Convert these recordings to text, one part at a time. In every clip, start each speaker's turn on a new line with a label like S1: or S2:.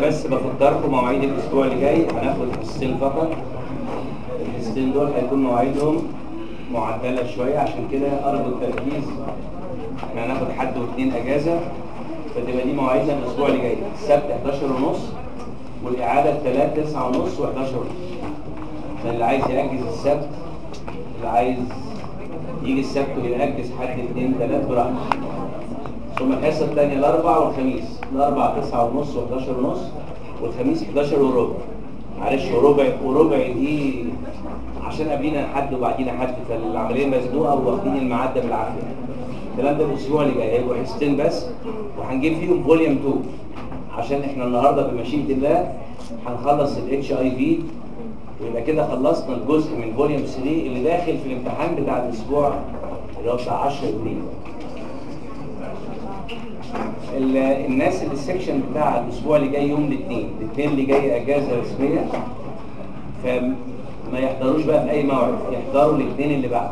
S1: بس بفكركم مواعيد الاسبوع اللي جاي هناخد حصتين فقط الحصتين دول هيكون مواعيدهم معدله شويه عشان كده ارجو التركيز احنا هناخد حد واثنين اجازه فتبقى دي مواعيدنا الاسبوع اللي جاي السبت 11 ونص والاعاده الثلاث 9 ونص و11 ونص فاللي عايز ياجز السبت اللي عايز يجي السبت ويأجز حد اثنين ثلاث براحته ثم الحصه الثانيه الاربع والخميس الاربع 9 ونص و11 ونص والخميس 11 وربع معلش وربع وربع دي عشان قبلينا حد وبعدينا حد فالعمليه مزنوقه واخدين الميعاد ده بالعافيه الكلام ده الاسبوع اللي جاي هيبقوا حصتين بس وهنجيب فيهم فوليوم 2 عشان احنا النهارده بمشيئه الله هنخلص الاتش اي في ويبقى كده خلصنا الجزء من فوليوم 3 اللي داخل في الامتحان بتاع الاسبوع اللي هو بتاع 10 ابريل الناس اللي السكشن بتاع الاسبوع اللي جاي يوم الاثنين الاثنين اللي جاي اجازه رسميه فما يحضروش بقى في اي موعد يحضروا الاثنين اللي بعده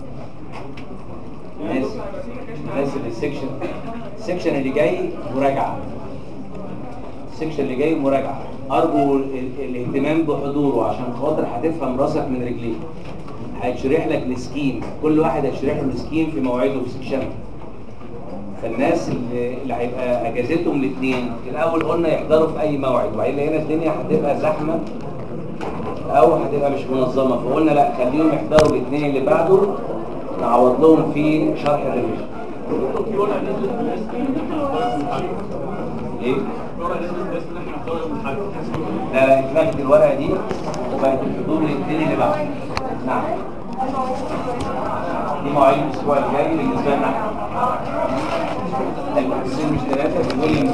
S1: الناس الناس اللي السكشن السكشن اللي جاي مراجعه السكشن اللي جاي مراجعه ارجو ال- الاهتمام بحضوره عشان خاطر هتفهم راسك من رجليك هيشرح لك السكيم كل واحد هيشرح له السكيم في موعده في سكشنه فالناس اللي, اللي هيبقى اجازتهم الاثنين الاول قلنا يحضروا في اي موعد وبعدين لقينا الدنيا هتبقى زحمه او هتبقى مش منظمه فقلنا لا خليهم يحضروا الاثنين اللي بعده نعوض لهم في شرح الريفيجن ايه لا لا اتلغت الورقه دي وبقت الحضور الاثنين اللي بعده نعم دي مواعيد الاسبوع الجاي بالنسبه لنا احنا المحسنين مش ثلاثه في فوليوم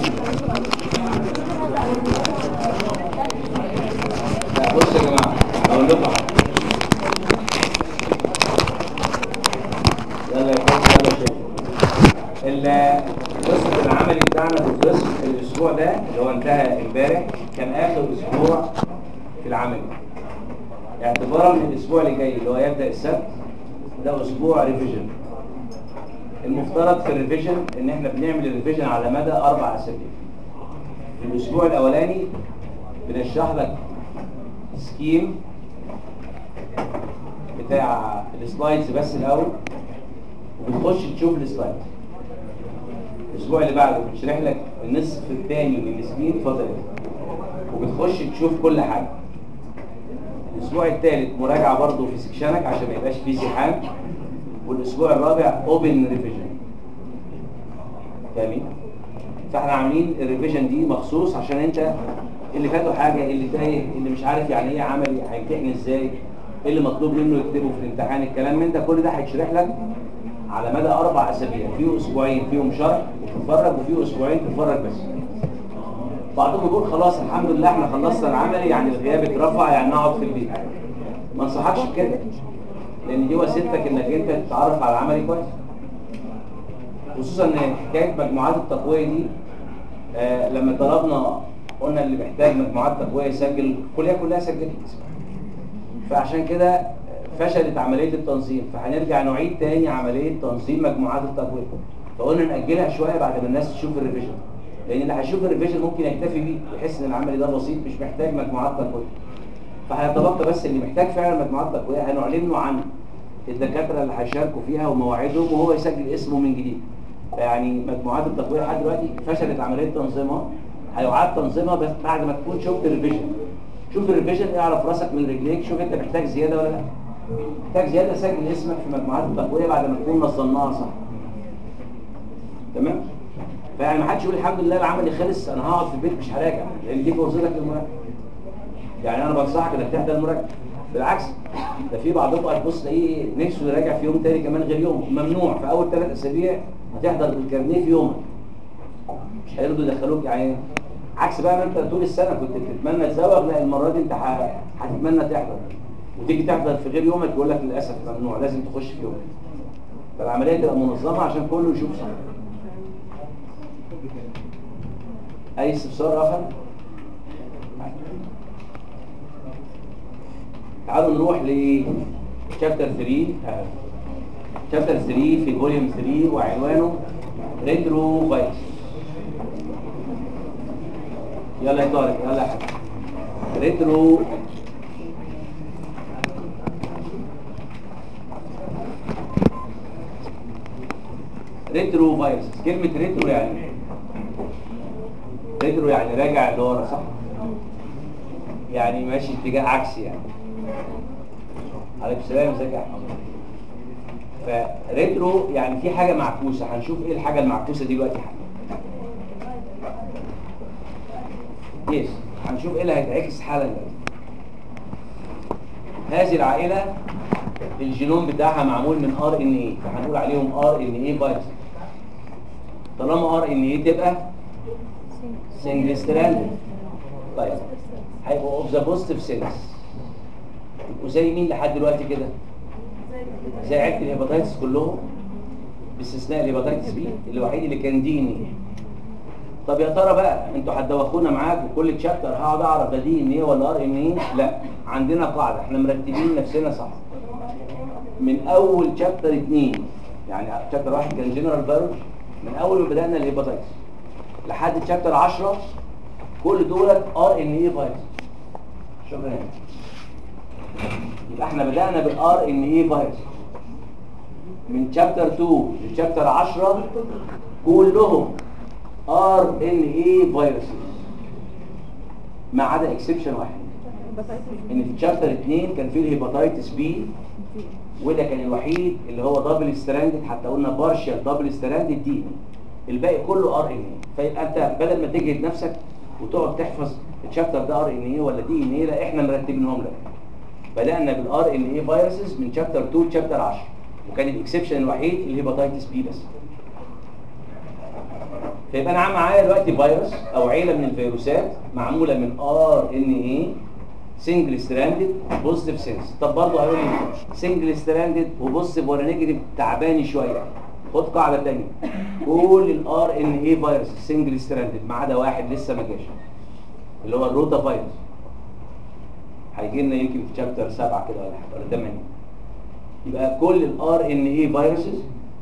S1: لا بصوا يا جماعه اقول لكم حاجه يلا يا فندم يلا شيخ قصه العملي بتاعنا في القسم الاسبوع ده اللي هو انتهى امبارح كان اخر اسبوع في العملي اعتبارا من الاسبوع اللي جاي اللي هو يبدا السبت ده اسبوع ريفيجن المفترض في الريفيجن ان احنا بنعمل الريفيجن على مدى اربع اسابيع في الاسبوع الاولاني بنشرح لك سكيم بتاع السلايدز بس الاول وبتخش تشوف السلايدز الاسبوع اللي بعده بنشرح لك النصف الثاني من السكيم اتفضل وبتخش تشوف كل حاجه الاسبوع الثالث مراجعه برضه في سكشنك عشان ما يبقاش فيه زحام والاسبوع الرابع اوبن ريفيجن جميل فاحنا عاملين الريفيجن دي مخصوص عشان انت اللي فاته حاجه اللي تايه اللي مش عارف يعني ايه عملي هيمتحن ازاي ايه اللي مطلوب منه يكتبه في الامتحان الكلام من ده كل ده هيتشرح لك على مدى اربع اسابيع في اسبوعين فيهم شرح وتتفرج وفي اسبوعين تتفرج بس بعضهم يقول خلاص الحمد لله احنا خلصنا العملي يعني الغياب اترفع يعني نقعد في البيت ما انصحكش بكده لان دي وسيلتك انك انت تتعرف على العملي كويس خصوصا ان حكايه مجموعات التقويه دي آه لما طلبنا قلنا اللي محتاج مجموعات تقويه يسجل الكليه كلها سجلت فعشان كده فشلت عمليه التنظيم فهنرجع نعيد تاني عمليه تنظيم مجموعات التقويه فقلنا ناجلها شويه بعد ما الناس تشوف الريفيجن لان اللي هيشوف الريفيجن ممكن يكتفي بيه ويحس ان العمل ده بسيط مش محتاج مجموعات تقويه فهيتبقى بس اللي محتاج فعلا مجموعات تقويه هنعلن له عن الدكاتره اللي هيشاركوا فيها ومواعيدهم وهو يسجل اسمه من جديد يعني مجموعات التقويه لحد دلوقتي فشلت عمليه تنظيمها هيعاد تنظيمها بس بعد ما تكون شفت الريفيجن شوف الريفيجن اعرف راسك من رجليك شوف انت محتاج زياده ولا لا محتاج زياده سجل اسمك في مجموعات التقويه بعد ما تكون نظمناها صح تمام فيعني ما حدش يقول الحمد لله العمل خلص انا هقعد في البيت مش هراجع لان دي فرصتك للمراجعه يعني انا بنصحك انك تحضر المراجعه بالعكس ده في بعضكم هتبص تلاقيه نفسه يراجع في يوم تاني كمان غير يوم ممنوع في اول ثلاث اسابيع هتحضر بالكارنيه في يومك مش هيرضوا يدخلوك يعني عكس بقى ما انت طول السنه كنت بتتمنى تزوغ لا المره دي انت ه- هتتمنى تحضر وتيجي تحضر في غير يومك يقول لك للاسف ممنوع لازم تخش في يومك فالعمليه تبقى منظمه عشان كله يشوف صح اي استفسار اخر تعالوا نروح ل شابتر 3 شابتر 3 في فوليوم 3 وعنوانه ريترو فايروس يلا يا طارق يلا يا حبيبي ريترو ريترو فيروس كلمة ريترو يعني إيه؟ ريترو يعني راجع لورا صح؟ يعني ماشي اتجاه عكسي يعني عليكم السلام ازيك يا احمد فريترو يعني في حاجة معكوسة هنشوف ايه الحاجة المعكوسة دي دلوقتي حاجة يس هنشوف ايه اللي هيتعكس حالا دلوقتي هذه العائلة الجينوم بتاعها معمول من ار ان اي فهنقول عليهم ار ان اي فيروس طالما ار ان اي تبقى سنجل ستراند طيب هيبقوا اوف ذا بوزيتيف سيلز يبقوا زي مين لحد دلوقتي كده زي عيله الهيباتيتس كلهم باستثناء الهيباتيتس بي الوحيد اللي كان دي ان ايه طب يا ترى بقى انتوا هتدوخونا معاك وكل تشابتر هقعد اعرف ده دي ان ايه ولا ار ان ايه لا عندنا قاعده احنا مرتبين نفسنا صح من اول شابتر 2 يعني شابتر واحد كان جنرال فيروس من اول ما بدانا الهيباتيتس لحد شابتر 10 كل دولت ار ان اي فيروس شكرا يبقى احنا بدانا بالار ان اي فيروس من شابتر 2 لشابتر 10 كلهم ار ان اي فيروسز ما عدا اكسبشن واحد ان في شابتر 2 كان فيه الهيباتيتس بي وده كان الوحيد اللي هو دبل ستراندد حتى قلنا بارشال دبل ستراندد دي الباقي كله ار ان اي فيبقى انت بدل ما تجهد نفسك وتقعد تحفظ الشابتر ده ار ان اي ولا دي ان اي لا احنا مرتبينهم لك بدانا بالار ان اي فيروسز من شابتر 2 لشابتر 10 وكان الاكسبشن الوحيد الهيباتيتس بي بس فيبقى انا معايا دلوقتي فيروس او عيله من الفيروسات معموله من ار ان اي سنجل ستراندد بوزيتيف سينس طب برضه هيقول لي سنجل ستراندد وبوزيتيف ولا نيجاتيف تعباني شويه خد قاعده ثانيه كل الار ان اي فيروس سنجل ستراندد ما عدا واحد لسه ما جاش اللي هو الروتا فيروس هيجي لنا يمكن في شابتر 7 كده ولا حاجه ولا 8 يبقى كل الار ان اي فيروسز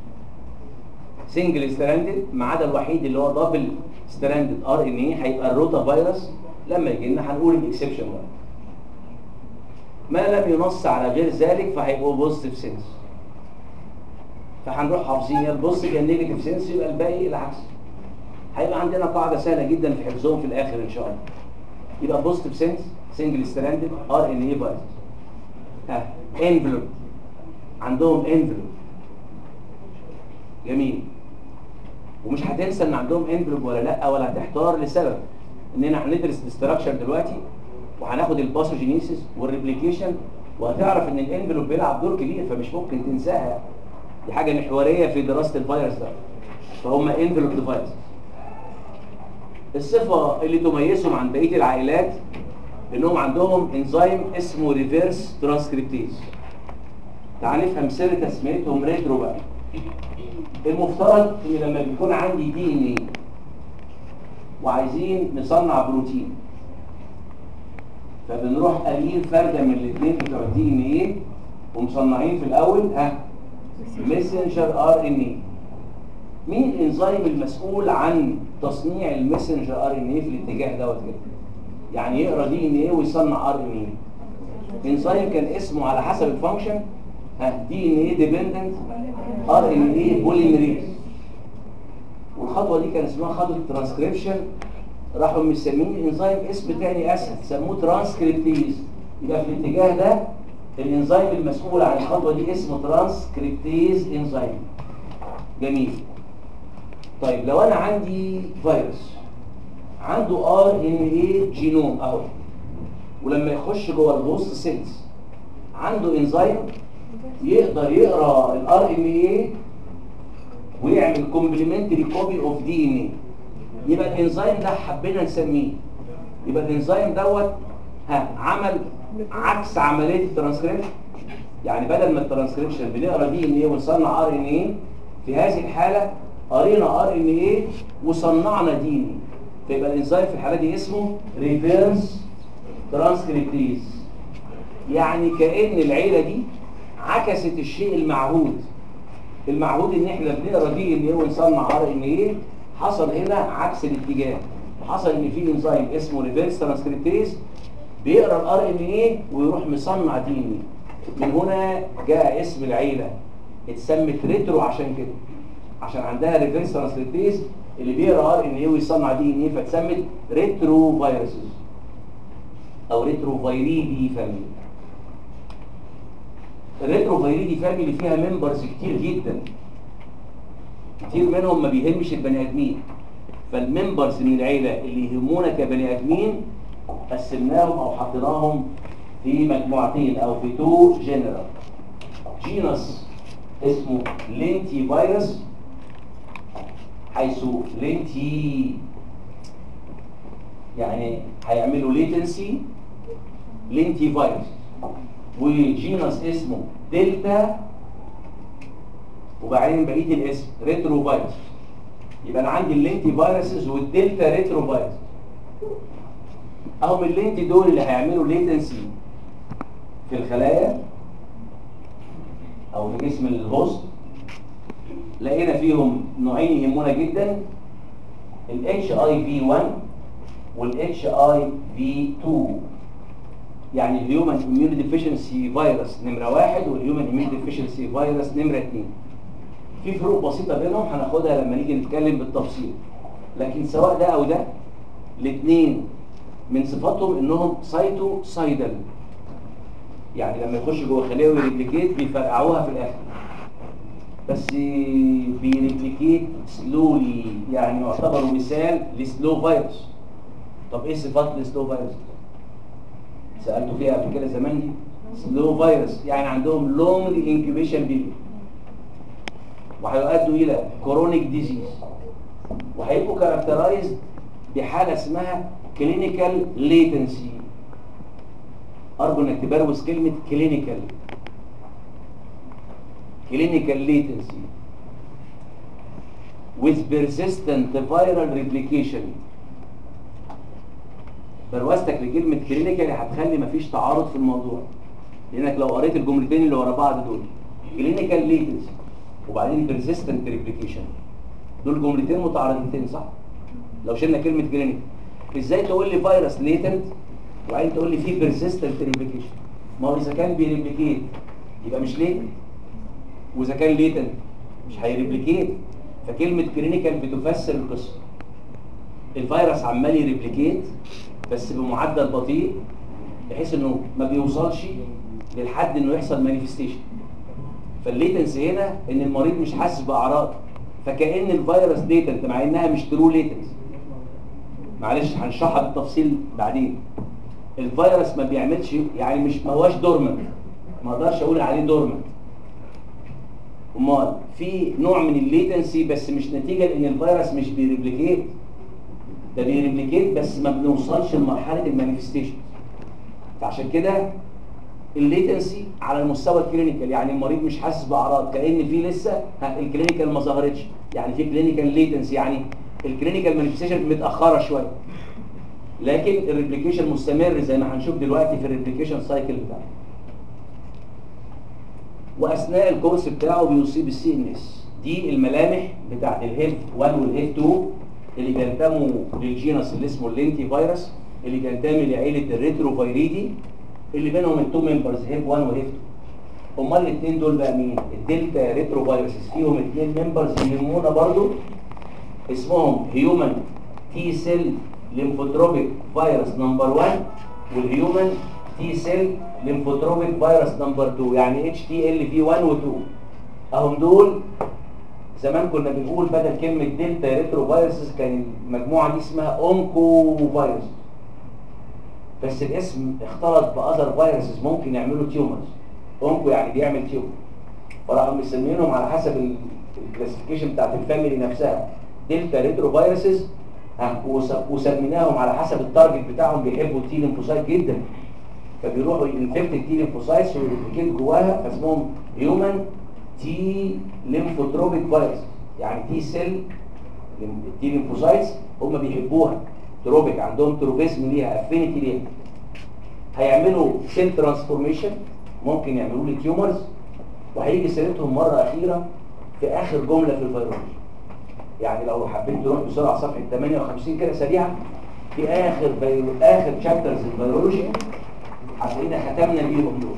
S1: سنجل ستراندد ما عدا الوحيد اللي هو دبل ستراندد ار ان اي هيبقى الروتا فيروس لما يجي لنا هنقول الاكسبشن بقى ما لم ينص على غير ذلك فهيبقوا بوزيتيف سينس فهنروح حافظين يا البوزيتيف يا النيجاتيف سينس يبقى الباقي العكس هيبقى عندنا قاعده سهله جدا في حفظهم في الاخر ان شاء الله يبقى بوزيتيف سينس سنجل ستراندد ار ان اي فيروس ها انفلوب عندهم انفلوب جميل ومش هتنسى ان عندهم انفلوب ولا لا ولا هتحتار لسبب اننا هندرس الاستراكشر دلوقتي وهناخد الباثوجينيسيس والريبليكيشن وهتعرف ان الانفلوب بيلعب دور كبير فمش ممكن تنساها دي حاجه محوريه في دراسه الفيروس ده فهم انفلوب ديفايس الصفه اللي تميزهم عن بقيه العائلات انهم عندهم انزيم اسمه ريفيرس ترانسكريبتيز تعال نفهم سر تسميتهم ريترو بقى المفترض ان لما بيكون عندي دي ان ايه وعايزين نصنع بروتين فبنروح قاريين فرده من الاثنين بتوع الدي ان ايه ومصنعين في الاول ها ميسنجر ار ان ايه مين الانزيم المسؤول عن تصنيع الميسنجر ار ان ايه في الاتجاه دوت كده يعني يقرا دي ان ايه ويصنع ار ان ايه انزيم كان اسمه على حسب الفانكشن ها دي ان ايه ديبندنت ار ان ايه بوليمريز والخطوه دي كان اسمها خطوه ترانسكريبشن راحوا مسمين الانزيم اسم تاني اسهل سموه ترانسكريبتيز يبقى في الاتجاه ده الانزيم المسؤول عن الخطوه دي اسمه ترانسكريبتيز انزيم جميل طيب لو انا عندي فيروس عنده ار ان اي جينوم اهو ولما يخش جوه الهوست سيلز عنده انزيم يقدر يقرا الار ان اي ويعمل كومبلمنتري كوبي اوف دي ان اي يبقى الانزيم ده حبينا نسميه يبقى الانزيم دوت ها عمل عكس عمليه الترانسكريبشن يعني بدل ما الترانسكريبشن بنقرا دي ان ايه ونصنع ار ان ايه في هذه الحاله قرينا ار ان ايه وصنعنا دي ان ايه فيبقى الانزيم في الحاله دي اسمه ريفيرس ترانسكريبتيز يعني كأن العيله دي عكست الشيء المعهود المعهود ان احنا بنقرا دي ان ايه ونصنع ار ان ايه حصل هنا عكس الاتجاه حصل ان في انزيم اسمه ريفيرس ترانسكريبتيز بيقرا الار ان ايه ويروح مصنع دي ان من هنا جاء اسم العيله اتسمت ريترو عشان كده عشان عندها ريفيرس ترانسكريبتيز اللي بيقرا ار ان ايه ويصنع دي ان ايه فاتسمت ريترو فيروسز او ريترو فيريدي فاميلي الريترو فيريدي فاميلي فيها ممبرز كتير جدا كتير منهم ما بيهمش البني ادمين فالممبرز من العيله اللي يهمونا كبني ادمين قسمناهم او حطيناهم في مجموعتين او في تو جنرال جينس اسمه لينتي فيروس حيث لينتي يعني هيعملوا ليتنسي لينتي فيروس وجينس اسمه دلتا وبعدين بقيه الاسم ريترو فيروس يبقى انا عندي اللينتي فيروسز والدلتا ريترو فيروس اهم اللينتي دول اللي هيعملوا ليتنسي في الخلايا او في جسم الهوست لقينا فيهم نوعين يهمونا جدا ال HIV 1 وال HIV 2 يعني الهيومن اميون ديفيشنسي فيروس نمره واحد والهيومن اميون ديفيشنسي فيروس نمره اثنين في فروق بسيطه بينهم هناخدها لما نيجي نتكلم بالتفصيل لكن سواء ده او ده الاثنين من صفاتهم انهم سايتو سايدل يعني لما يخش جوه خليه ويريبليكيت بيفرقعوها في الاخر بس بيريبليكيت سلولي يعني يعتبر مثال لسلو فيروس طب ايه صفات السلو فيروس سالته فيها قبل كده زمان دي سلو فيروس يعني عندهم لونج انكيوبيشن بيريود وهيؤدوا الى كورونيك ديزيز وهيبقوا كاركترايزد بحاله اسمها كلينيكال ليتنسي ارجو انك تبروز كلمه كلينيكال clinical latency with persistent viral replication بروزتك لكلمة clinical هتخلي مفيش تعارض في الموضوع لانك لو قريت الجملتين اللي ورا بعض دول clinical latency وبعدين persistent replication دول جملتين متعارضتين صح؟ لو شلنا كلمة clinical ازاي تقول لي فيروس latent وبعدين تقول لي فيه persistent replication ما هو اذا كان بيريبليكيت يبقى مش latent واذا كان ليتن مش هيريبليكيت فكلمه كلينيكال بتفسر القصه الفيروس عمال يريبليكيت بس بمعدل بطيء بحيث انه ما بيوصلش للحد انه يحصل مانيفستيشن فالليتنس هنا ان المريض مش حاسس باعراض فكأن الفيروس ليتنت مع انها مش ترو ليتنس معلش هنشرحها بالتفصيل بعدين الفيروس ما بيعملش يعني مش ما هواش دورمنت ما اقدرش اقول عليه دورمنت امال في نوع من الليتنسي بس مش نتيجه لان الفيروس مش بيريبليكيت ده بيريبليكيت بس ما بنوصلش لمرحله المانيفستيشن فعشان كده الليتنسي على المستوى الكلينيكال يعني المريض مش حاسس باعراض كان في لسه الكلينيكال ما ظهرتش يعني في كلينيكال ليتنسي يعني الكلينيكال مانيفستيشن متاخره شويه لكن الريبليكيشن مستمر زي ما هنشوف دلوقتي في الريبليكيشن سايكل بتاعه واثناء الكورس بتاعه بيصيب السي ان اس دي الملامح بتاعت الهيف 1 والهيف 2 اللي بينتموا للجينس اللي اسمه اللينتي فيروس اللي بينتمي لعيله الريتروفيريدي اللي بينهم التو ممبرز هيف 1 وهيف 2 امال الاثنين دول بقى مين الدلتا ريتروفيروسز فيهم اثنين ممبرز يهمونا برضو اسمهم هيومن تي سيل ليمفوتروبيك فيروس نمبر 1 والهيومن تي سيل ليمفوتروبيك فيروس نمبر 2 يعني اتش تي ال في 1 و 2 اهم دول زمان كنا بنقول بدل كلمه دلتا ريترو فيروسز كان المجموعه دي اسمها اونكو فيروس بس الاسم اختلط باذر فيروسز ممكن يعملوا تيومرز اونكو يعني بيعمل تيومر فراحوا مسمينهم على حسب الكلاسيفيكيشن بتاعت الفاميلي نفسها دلتا ريترو فيروسز وسميناهم على حسب التارجت بتاعهم بيحبوا التي ليمفوسايت جدا فبيروحوا ينفكت التي ليمفوسايتس ويريبليكيت جواها فاسمهم هيومن تي ليمفوتروبيك فيروس يعني تي سيل التي ليمفوسايتس هم بيحبوها تروبيك عندهم تروبيزم ليها افينيتي ليها هيعملوا سيل ترانسفورميشن ممكن يعملوا لي تيومرز وهيجي سيرتهم مره اخيره في اخر جمله في الفيروس يعني لو حبيت تروح بسرعه صفحه 58 كده سريعا في اخر بيرو... اخر شابترز البيولوجي هتلاقينا ختمنا بيهم دول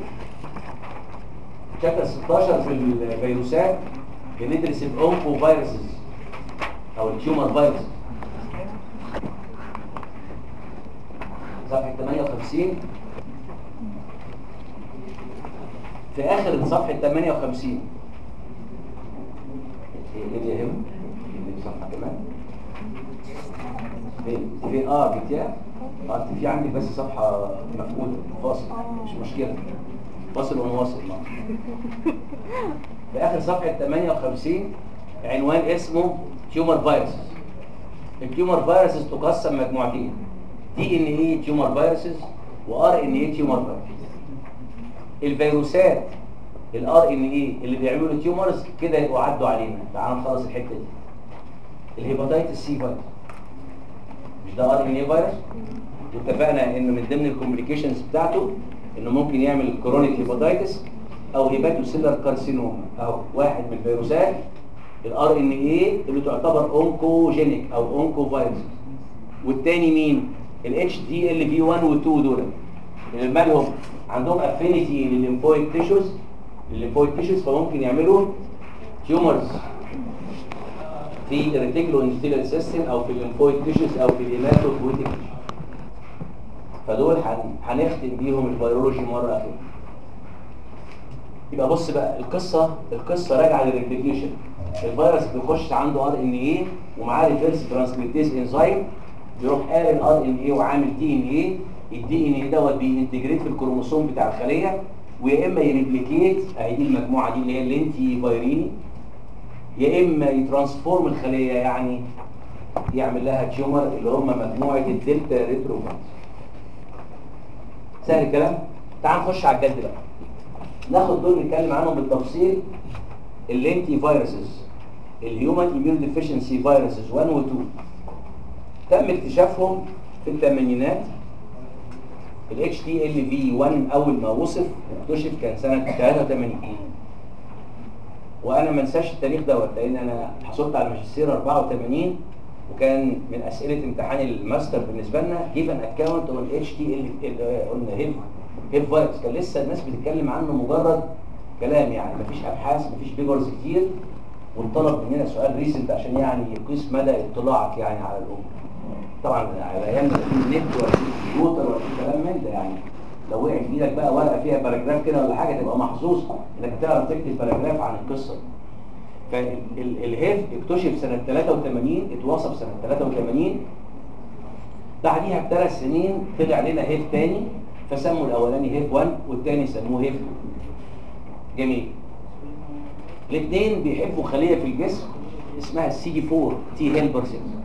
S1: شابتر 16 في الفيروسات بندرس الاونكو فيروسز او التيومر فيروس صفحه 58 في اخر صفحه 58 اللي يهم اللي صفحه كمان فين فين اه جبتيها اه انت في عندي بس صفحه مفقوده فاصل مش مشكله فاصل ونواصل ما. في اخر صفحه 58 عنوان اسمه تيومر فيروسز التيومر فيروسز تقسم مجموعتين دي ان ايه تيومر فيروسز وار ان ايه تيومر فيروسز الفيروسات الار ان ايه اللي بيعملوا تيومرز كده يبقوا عدوا علينا تعالوا نخلص الحته دي الهيباتيتس سي فيروس مش ده ار ان ايه فيروس واتفقنا انه من ضمن الكومبليكيشنز بتاعته انه ممكن يعمل كرونيك هيباتيتس او هيباتوسيلر كارسينوما او واحد من الفيروسات الار ان ايه اللي تعتبر اونكوجينيك او اونكو فيروس والتاني مين الاتش دي ال في 1 و 2 دول اللي مالهم عندهم افينيتي للليمفويد تيشوز الليمفويد تيشوز فممكن يعملوا تيومرز في الريتيكولو اندوثيليال سيستم او في الليمفويد تيشوز او في الهيماتوبويتيك فدول هن- هنختم بيهم الفيرولوجي مره اخيره يبقى بص بقى القصه القصه راجعه للريبليكيشن الفيروس بيخش عنده ار ان ايه ومعاه ريفرس ترانسكريبتيز انزيم بيروح قارن ار ان ايه وعامل دي ان ايه الدي ان ايه دوت بينتجريت في الكروموسوم بتاع الخليه ويا اما يريبليكيت اهي دي المجموعه دي اللي هي اللينتي فايريني يا اما يترانسفورم الخليه يعني يعمل لها تيومر اللي هم مجموعه الدلتا ريتروفانس سهل الكلام تعال نخش على الجد بقى ناخد دول نتكلم عنهم بالتفصيل اللينتي فيروسز الهيومن اميون ديفيشنسي فيروسز 1 و 2 تم اكتشافهم في الثمانينات الاتش تي ال في 1 اول ما وصف واكتشف كان سنه 83 وانا ما انساش التاريخ دوت لان انا حصلت على الماجستير 84 وكان من اسئله امتحان الماستر بالنسبه لنا جيف ان اكونت اون اتش تي ال قلنا هيف هيف فيروس كان لسه الناس بتتكلم عنه مجرد كلام يعني مفيش ابحاث مفيش بيبرز كتير وانطلب مننا سؤال ريسنت عشان يعني يقيس مدى اطلاعك يعني على الامه طبعا على ايام لا في نت ولا في كمبيوتر ولا في كلام من ده يعني لو وقع في ايدك بقى ورقه فيها باراجراف كده ولا حاجه تبقى محظوظ انك تعرف تكتب باراجراف عن القصه فالهيف اكتشف سنه 83 اتوصف سنه 83 بعديها بثلاث سنين طلع لنا هيف تاني فسموا الاولاني هيف 1 والتاني سموه هيف 2 جميل الاثنين بيحبوا خليه في الجسم اسمها السي دي 4 تي هيلبر سيلز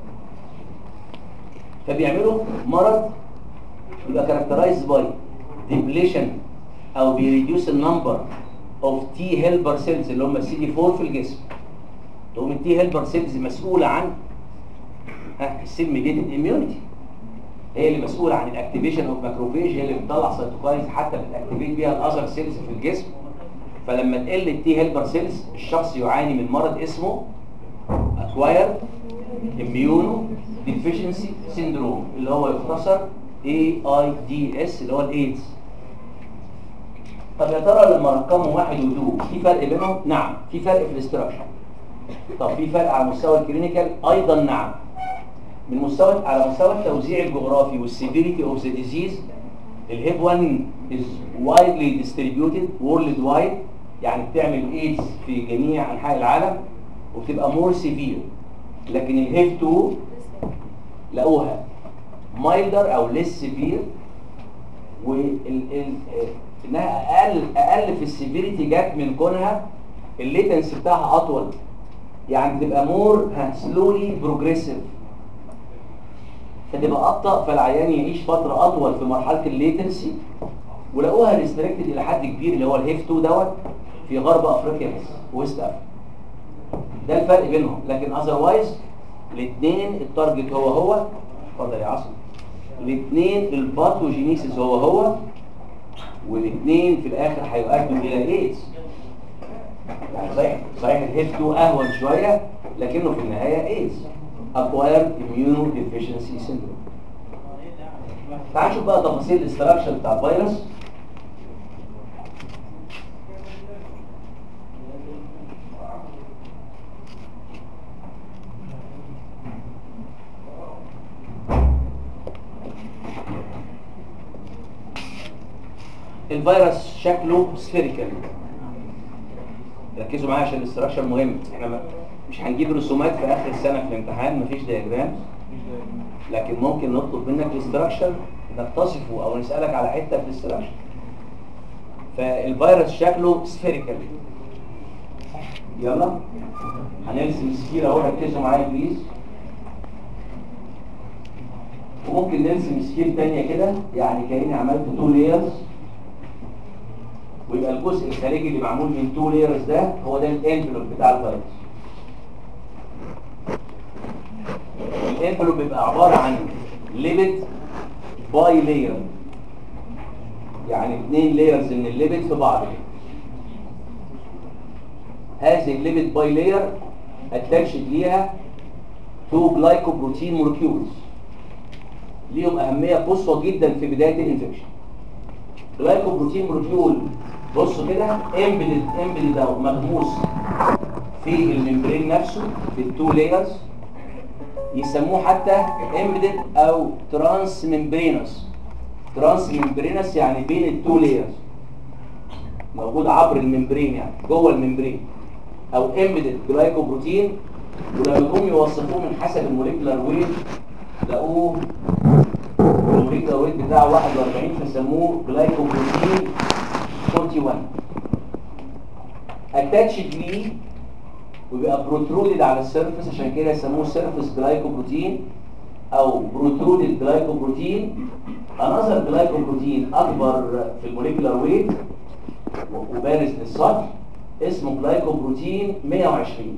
S1: فبيعملوا مرض يبقى كاركترايز باي ديبليشن او بيريديوس النمبر اوف تي هيلبر سيلز اللي هم السي دي 4 في الجسم تقوم التي هيلبر سيلز مسؤوله عن ها السيل ميديتد اميونيتي هي اللي مسؤوله عن الاكتيفيشن اوف ماكروفيج هي اللي بتطلع سيتوكاينز حتى بتاكتيفيت بيها الاذر سيلز في الجسم فلما تقل التي هيلبر سيلز الشخص يعاني من مرض اسمه اكواير اميونو ديفيشنسي سيندروم اللي هو يختصر AIDS اللي هو الايدز طب يا ترى لما رقموا واحد ودو في فرق بينهم؟ نعم في فرق في الاستراكشر طب في فرق على مستوى الكلينيكال ايضا نعم من مستوى على مستوى التوزيع الجغرافي والسيفيريتي اوف ذا ديزيز الهيب 1 is widely distributed worldwide يعني بتعمل ايدز في جميع انحاء العالم وبتبقى مور سيفير لكن الهيب 2 لقوها مايلدر او ليس سيفير انها اقل اقل في السيفيريتي جت من كونها الليتنس بتاعها اطول يعني تبقى مور سلولي بروجريسيف فتبقى ابطا فالعيان يعيش فتره اطول في مرحله الليتنسي ولقوها ريستريكتد الى حد كبير اللي هو الهيف 2 دوت في غرب افريقيا بس ويست افريقيا ده الفرق بينهم لكن اذروايز الاثنين التارجت هو هو اتفضل يا عاصم الاثنين الباثوجينيسيس هو هو والاثنين في الاخر هيؤدوا الى ايدز يعني صحيح صحيح الهيف 2 اهون شويه لكنه في النهايه ايدز acquired immunodeficiency syndrome تعال نشوف بقى تفاصيل الاستراكشر بتاع الفيروس الفيروس شكله سفيريكال ركزوا معايا عشان الاستراكشر مهم احنا ما- مش هنجيب رسومات في اخر السنه في الامتحان مفيش دياجرام لكن ممكن نطلب منك الاستراكشر انك تصفه او نسالك على حته في الاستراكشر فالفيروس شكله سفيريكال يلا هنرسم سفير اهو ركزوا معايا بليز وممكن نرسم سفير تانية كده يعني كأني عملت تو لايرز ويبقى الجزء الخارجي اللي معمول من تو لايرز ده هو ده الانفلوب بتاع الفيروس الانفلوب بيبقى عبارة عن ليبيد باي لاير يعني اثنين لايرز من الليبيد في بعض هذه الليبيد باي لاير اتاتشد ليها تو جلايكوبروتين مولكيولز ليهم اهميه قصوى جدا في بدايه الانفكشن جلايكوبروتين مولكيول بصوا كده امبيدد امبيدد او مغموس في الممبرين نفسه في التو لايرز يسموه حتى امبيدد او ترانس ممبرينس ترانس ممبرينس يعني بين التو لايرز موجود عبر الممبرين يعني جوه الممبرين او امبيدد جلايكوبروتين ولما جم يوصفوه من حسب الموليكولار ويت لقوه الموليكولار ويت بتاعه 41 فسموه جلايكوبروتين 41 اتاتشد ليه ويبقى بروترودد على السيرفس عشان كده يسموه سيرفس جلايكوبروتين او بروترودد جلايكوبروتين انظر جلايكوبروتين اكبر في الموليكولار ويت وبارز للسطح اسمه جلايكوبروتين 120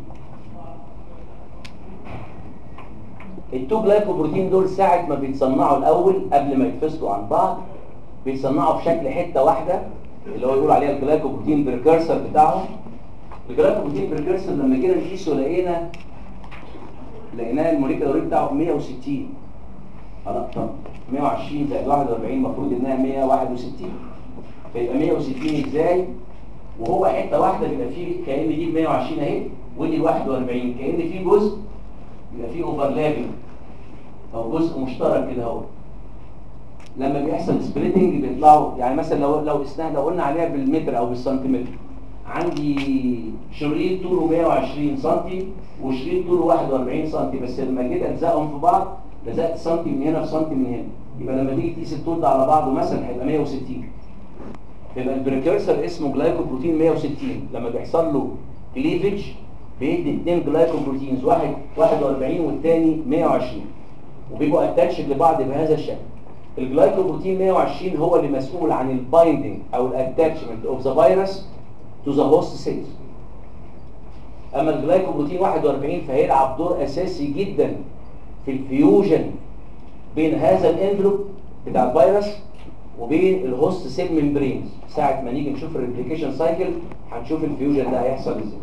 S1: التو جلايكوبروتين دول ساعة ما بيتصنعوا الأول قبل ما يتفصلوا عن بعض بيتصنعوا في شكل حتة واحدة اللي هو يقول عليها الجلايكوبروتين بريكرسر بتاعهم الجلايكوبروتين بريكرسر لما جينا نقيسه لقينا لقيناه الموليكولار ويت بتاعه 160 خلاص طب 120 زائد 41 المفروض انها 161 فيبقى 160 ازاي وهو حته واحده بيبقى فيه كان دي 120 اهي ودي 41 كان في جزء يبقى فيه اوفرلابنج او جزء مشترك كده اهو لما بيحصل سبليتنج بيطلعوا يعني مثلا لو لو اسنان لو قلنا عليها بالمتر او بالسنتيمتر عندي شريط طوله 120 سم وشريط طوله 41 سم بس لما جيت الزقهم في بعض لزقت سم من هنا في سم من هنا يبقى لما تيجي تقيس الطول ده على بعضه مثلا هيبقى 160 يبقى البريكرسر اسمه جلايكوبروتين 160 لما بيحصل له كليفج بيدي اثنين جلايكوبروتينز واحد 41 والثاني 120 وبيبقوا اتاتشد لبعض بهذا الشكل الجلايكوبروتين 120 هو اللي مسؤول عن البايندنج او الاتاتشمنت اوف ذا فيروس تو ذا هوست سيلز اما الجلايكوبروتين 41 فهيلعب دور اساسي جدا في الفيوجن بين هذا الانفلوب بتاع الفيروس وبين الهوست سيل ممبرينز ساعه ما نيجي نشوف الريبليكيشن سايكل هنشوف الفيوجن ده هيحصل ازاي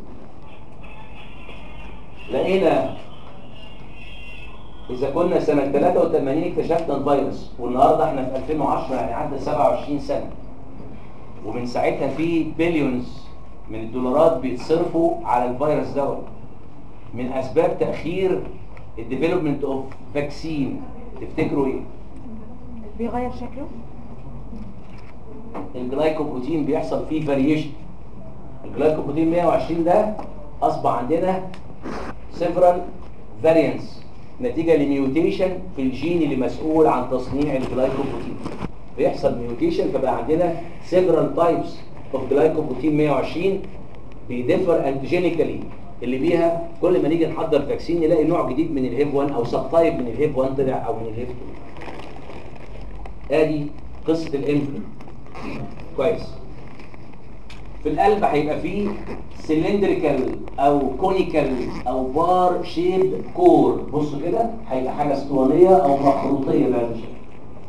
S1: لقينا اذا كنا سنه 83 اكتشفنا الفيروس والنهارده احنا في 2010 يعني عدى 27 سنه ومن ساعتها في بليونز من الدولارات بيتصرفوا على الفيروس دوت من اسباب تاخير الديفلوبمنت اوف فاكسين تفتكروا ايه
S2: بيغير شكله
S1: الجلايكوبروتين بيحصل فيه فاريشن الجلايكوبروتين 120 ده اصبح عندنا several variants نتيجة لميوتيشن في الجين اللي مسؤول عن تصنيع الجلايكوبروتين بيحصل ميوتيشن فبقى عندنا several types of glycoprotein 120 بيدفر انتيجينيكالي اللي بيها كل ما نيجي نحضر فاكسين نلاقي نوع جديد من الهيب 1 او سب تايب من الهيب 1 طلع او من الهيب 2 ادي قصة الانفلون كويس في القلب هيبقى فيه سلندريكال او كونيكال او بار شيب كور بصوا كده هيبقى حاجه اسطوانيه او مخروطيه بهذا الشكل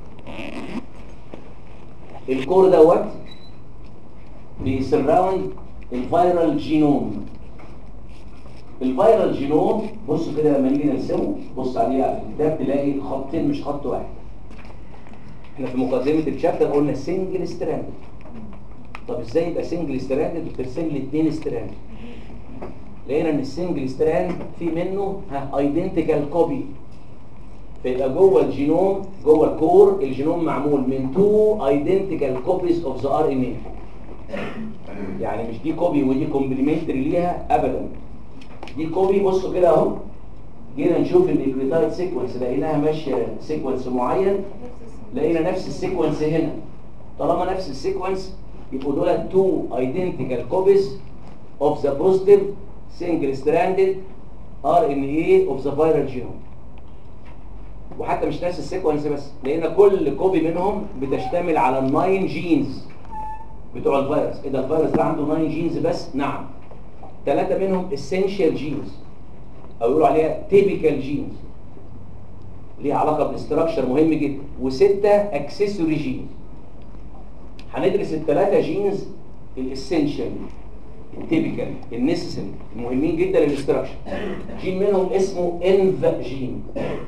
S1: الكور دوت بيسراوند الفيرال جينوم الفيرال جينوم بص كده لما نيجي نرسمه بص عليه على الكتاب تلاقي خطين مش خط واحد احنا في مقدمه الشابتر قلنا سنجل ستراند طب ازاي يبقى سنجل ستراند وترسم لي اثنين ستراند لقينا ان السنجل ستراند في منه ها ايدنتيكال كوبي فيبقى جوه الجينوم جوه الكور الجينوم معمول من تو ايدنتيكال كوبيز اوف ذا ار ان اي يعني مش دي كوبي ودي كومبلمنتري ليها ابدا دي كوبي بصوا كده اهو جينا نشوف النيوكليوتايد سيكونس لقيناها ماشيه سيكونس معين لقينا نفس السيكونس هنا طالما نفس السيكونس يبقوا دول تو ايدنتيكال كوبيز اوف ذا بوزيتيف سنجل ستراندد ار ان اي اوف ذا فيرال جينوم وحتى مش نفس السيكونس بس لقينا كل كوبي منهم بتشتمل على الناين جينز بتوع الفيروس اذا الفيروس ده عنده 9 جينز بس نعم ثلاثه منهم اسينشال جينز او يقولوا عليها تيبيكال جينز ليها علاقه بالاستراكشر مهم جدا وسته اكسسوري جينز هندرس الثلاثه جينز الاسينشال التيبيكال النيسيسري المهمين جدا للاستراكشر جين منهم اسمه انف جين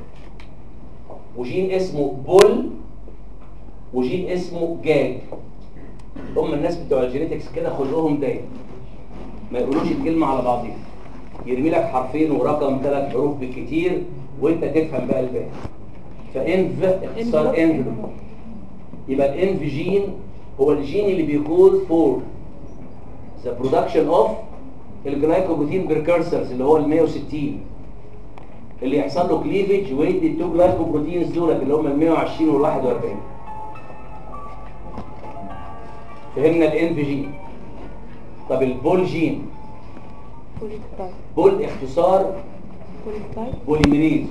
S1: وجين اسمه بول وجين اسمه جاج هم الناس بتوع الجينيتكس كده خلقهم دايما ما يقولوش الكلمه على بعضيها يرمي لك حرفين ورقم ثلاث حروف بالكتير وانت تفهم بقى الباقي فانف اختصار انف يبقى الانف جين هو الجين اللي بيكون فور ذا برودكشن اوف الجلايكوبروتين بريكورسرز اللي هو ال 160 اللي يحصل له كليفج ويدي التو جلايكوبروتينز دول اللي هم ال 120 وال 41 فهمنا الانف جين طب البول جين
S2: بوليتايب
S1: بول اختصار
S2: بوليتايب
S1: بوليميريز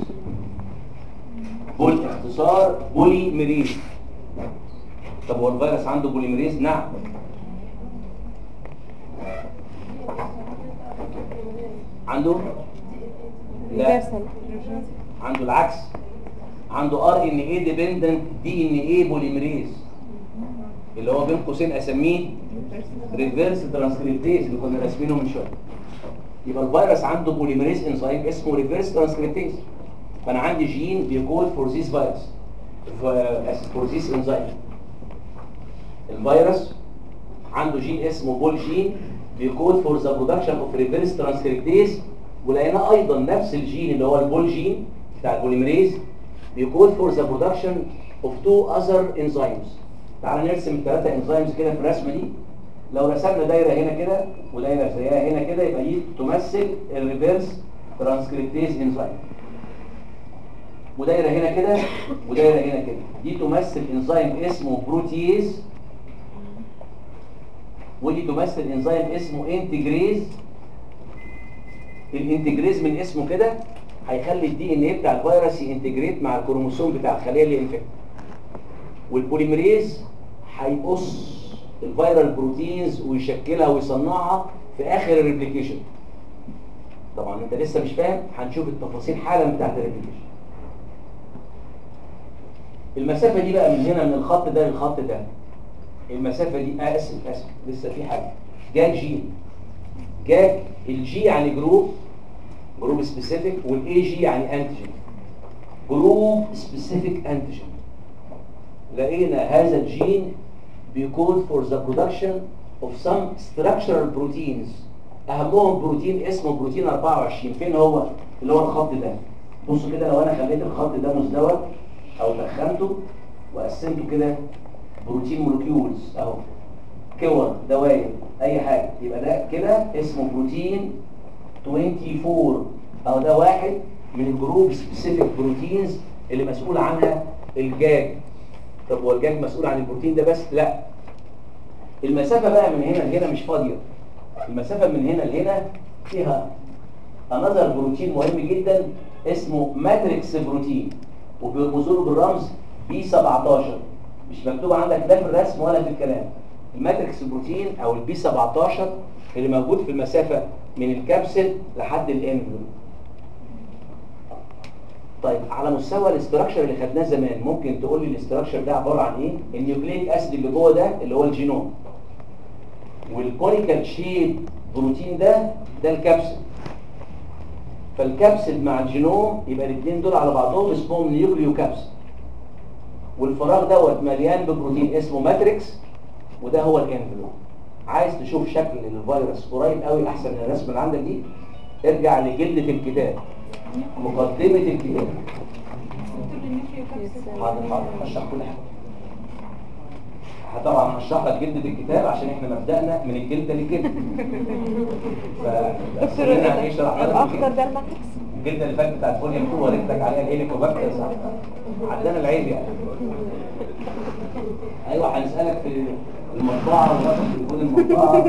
S1: بول اختصار بوليميريز طب هو الفيروس عنده بوليميريز نعم عنده لا
S2: ريفرسال
S1: عنده العكس عنده ار ان اي ديبندنت دي ان اي بوليميريز اللي هو بين قوسين اسميه ريفرس ترانسكريبتيز اللي كنا راسمينه من شويه يبقى الفيروس عنده بوليميريز انزيم اسمه ريفرس ترانسكريبتيز فانا عندي جين بيكود فور ذيس فيروس فور ذيس انزيم الفيروس عنده جين اسمه بول جين بيكود فور ذا برودكشن اوف ريفرس ترانسكريبتيز ولقينا ايضا نفس الجين اللي هو البول جين بتاع البوليميريز بيكود فور ذا برودكشن اوف تو اذر انزيمز تعال نرسم الثلاثه انزيمز كده في الرسمه دي لو رسمنا دايره هنا كده ودايره زيها هنا كده يبقى دي تمثل الريفرس ترانسكريبتيز انزيم ودايره هنا كده ودايره هنا كده دي تمثل انزيم اسمه بروتيز ودي تمثل انزيم اسمه انتجريز الانتجريز من اسمه كده هيخلي الدي ان ايه بتاع الفيروس ينتجريت مع الكروموسوم بتاع الخليه اللي انفكت والبوليميريز هيقص الفيرال بروتينز ويشكلها ويصنعها في اخر الريبليكيشن طبعا انت لسه مش فاهم هنشوف التفاصيل حالا بتاعت الريبليكيشن المسافه دي بقى من هنا من الخط ده للخط ده المسافه دي آه اسف اسف لسه في حاجه جاك جين جاك الجي يعني جروب جروب سبيسيفيك والاي جي يعني انتيجين جروب سبيسيفيك انتيجين لقينا هذا الجين بيكود فور ذا برودكشن اوف سم structural بروتينز اهمهم بروتين اسمه بروتين 24 فين هو اللي هو الخط ده بصوا كده لو انا خليت الخط ده مزدوج او دخلته وقسمته كده بروتين مولكيولز اهو كور دوائر اي حاجه يبقى ده كده اسمه بروتين 24 اهو ده واحد من الجروب سبيسيفيك بروتينز اللي مسؤول عنها الجاج طب هو الجاج مسؤول عن البروتين ده بس لا المسافه بقى من هنا لهنا مش فاضيه المسافه من هنا لهنا فيها انذر بروتين مهم جدا اسمه ماتريكس بروتين وبيرمزوا له بالرمز بي 17 مش مكتوب عندك لا في الرسم ولا في الكلام الماتريكس بروتين او البي 17 اللي موجود في المسافه من الكبسل لحد الانفلون طيب على مستوى الاستراكشر اللي خدناه زمان ممكن تقول لي الاستراكشر ده عباره عن ايه النيوكليك اسيد اللي جوه ده اللي هو الجينوم والكونيكال شيب بروتين ده ده الكبسل فالكبسد مع الجينوم يبقى الاثنين دول على بعضهم اسمهم نيوكليو كابسد والفراغ دوت مليان ببروتين اسمه ماتريكس وده هو الانفلوب عايز تشوف شكل الفيروس قريب قوي احسن من الرسمه اللي عندك دي ارجع لجلده الكتاب مقدمه الكتاب حاضر حاضر هشرح كل حاجه طبعا هشرح لك جلده الكتاب عشان احنا مبدأنا من الجلده للجلده ف
S2: دكتور
S1: خلينا ايه شرح لك
S2: الاخضر ده الماتريكس
S1: الجلده اللي فاتت بتاعت فوليوم 2 وريت لك عليها الهيليكوباكتر صح عدانا العيب يعني ايوه هنسالك في المطبعه ورقم تليفون المطبعه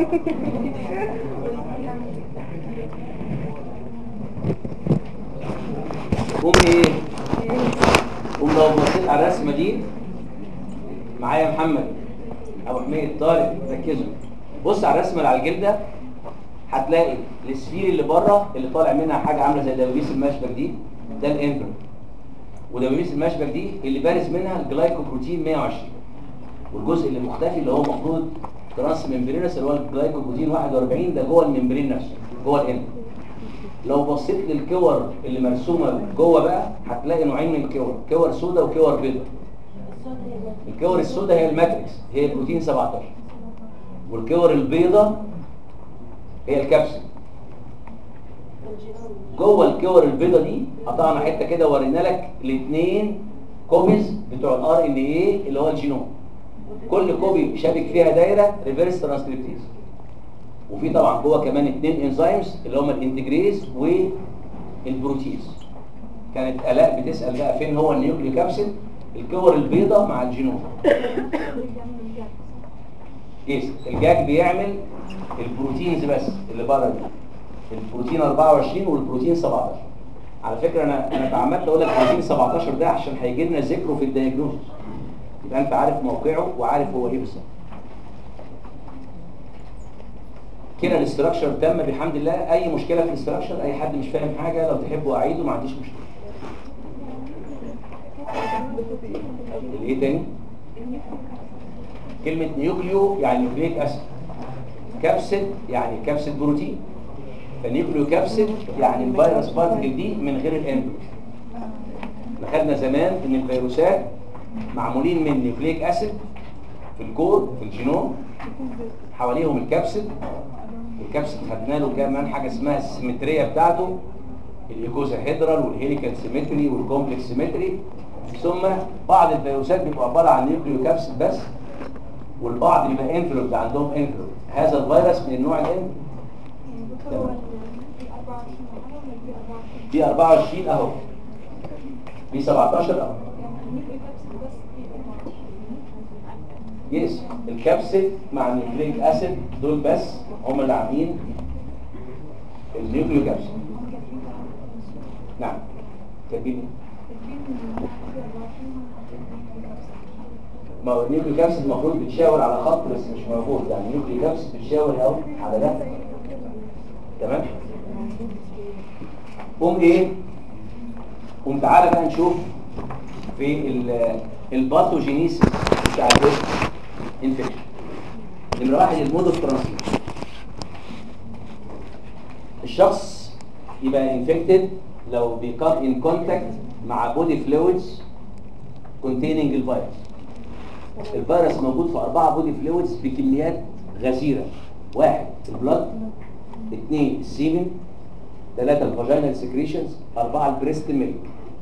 S1: قوم ايه قوم لو بصيت على الرسمه دي معايا يا محمد ابو حميد طارق ركزوا بص على الرسمه اللي على الجلده هتلاقي السفير اللي بره اللي طالع منها حاجه عامله زي دبابيس المشبك دي ده الانفرون ودبابيس المشبك دي اللي بارز منها الجلايكوبروتين 120 والجزء اللي مختفي اللي هو المفروض ترانس ممبرينس اللي هو الجلايكوبروتين 41 ده جوه الممبرين نفسه جوه الانفرون لو بصيت للكور اللي مرسومه جوه بقى هتلاقي نوعين من الكور كور سودا وكور بيضاء الكور السوداء هي الماتريكس هي البروتين 17 والكور البيضاء هي الكبسول جوه الكور البيضاء دي قطعنا حته كده وورينا لك الاثنين كوبيز بتوع الار ان ايه اللي هو الجينوم كل كوبي شابك فيها دايره ريفرس ترانسكريبتيز وفي طبعا جوه كمان اثنين انزيمز اللي هم الانتجريز والبروتيز كانت الاء بتسال بقى فين هو النيوكليو كابسيد الكور البيضاء مع الجينوم يس الجاك بيعمل البروتينز بس اللي بره دي البروتين 24 والبروتين 17 على فكره انا انا تعمدت اقول لك بروتين 17 ده عشان هيجي لنا ذكره في الدياجنوز يبقى انت عارف موقعه وعارف هو ايه بالظبط كده الاستراكشر تم بحمد الله اي مشكله في الاستراكشر اي حد مش فاهم حاجه لو تحبوا اعيده ما عنديش مشكله الايه تاني كلمه نيوكليو يعني نيوكليك اسيد كبسد يعني كبسد بروتين فنيوكليو كبسد يعني الفيروس بارتكل دي من غير الاندو احنا خدنا زمان ان الفيروسات معمولين من نيوكليك اسيد في الكور في الجينوم حواليهم الكبسد والكبسد خدنا له كمان حاجه اسمها السيمتريه بتاعته الايكوزاهيدرال والهيليكال سيمتري والكومبلكس سيمتري ثم بعض الفيروسات بيبقوا عباره عن نيوكليو كبسد بس والبعض بيبقى انفلوب عندهم انفلوب هذا الفيروس من النوع الانفلوب دي 24 اهو دي 17 اهو يس الكبسيد مع النيوكليك اسيد دول بس هم اللي عاملين النيوكليو كبسيد نعم كاتبين ما هو النيوكليو كبسيد المفروض بتشاور على خط بس مش موجود يعني النيوكليو كبسيد بتشاور اهو على ده تمام قوم ايه قوم تعالى بقى نشوف في الباثوجينيس بتاع الانفكشن نمره واحد المود اوف ترانسميشن الشخص يبقى انفكتد لو بيكام ان كونتاكت مع بودي فلويدز containing الفيروس الفيروس موجود في أربعة بودي فلويدز بكميات غزيرة واحد البلد اثنين السيمن ثلاثة الفاجينال سكريشنز أربعة البريست ميلك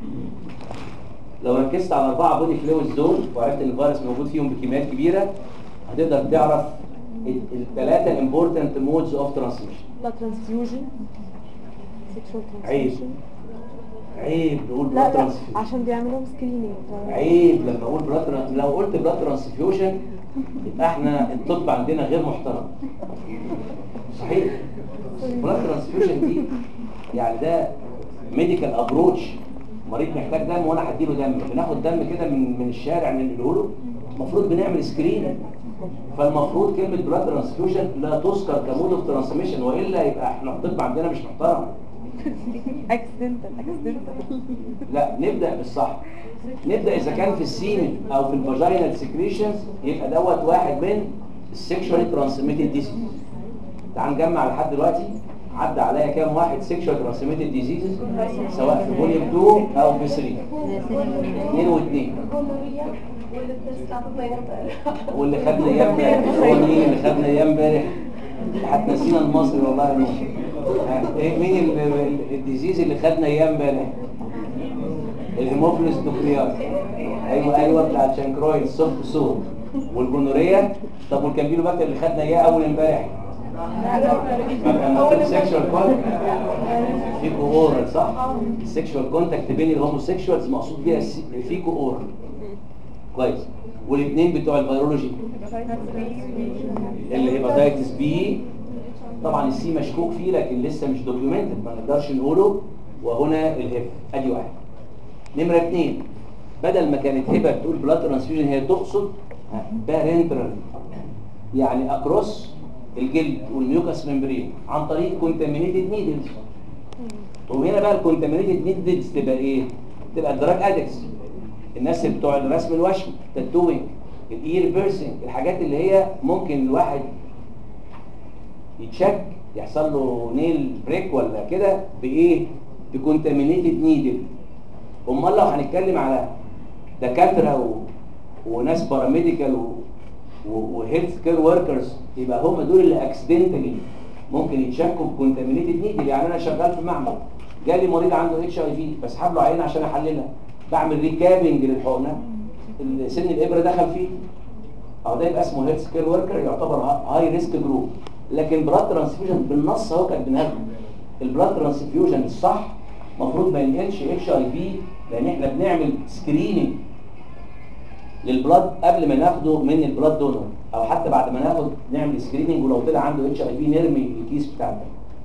S1: لو ركزت على أربعة بودي فلويدز دول وعرفت إن الفيروس موجود فيهم بكميات كبيرة هتقدر تعرف الثلاثة important modes of transmission
S2: لا ترانسفيوجن سيكشوال
S1: عيب.
S2: ترانسفيوجن
S1: عيب نقول
S2: لا
S1: بلاد
S2: لا
S1: ترانسفيوجن
S2: عشان بيعملوا سكرينينج
S1: عيب لما اقول بلاد تران- لو قلت بلاد ترانسفيوجن يبقى احنا الطب عندنا غير محترم صحيح بلاد ترانسفيوجن دي يعني ده ميديكال ابروتش مريض محتاج دم وانا هديله دم بناخد دم كده من من الشارع ننقله له المفروض بنعمل سكرين فالمفروض كلمه بلاد ترانسفيوجن لا تذكر كمود اوف ترانسميشن والا يبقى احنا الطب عندنا مش محترم
S2: اكسيدنتال اكسيدنتال
S1: لا نبدأ بالصح نبدأ إذا كان في السيمن أو في الفاجينال سكريشنز يبقى دوت واحد من السكشوالي ترانسميتد ديسيز تعال نجمع لحد دلوقتي عدى عليا كام واحد سيكشوال ترانسميتد ديزيزز سواء في فوليوم 2 او في 3 2 و2 واللي خدنا ايام هو مين اللي خدنا ايام امبارح حتى نسينا المصري والله يا نور ها، ايه مين ال- ال- الديزيز اللي خدنا ايام امبارح الهيموفيلس دوكريار ايوه ايوه بتاع الشانكرويد سوفت سور والجونوريا طب والكامبيلوباكتر اللي خدنا اياه اول امبارح ما كان سيكشوال كونتاكت فيكو اورال صح السيكشوال كونتاكت بين الهوموسيكشوالز مقصود بيها السي- فيكو اورال كويس والاثنين بتوع الفيرولوجي اللي هيباتايتس بي طبعا السي مشكوك فيه لكن لسه مش دوكيومنتد ما نقدرش نقوله وهنا الهيب ادي واحد نمره اثنين بدل ما كانت هبه تقول بلاد ترانسفيوجن هي تقصد بارنترال يعني اكروس الجلد والميوكاس ممبرين عن طريق كونتامينيتد نيدلز وهنا بقى الكونتامينيتد نيدلز تبقى ايه؟ تبقى الدراج ادكس الناس بتوع الرسم الوشمي التاتوينج الاير بيرسينج الحاجات اللي هي ممكن الواحد يتشك يحصل له نيل بريك ولا كده بايه بكونتامينيتد نيدل امال لو هنتكلم على دكاتره و... وناس باراميديكال و... وهيلث كير وركرز يبقى هم دول اللي اكسيدنتالي ممكن يتشكوا بكونتامينيتد نيدل يعني انا شغال في معمل جالي مريض عنده اتش اي في بسحب له عينه عشان احللها بعمل ريكابنج للحقنه سن الابره دخل فيه او ده يبقى اسمه هيلث كير وركر يعتبر هاي ريسك جروب لكن بلاد ترانسفيوجن بالنص اهو كاتبينها لكم البلاد ترانسفيوجن الصح المفروض ما ينقلش اتش اي في لان احنا بنعمل سكريننج للبلاد قبل ما ناخده من البلاد دونر او حتى بعد ما ناخد نعمل سكريننج ولو طلع عنده اتش اي في نرمي الكيس بتاعته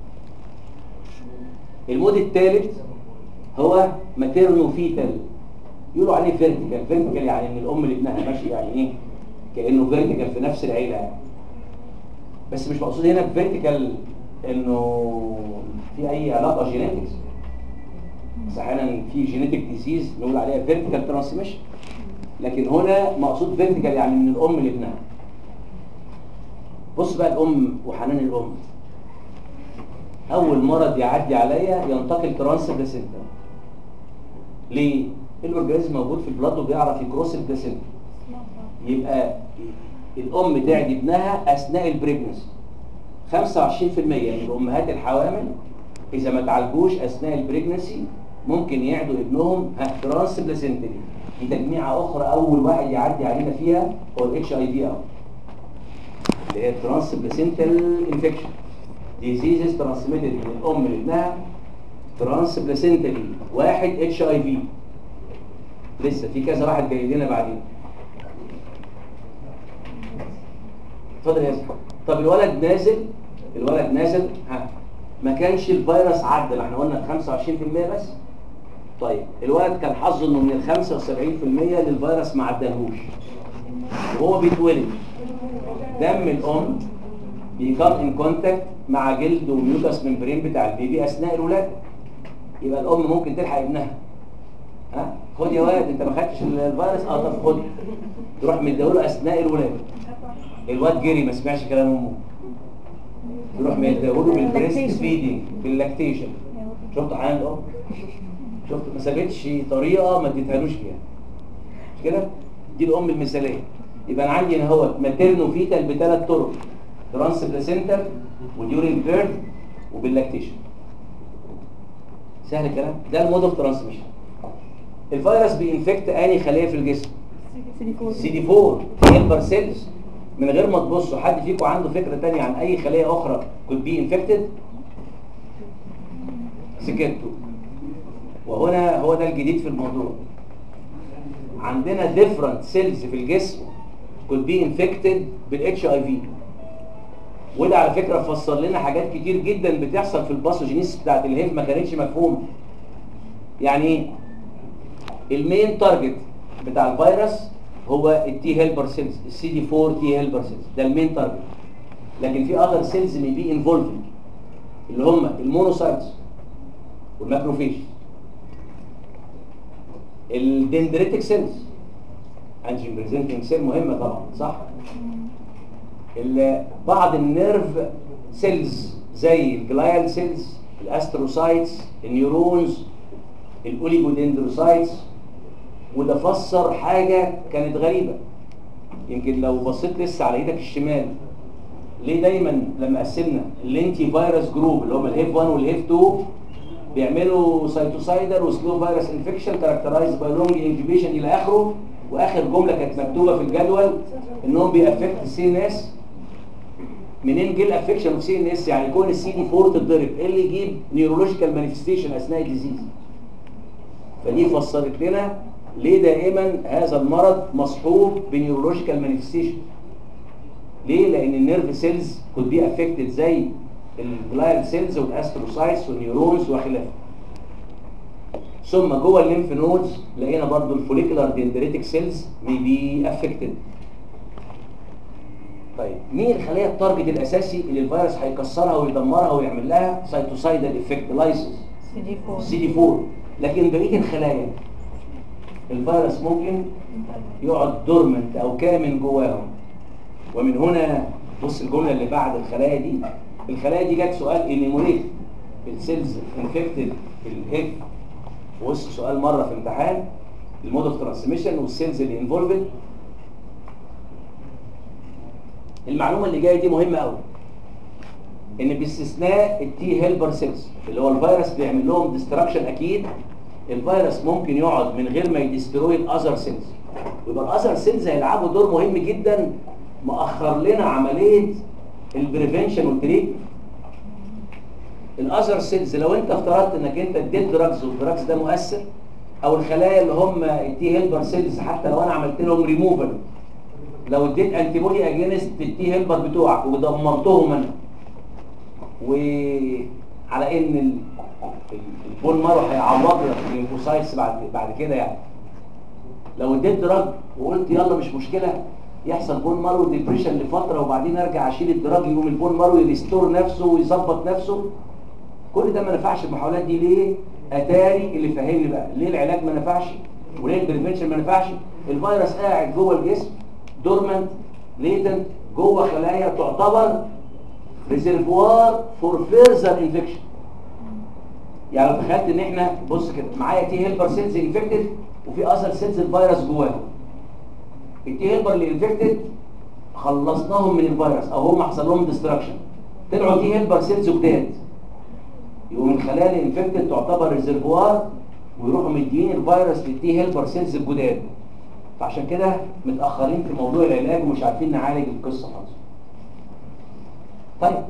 S1: المود الثالث هو ماتيرنو فيتال يقولوا عليه فيرتيكال فيرتيكال يعني ان الام لابنها ماشي يعني ايه كانه فيرتيكال في نفس العيله يعني بس مش مقصود هنا فيرتيكال انه في اي علاقه جينيتكس بس احيانا في جينيتك ديزيز نقول عليها فيرتيكال ترانسميشن لكن هنا مقصود فيرتيكال يعني من الام لابنها بص بقى الام وحنان الام اول مرض يعدي عليا ينتقل ترانس بلاسينتا ليه الاورجانيزم موجود في البلاد وبيعرف يكروس البلاسينتا يبقى الام تعدي ابنها اثناء البريجنسي 25% من الامهات الحوامل اذا ما تعالجوش اثناء البريجنسي ممكن يعدوا ابنهم ترانس بلاسينتا دي تجميعه اخرى اول واحد يعدي علينا فيها هو الاتش اي في او اللي هي ترانس بلاسينتال انفكشن ديزيزز ترانسميتد من الام لابنها ترانس بلاسينتالي واحد اتش اي في لسه في كذا واحد جاي لنا بعدين اتفضل يا اسمع طب الولد نازل الولد نازل ها ما كانش الفيروس عدى احنا قلنا 25% بس طيب الولد كان حظه انه من ال 75% للفيروس ما عداهوش وهو بيتولد دم الام بيكم ان كونتاكت مع جلد وميوكاس ممبرين بتاع البيبي اثناء الولاده يبقى الام ممكن تلحق ابنها ها خد يا ولد انت ما خدتش الفيروس اه طب خد تروح مديهوله اثناء الولاده الواد جري ما سمعش كلام امه تروح مديهوله بالبريست فيدنج باللاكتيشن شفت حنان الام شفت ما سابتش طريقه ما اديتهالوش فيها مش كده دي الام المثاليه يبقى انا عندي هنا اهوت ماتيرنو فيتال بثلاث طرق ترانس بلاسنتال وديورين بيرث وباللاكتيشن سهل الكلام ده المود اوف ترانسميشن الفيروس بينفكت اني خليه في الجسم سي دي 4 هيلبر سيلز من غير ما تبصوا حد فيكم عنده فكره ثانيه عن اي خليه اخرى كود بي انفكتد سكتوا وهنا هو ده الجديد في الموضوع عندنا ديفرنت سيلز في الجسم could be infected بالاتش اي في وده على فكره فسر لنا حاجات كتير جدا بتحصل في الباثوجينيس بتاعت الهيف ما كانتش مفهومه يعني ايه المين تارجت بتاع الفيروس هو التي هيلبر سيلز السي دي 4 تي هيلبر سيلز ده المين تارجت لكن في اذر سيلز مي بي انفولفنج اللي هم المونوسايتس والماكروفيج الدندريتك سيلز انجين بريزنتنج سيل مهمه طبعا صح ال- بعض النيرف سيلز زي زي الجلايال سيلز الاستروسايتس النيورونز الاوليجودندروسايتس وده فسر حاجة كانت غريبة يمكن لو بصيت لسه على ايدك الشمال ليه دايما لما قسمنا الانتي فيروس جروب اللي هم الاف 1 والاف 2 بيعملوا سيتوسايدر وسلو فيروس انفكشن كاركترايز باي لونج انكيوبيشن الى اخره واخر جمله كانت مكتوبه في الجدول انهم بيأفكت السي ان اس منين جه الافكشن اوف سي ان اس يعني يكون السي دي 4 تتضرب ايه اللي يجيب نيورولوجيكال مانيفستيشن اثناء الديزيز فدي فسرت لنا ليه دائما هذا المرض مصحوب بنيورولوجيكال مانيفستيشن ليه لان النيرف سيلز كود بي افكتد زي الجلايال سيلز والاستروسايتس والنيورونز وخلافه ثم جوه الليمف نودز لقينا برضو الفوليكولار دندريتك سيلز مي بي افكتد طيب مين الخليه التارجت الاساسي اللي الفيروس هيكسرها ويدمرها ويعمل لها سيتوسايدال افكت لايسيس
S2: سي دي 4
S1: سي دي 4 لكن بقيه الخلايا الفيروس ممكن يقعد دورمنت او كامن جواهم ومن هنا بص الجمله اللي بعد الخلايا دي الخلايا دي جت سؤال انيموليت السيلز انفكتد في الهيد بص سؤال مره في امتحان المود اوف ترانسميشن والسيلز اللي انفولفد المعلومه اللي جايه دي مهمه قوي ان باستثناء التي هيلبر سيلز اللي هو الفيروس بيعمل لهم ديستراكشن اكيد الفيروس ممكن يقعد من غير ما يدستروي الاذر سيلز ويبقى الاذر سيلز هيلعبوا دور مهم جدا مأخر لنا عمليه البريفنشن والتريتمنت الاذر سيلز لو انت افترضت انك انت اديت دراجز والدراجز ده مؤثر او الخلايا اللي هم التي هيلبر سيلز حتى لو انا عملت لهم ريموفل لو اديت انتي بودي اجينست التي هيلبر بتوعك ودمرتهم انا وعلى ان ال- ال- البون مارو هيعوض لك الليمفوسايتس بعد بعد كده يعني لو اديت دراج وقلت يلا مش مشكله يحصل بون مارو ديبريشن لفتره وبعدين ارجع اشيل الدراج يقوم البون مارو يريستور نفسه ويظبط نفسه كل ده ما نفعش المحاولات دي ليه اتاري اللي فهمني بقى ليه العلاج ما نفعش وليه البريفنشن ما نفعش الفيروس قاعد جوه الجسم دورمنت ليتنت جوه خلايا تعتبر ريزرفوار فور فيرزر انفكشن يعني لو تخيلت ان احنا بص كده معايا تي هيلبر سيلز انفكتد وفي اثر سيلز الفيروس جواها التي هيلبر اللي انفكتد خلصناهم من الفيروس او هم حصل لهم ديستراكشن طلعوا تي هيلبر سيلز جداد يقوم الخلايا اللي انفكتد تعتبر ريزرفوار ويروحوا مديين الفيروس للتي هيلبر سيلز الجداد فعشان كده متاخرين في موضوع العلاج ومش عارفين نعالج القصه خالص طيب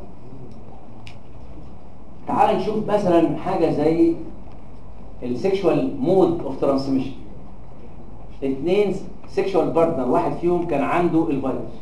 S1: تعال نشوف مثلا حاجه زي السيكشوال مود اوف ترانسميشن اثنين سيكشوال بارتنر واحد فيهم كان عنده الفيروس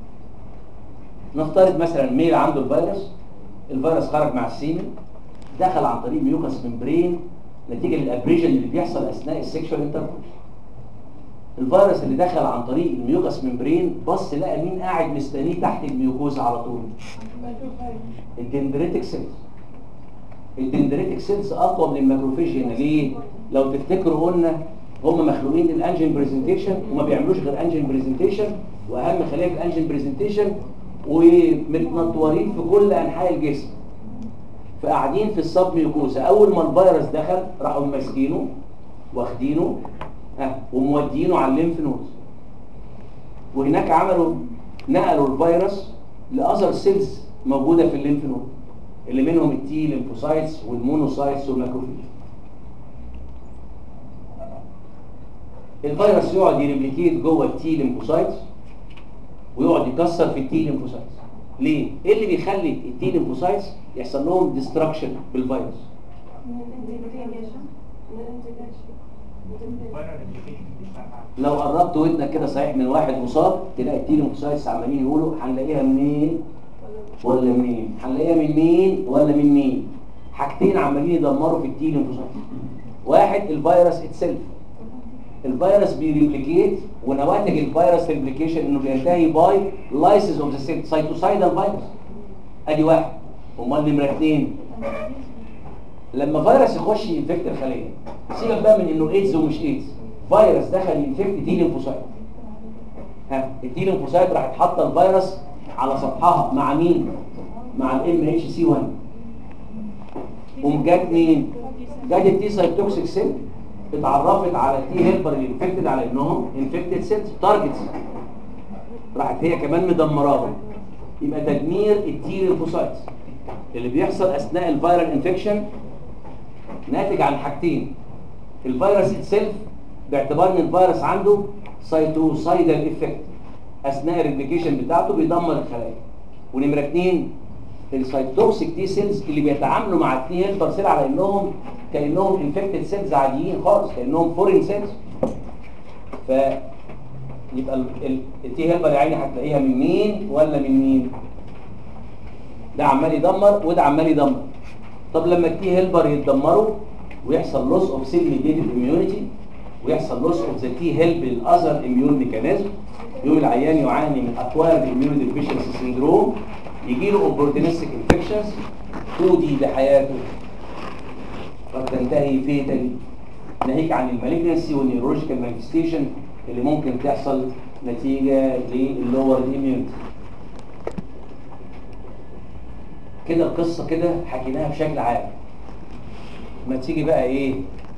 S1: نفترض مثلا ميل عنده الفيروس الفيروس خرج مع السيمن دخل عن طريق ميوكس ممبرين نتيجه للابريجن اللي بيحصل اثناء السيكشوال انتركورس الفيروس اللي دخل عن طريق الميوكس ممبرين بص لقى مين قاعد مستنيه تحت الميوكوزا على طول الدندريتك سيلز الدندريتك سيلز اقوى من الماكروفيج هنا ليه لو تفتكروا قلنا هم مخلوقين للانجين برزنتيشن وما بيعملوش غير انجين برزنتيشن واهم خليه في الانجين برزنتيشن ومتنطورين في كل انحاء الجسم فقاعدين في السب ميوكوزا اول ما الفيروس دخل راحوا ماسكينه واخدينه ها ومودينه على الليمف نودز وهناك عملوا نقلوا الفيروس لاذر سيلز موجوده في الليمف نود اللي منهم التي ليمفوسايتس والمونوسايتس والماكروفيج الفيروس يقعد يريبليكيت جوه التي ليمفوسايتس ويقعد يكسر في التي ليمفوسايتس ليه ايه اللي بيخلي التي ليمفوسايتس يحصل لهم ديستراكشن بالفيروس لو قربت ودنك كده صحيح من واحد مصاب تلاقي التي ليمفوسايتس عمالين يقولوا هنلاقيها منين ولا منين هنلاقيها من مين ولا من مين حاجتين عمالين يدمروا في التي ليمفوسايتس واحد الفيروس اتسلف الفيروس بيريبليكيت ونواتج الفيروس ريبليكيشن انه بينتهي باي لايسيس اوف ذا سيل سايتوسايدال فيروس ادي واحد امال نمره اثنين لما فيروس يخش ينفكت الخليه سيبك بقى من انه ايدز ومش ايدز فيروس دخل ينفكت تي ليمفوسايت ها التي ليمفوسايت راح تحط الفيروس على سطحها مع مين مع الام اتش سي 1 قوم جت مين جت التي سايتوكسيك سيل اتعرفت على التي هيلبر اللي انفكتد على انهم انفكتد سيلز تارجتس راحت هي كمان مدمراهم يبقى تدمير التي ليمفوسايتس اللي بيحصل اثناء الفيرال انفكشن ناتج عن حاجتين الفيروس اتسيلف باعتبار ان الفيروس عنده سايتوسايدال افكت اثناء الريبليكيشن بتاعته بيدمر الخلايا ونمره اثنين السايتوكسيك تي سيلز اللي بيتعاملوا مع التي هيلبر سيل على انهم كانهم انفكتد سيلز عاديين خالص كانهم فورين سيلز ف يبقى التي هيلبر يا عيني هتلاقيها من مين ولا من مين ده عمال يدمر وده عمال يدمر طب لما التي هيلبر يتدمروا ويحصل لوس اوف سيل ميديتد اميونيتي ويحصل لوس اوف ذا تي هيلب الاذر اميون ميكانيزم يوم العيان يعاني من اكوارد اميون ديفيشنسي سيندروم يجي له اوبورتونستيك انفكشنز تودي بحياته قد تنتهي فيتالي ناهيك عن المالجنسي والنيورولوجيكال مانيفستيشن اللي ممكن تحصل نتيجه للور اميونيتي كده القصه كده حكيناها بشكل عام ما تيجي بقى ايه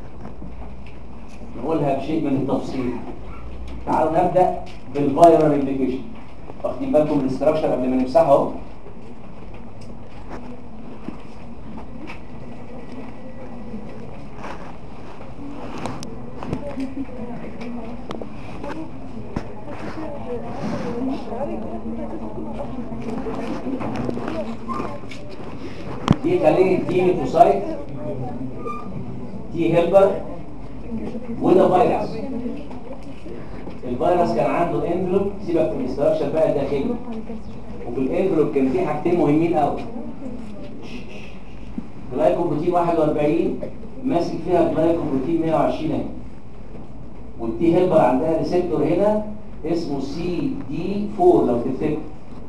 S1: نقولها بشيء من التفصيل تعالوا نبدا بالفايرال ريبليكيشن واخدين بالكم من الاستراكشر قبل ما نمسحه اهو دي خليه دي ليفوسايت دي هيلبر وده فيروس الفيروس كان عنده انفلوب سيبك من الاستراكشر بقى الداخلي وفي الانفلوب كان في حاجتين مهمين قوي جلايكوبروتين 41 ماسك فيها جلايكوبروتين 120 اهي والتي هيلبر عندها ريسبتور هنا اسمه سي دي 4 لو تفتكر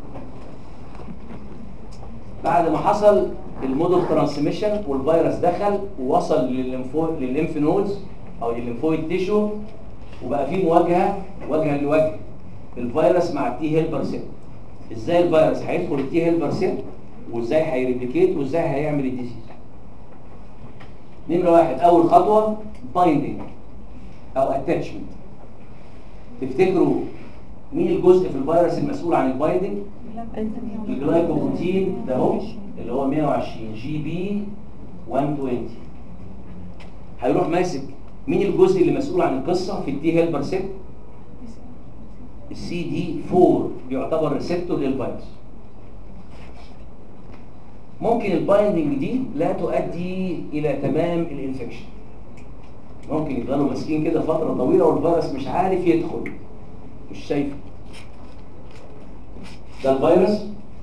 S1: بعد ما حصل المودل ترانسميشن والفيروس دخل ووصل للليمفو للليمف نودز او للليمفويد تيشو وبقى في مواجهه وجها لوجه الفيروس مع التي هيلبر سيل ازاي الفيروس هيدخل التي هيلبر سيل وازاي هيريبليكيت وازاي هيعمل الديزيز نمره واحد اول خطوه بايندينج او اتاتشمنت تفتكروا مين الجزء في الفيروس المسؤول عن البايندينج الجلايكوبروتين ده اهو اللي هو 120 جي بي 120 هيروح ماسك مين الجزء اللي مسؤول عن القصه في التي هيلبر سيل السي دي 4 بيعتبر ريسبتور للفيروس ممكن البايندنج دي لا تؤدي الى تمام الانفكشن ممكن يفضلوا ماسكين كده فتره طويله والفيروس مش عارف يدخل مش شايفه ده الفيروس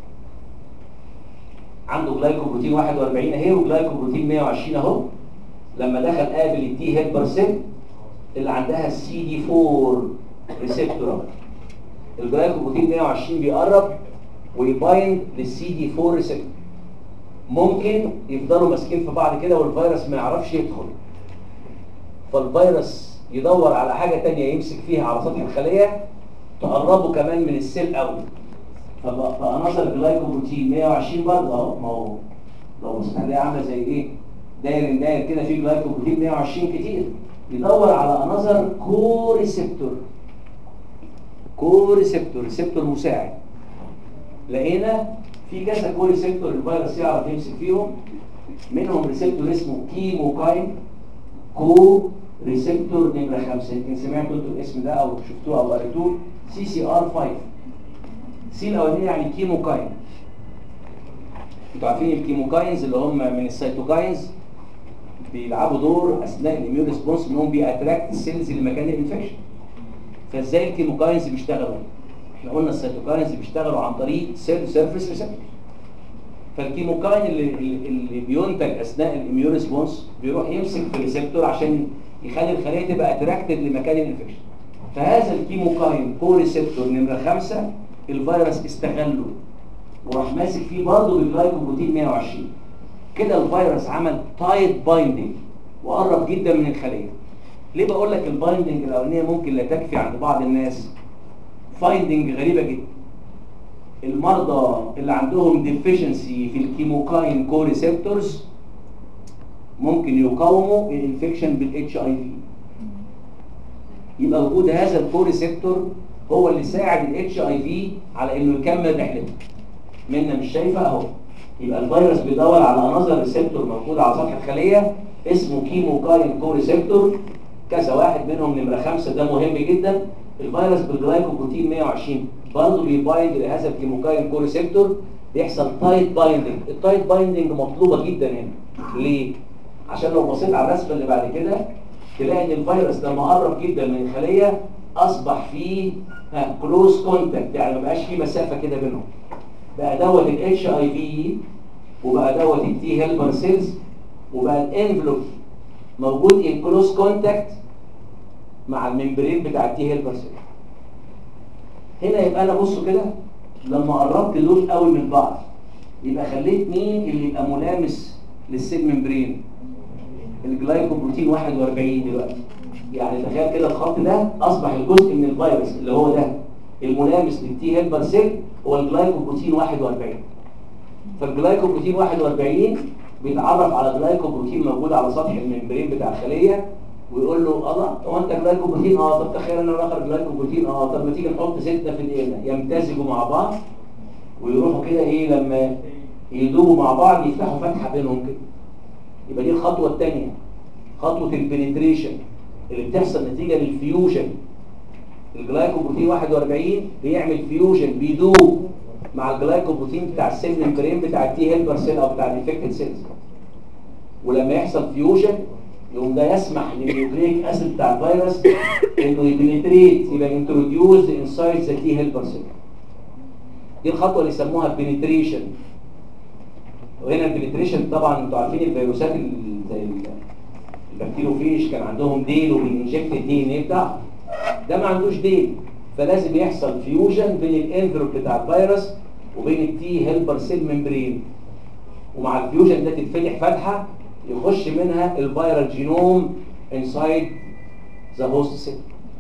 S1: عنده جلايكوبروتين 41 اهي وجلايكوبروتين 120 اهو لما دخل قابل التي هيلبر سيل اللي عندها السي دي 4 ريسبتور الجلايكوبروتين 120 بيقرب ويبايند للسي دي 4 ريسبتور ممكن يفضلوا ماسكين في بعض كده والفيروس ما يعرفش يدخل فالفيروس يدور على حاجة تانية يمسك فيها على سطح الخلية تقربه كمان من السيل قوي فعناصر الجلايكوبروتين 120 برضه اهو ما هو لو بصيت عليها عامله زي ايه؟ داير داير كده في جلايكوبروتين 120 كتير يدور على عناصر كو ريسبتور كو ريسبتور ريسبتور مساعد لقينا في كذا كو ريسبتور الفيروس يعرف يمسك فيهم منهم ريسبتور اسمه كيموكاين كو ريسبتور نمره 5 يمكن سمعتوا انتوا الاسم ده او شفتوه او قريتوه سي سي ار 5 سي الاولانيه يعني كيموكاين انتوا عارفين الكيموكاينز اللي هم من السيتوكاينز بيلعبوا دور اثناء الاميون ريسبونس انهم بيأتراكت السيلز لمكان الانفكشن فازاي الكيموكاينز بيشتغلوا احنا قلنا السيتوكاينز بيشتغلوا عن طريق سيل سيرفيس ريسبتور فالكيموكاين اللي, اللي بينتج اثناء الاميون ريسبونس بيروح يمسك في الريسبتور عشان يخلي الخليه تبقى اتراكتد لمكان الانفكشن فهذا الكيموكاين كو ريسبتور نمره 5 الفيروس استغله وراح ماسك فيه برضه بالجلايكوبروتين 120 كده الفيروس عمل تايت بايندنج وقرب جدا من الخليه ليه بقول لك البايندنج الاولانيه ممكن لا تكفي عند بعض الناس فايندنج غريبه جدا المرضى اللي عندهم ديفيشنسي في الكيموكاين كو ريسبتورز ممكن يقاوموا الانفكشن بالاتش اي في يبقى وجود هذا الكوريسبتور هو اللي ساعد الاتش اي في على انه يكمل رحلته منا مش شايفه اهو يبقى الفيروس بيدور على انظر ريسبتور موجود على سطح الخليه اسمه كيموكاين كوريسبتور كذا واحد منهم نمره خمسة ده مهم جدا الفيروس بالجلايكوبروتين 120 برضه بيبايند لهذا الكيموكاين كوريسبتور بيحصل تايت بايندنج التايت بايندنج مطلوبه جدا هنا ليه عشان لو بصيت على الرسمه اللي بعد كده تلاقي ان الفيروس لما قرب جدا من الخليه اصبح فيه كلوز كونتاكت يعني ما بقاش فيه مسافه كده بينهم بقى دوت الاتش اي في وبقى دوت التي هيلبر سيلز وبقى الانفلوب موجود ان كلوز كونتاكت مع الممبرين بتاع التي هيلبر سيلز هنا يبقى انا بصوا كده لما قربت دول قوي من بعض يبقى خليت مين اللي يبقى ملامس للسيل ممبرين الجلايكوبروتين 41 دلوقتي يعني تخيل كده الخط ده اصبح الجزء من الفيروس اللي هو ده الملامس للتي هيلبر سيل هو الجلايكوبروتين 41 فالجلايكوبروتين 41 بيتعرف على جلايكوبروتين موجود على سطح الممبرين بتاع الخليه ويقول له الله هو انت جلايكوبروتين اه طب تخيل انا الاخر جلايكوبروتين اه طب ما تيجي نحط سته في الايه يمتزجوا مع بعض ويروحوا كده ايه لما يدوبوا مع بعض يفتحوا فتحه بينهم كده يبقى دي الخطوه الثانيه خطوه البنتريشن اللي بتحصل نتيجه للفيوجن الجلايكوبروتين 41 بيعمل فيوجن بيدوب مع الجلايكوبروتين بتاع السيل ممبرين بتاع التي هيلبر سيل او بتاع الانفكتد سيلز ولما يحصل فيوجن يقوم ده يسمح للنيوكليك اسيد بتاع الفيروس انه يبنتريت يبقى انتروديوز انسايد ذا تي هيلبر سيل دي الخطوه اللي يسموها بنتريشن وهنا البنتريشن طبعا انتوا عارفين الفيروسات ال- زي ال- البكتيروفيش كان عندهم ديل وبينجكت الدي ان ايه بتاعه ده ما عندوش ديل فلازم يحصل فيوجن بين الانفلوب بتاع الفيروس وبين التي هيلبر سيل ممبرين ومع الفيوجن ده تتفتح فتحه يخش منها الفيرال جينوم انسايد ذا هوست سيل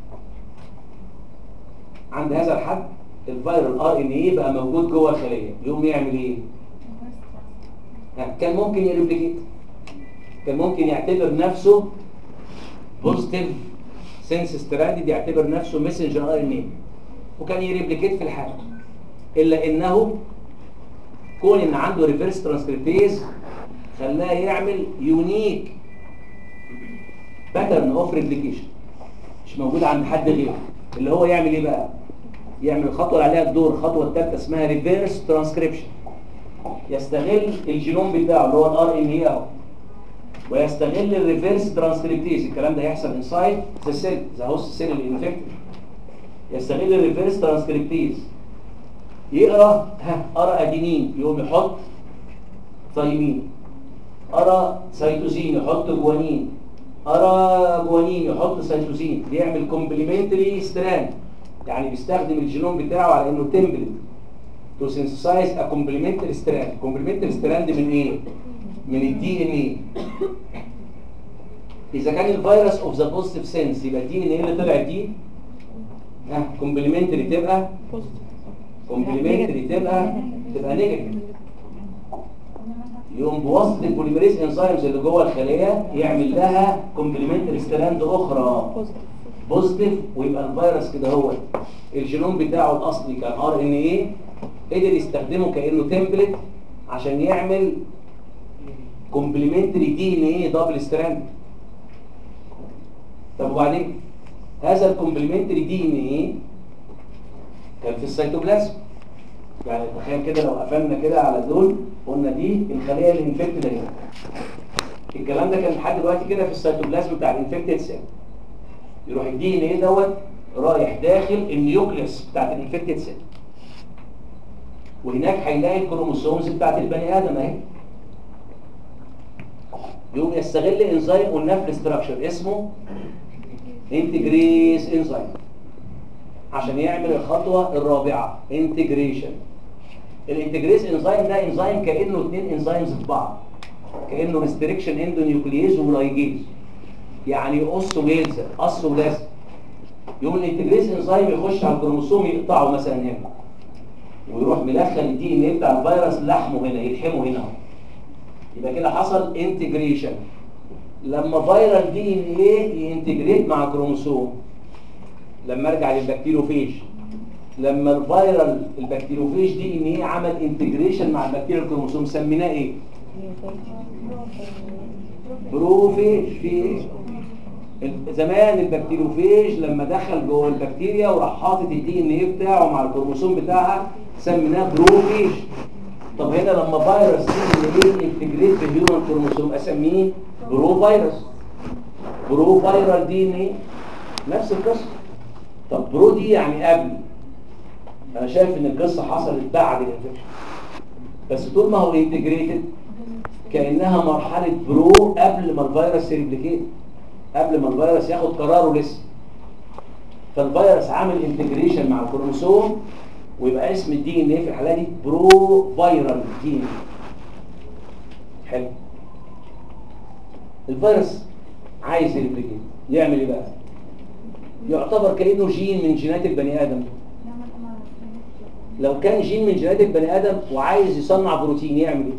S1: عند هذا الحد الفيرال ار ان ايه بقى موجود جوه الخليه يقوم يعمل ايه ها، كان ممكن يريبليكيت كان ممكن يعتبر نفسه بوزيتيف سنس ستراندد يعتبر نفسه ميسنجر ار ان ايه وكان يريبليكيت في الحاله الا انه كون ان عنده ريفرس ترانسكريبتيز خلاه يعمل يونيك باترن اوف ريبليكيشن مش موجود عند حد غيره اللي هو يعمل ايه بقى يعمل الخطوه اللي عليها الدور الخطوه الثالثه اسمها ريفرس ترانسكريبشن يستغل الجينوم بتاعه اللي هو الار ان اي اهو ويستغل الريفرس ترانسكريبتيز الكلام ده هيحصل انسايد ذا سيل ذا هوست سيل الانفكتد يستغل الريفرس ترانسكريبتيز يقرا ها قرا ادينين يقوم يحط ثايمين قرا سيتوزين يحط جوانين قرا جوانين يحط سيتوزين بيعمل كومبليمنتري ستراند يعني بيستخدم الجينوم بتاعه على انه تمبلت تو سينثسايز ا كومبليمنتري ستراند كومبليمنتري ستراند من ايه من الدي ان ايه اذا كان الفيروس اوف ذا بوزيتيف سنس يبقى الدي ان ايه اللي طلعت دي ها كومبليمنتري تبقى كومبليمنتري تبقى تبقى نيجاتيف يقوم بواسطه البوليميريز انزيمز اللي جوه الخليه يعمل لها كومبليمنتري ستراند اخرى بوزيتيف ويبقى الفيروس كده هو الجينوم بتاعه الاصلي كان ار ان ايه قدر يستخدمه كانه تمبلت عشان يعمل كومبليمنتري دي ان ايه دبل ستراند طب وبعدين هذا الكومبليمنتري دي ان ايه كان في السيتوبلازم يعني تخيل كده لو قفلنا كده على دول قلنا دي الخليه الانفكتد اهي الكلام ده كان لحد دلوقتي كده في السيتوبلازم بتاع الانفكتد سيل يروح الدي ان ايه دوت رايح داخل النيوكليوس بتاعت الانفكتد سيل وهناك هيلاقي الكروموسومز بتاعت البني ادم اهي يقوم يستغل انزيم قلناه في الاستراكشر اسمه انتجريز انزيم عشان يعمل الخطوه الرابعه انتجريشن الانتجريز انزيم ده انزيم كانه اثنين انزيمز في بعض كانه ريستريكشن اندونيوكلييز ولايجيز يعني قص ويلزق قص ولزق يقوم الانتجريز انزيم يخش على الكروموسوم يقطعه مثلا هنا ويروح مدخل الدي ان ايه بتاع الفيروس لحمه هنا يلحمه هنا اهو يبقى كده حصل انتجريشن لما فيرال دي ان ايه ينتجريت مع كروموسوم لما ارجع للبكتيروفيج لما الفيرال البكتيروفيج دي ان ايه عمل انتجريشن مع البكتيريا الكروموسوم سميناه ايه بروفيج في ايه ال- زمان البكتيروفيج لما دخل جوه البكتيريا وراح حاطط الدي ان ايه بتاعه مع الكروموسوم بتاعها سميناه بروفيج طب هنا لما فيروس دي ان ايه انتجريت في الهيومن كروموسوم اسميه برو فيروس برو فيرال دي ان ايه نفس القصه طب برو دي يعني قبل انا شايف ان القصه حصلت بعد الانفكشن بس طول ما هو انتجريتد كانها مرحله برو قبل ما الفيروس يريبليكيت قبل ما الفيروس ياخد قراره لسه فالفيروس عامل انتجريشن مع الكروموسوم ويبقى اسم الدي ان ايه في الحاله دي برو فيرال دي ان حلو الفيروس عايز يريبليكيت يعمل ايه بقى يعتبر كانه جين من جينات البني ادم لو كان جين من جينات البني ادم وعايز يصنع بروتين يعمل ايه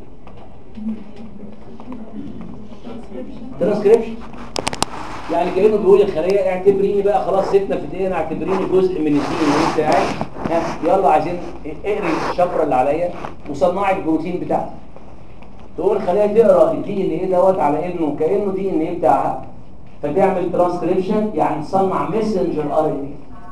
S1: ترانسكريبشن يعني كانه بيقول للخليه اعتبريني بقى خلاص سيبنا في الدنيا اعتبريني جزء من الدي ان بتاعي ها يلا عايزين اقري الشفره اللي عليا وصنعي البروتين بتاعتي تقول الخليه تقرا الدي ان ايه دوت على انه كانه دي ان ايه بتاعها فتعمل ترانسكريبشن يعني تصنع ميسنجر ار ان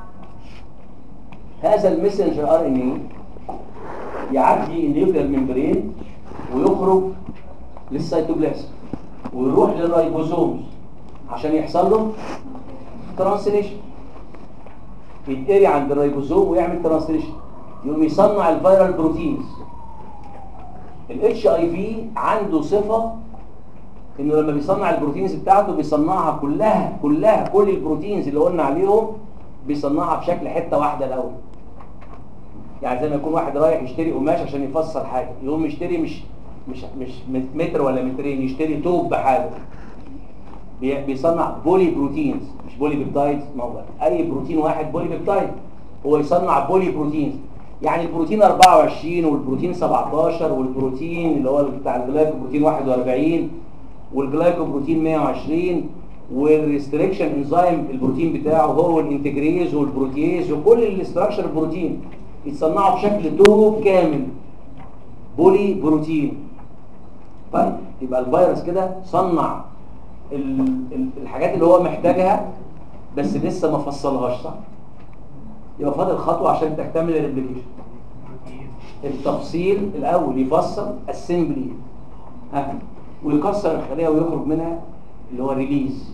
S1: هذا الميسنجر ار ان ايه يعدي النيوكلير ممبرين ويخرج للسيتوبلازم ويروح للرايبوزومز عشان يحصل له ترانسليشن يتقري عند الرايبوزوم ويعمل ترانسليشن يقوم يصنع الفيرال بروتينز الاتش اي في عنده صفه انه لما بيصنع البروتينز بتاعته بيصنعها كلها كلها كل البروتينز اللي قلنا عليهم بيصنعها بشكل حته واحده الاول يعني زي ما يكون واحد رايح يشتري قماش عشان يفصل حاجه يقوم يشتري مش مش مش متر ولا مترين يشتري توب بحاله بي- بيصنع بولي بروتينز مش بولي بيبتايد ما هو اي بروتين واحد بولي بيبتايد هو يصنع بولي بروتينز يعني البروتين 24 والبروتين 17 والبروتين اللي هو بتاع الجلايكوبروتين 41 والجلايكوبروتين 120 والريستريكشن انزيم البروتين بتاعه هو الانتجريز والبروتيز وكل الاستراكشر البروتين يتصنعوا بشكل توب كامل بولي بروتين طيب يبقى الفيروس كده صنع ال- ال- الحاجات اللي هو محتاجها بس لسه ما فصلهاش صح يبقى فاضل خطوه عشان تكتمل الريبليكيشن التفصيل الاول يفصل اسمبلي ها ويكسر الخليه ويخرج منها اللي هو ريليز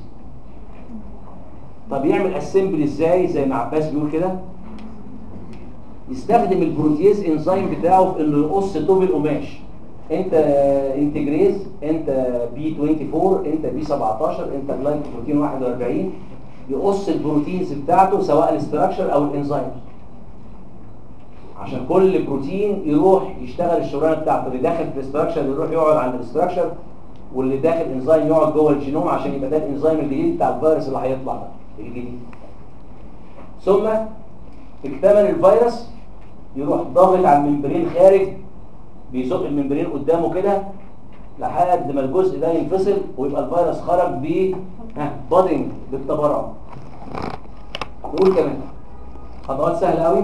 S1: طب يعمل اسمبلي ازاي زي ما عباس بيقول كده يستخدم البروتيز انزيم بتاعه في انه يقص طوب القماش انت انتجريز انت بي 24 انت بي 17 انت جلايكوبروتين 41 يقص البروتينز بتاعته سواء الاستراكشر او الانزيم عشان كل بروتين يروح يشتغل الشغلانه بتاعته اللي داخل في الاستراكشر يروح يقعد عند الاستراكشر واللي داخل انزيم يقعد جوه الجينوم عشان يبقى ده الانزيم الجديد بتاع الفيروس اللي هيطلع ده الجديد ثم اكتمل الفيروس يروح ضاغط على الممبرين خارج بيزق الممبرين قدامه كده لحد ما الجزء ده ينفصل ويبقى الفيروس خرج ب ها بادنج بالتبرع نقول كمان خطوات سهله قوي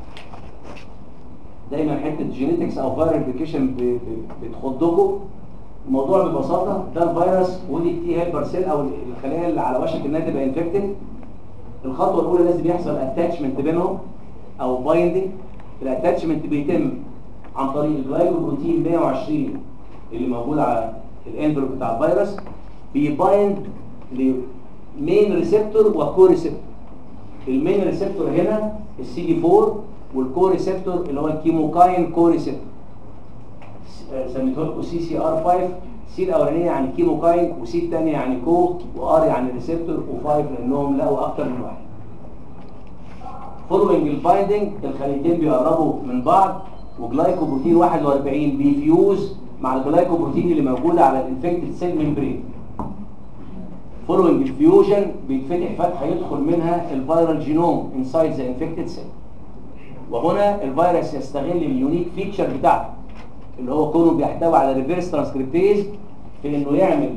S1: دايما حته جينيتكس او فايرال ابلكيشن بتخضكم الموضوع ببساطه ده الفيروس ودي التي هيلبر سيل او الخلايا اللي على وشك انها تبقى انفكتد الخطوه الاولى لازم يحصل اتاتشمنت بينهم او بايندنج الاتاتشمنت بيتم عن طريق الجلايكوبروتين 120 اللي موجود على الاندروب بتاع الفيروس بيبايند لمين ريسبتور وكو ريسبتور المين ريسبتور هنا السي دي 4 والكو ريسبتور اللي هو الكيموكاين كو ريسبتور سميته لكم سي سي ار 5 سي الاولانيه يعني كيموكاين وسي الثانيه يعني كو وار يعني ريسبتور و5 لانهم لقوا اكتر من واحد فولوينج البايندنج الخليتين بيقربوا من بعض وجلايكوبروتين 41 بيفيوز مع الجلايكوبروتين اللي موجوده على الانفكتد سيل ممبرين فولوينج الفيوجن بيتفتح فتحه يدخل منها الفيرال جينوم انسايد ذا انفكتد سيل وهنا الفيروس يستغل اليونيك فيتشر بتاعته اللي هو كونه بيحتوي على ريفيرس ترانسكريبتيز في انه يعمل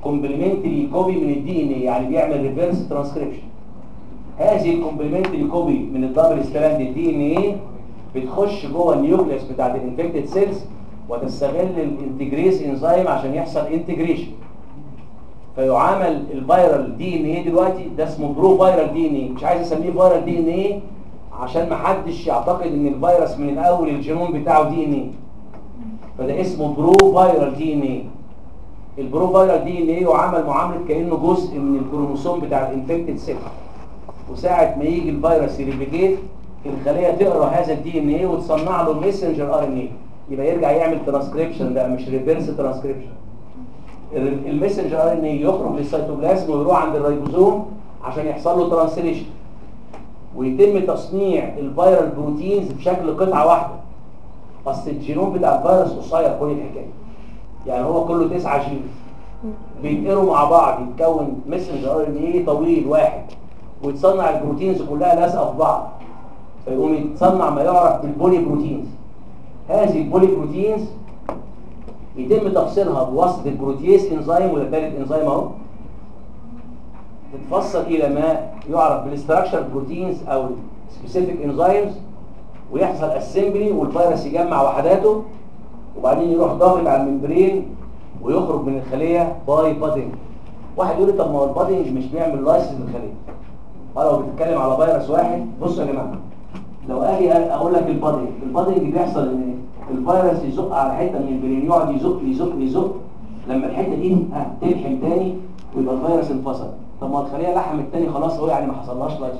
S1: كومبلمنتري كوبي من الدي ان اي يعني بيعمل ريفرس ترانسكريبشن هذه الكومبلمنتري كوبي من الدبل ستراند الدي ان اي بتخش جوه النيوكليس بتاعت الانفكتد سيلز وتستغل الانتجريز انزيم عشان يحصل انتجريشن فيعامل الفيرال دي ان ايه دلوقتي ده اسمه برو فيرال دي ان ايه مش عايز اسميه فيرال دي ان ايه عشان ما حدش يعتقد ان الفيروس من الاول الجينوم بتاعه دي ان ايه فده اسمه برو فيرال دي ان ايه البرو فيرال دي ان ايه يعامل معامله كانه جزء من الكروموسوم بتاع الانفكتد سيل وساعه ما يجي الفيروس يريبليكيت الخليه تقرا هذا الدي ان ايه وتصنع له ميسنجر ار ان ايه يبقى يرجع يعمل ترانسكريبشن ده مش ريفرس ترانسكريبشن الميسنجر ار ان ايه يخرج للسيتوبلازم ويروح عند الريبوزوم عشان يحصل له ترانسليشن ويتم تصنيع الفيرال بروتينز بشكل قطعه واحده اصل الجينوم بتاع الفيروس قصير كل الحكايه يعني هو كله تسعة جين بيتقروا مع بعض يتكون ميسنجر ار ان ايه طويل واحد ويتصنع البروتينز كلها لازقه في بعض فيقوم يتصنع ما يعرف بالبولي بروتينز هذه البولي بروتينز يتم تفصيلها بواسطه البروتيز انزيم وده ثالث انزيم اهو تتفصل الى ما يعرف بالاستراكشر بروتينز او سبيسيفيك انزيمز ويحصل اسمبلي والفيروس يجمع وحداته وبعدين يروح ضاغط على الممبرين ويخرج من الخليه باي بادنج واحد يقول لي طب ما هو البادنج مش بيعمل لايسنس للخليه اه لو بتتكلم على فيروس واحد بصوا يا جماعه لو اجي اقول لك البادنج البادنج بيحصل ان الفيروس يزق على حته من البرين يقعد يزق يزق يزق لما الحته دي ها تلحم تاني ويبقى الفيروس انفصل طب ما الخليه لحمت تاني خلاص هو يعني ما حصلهاش لايش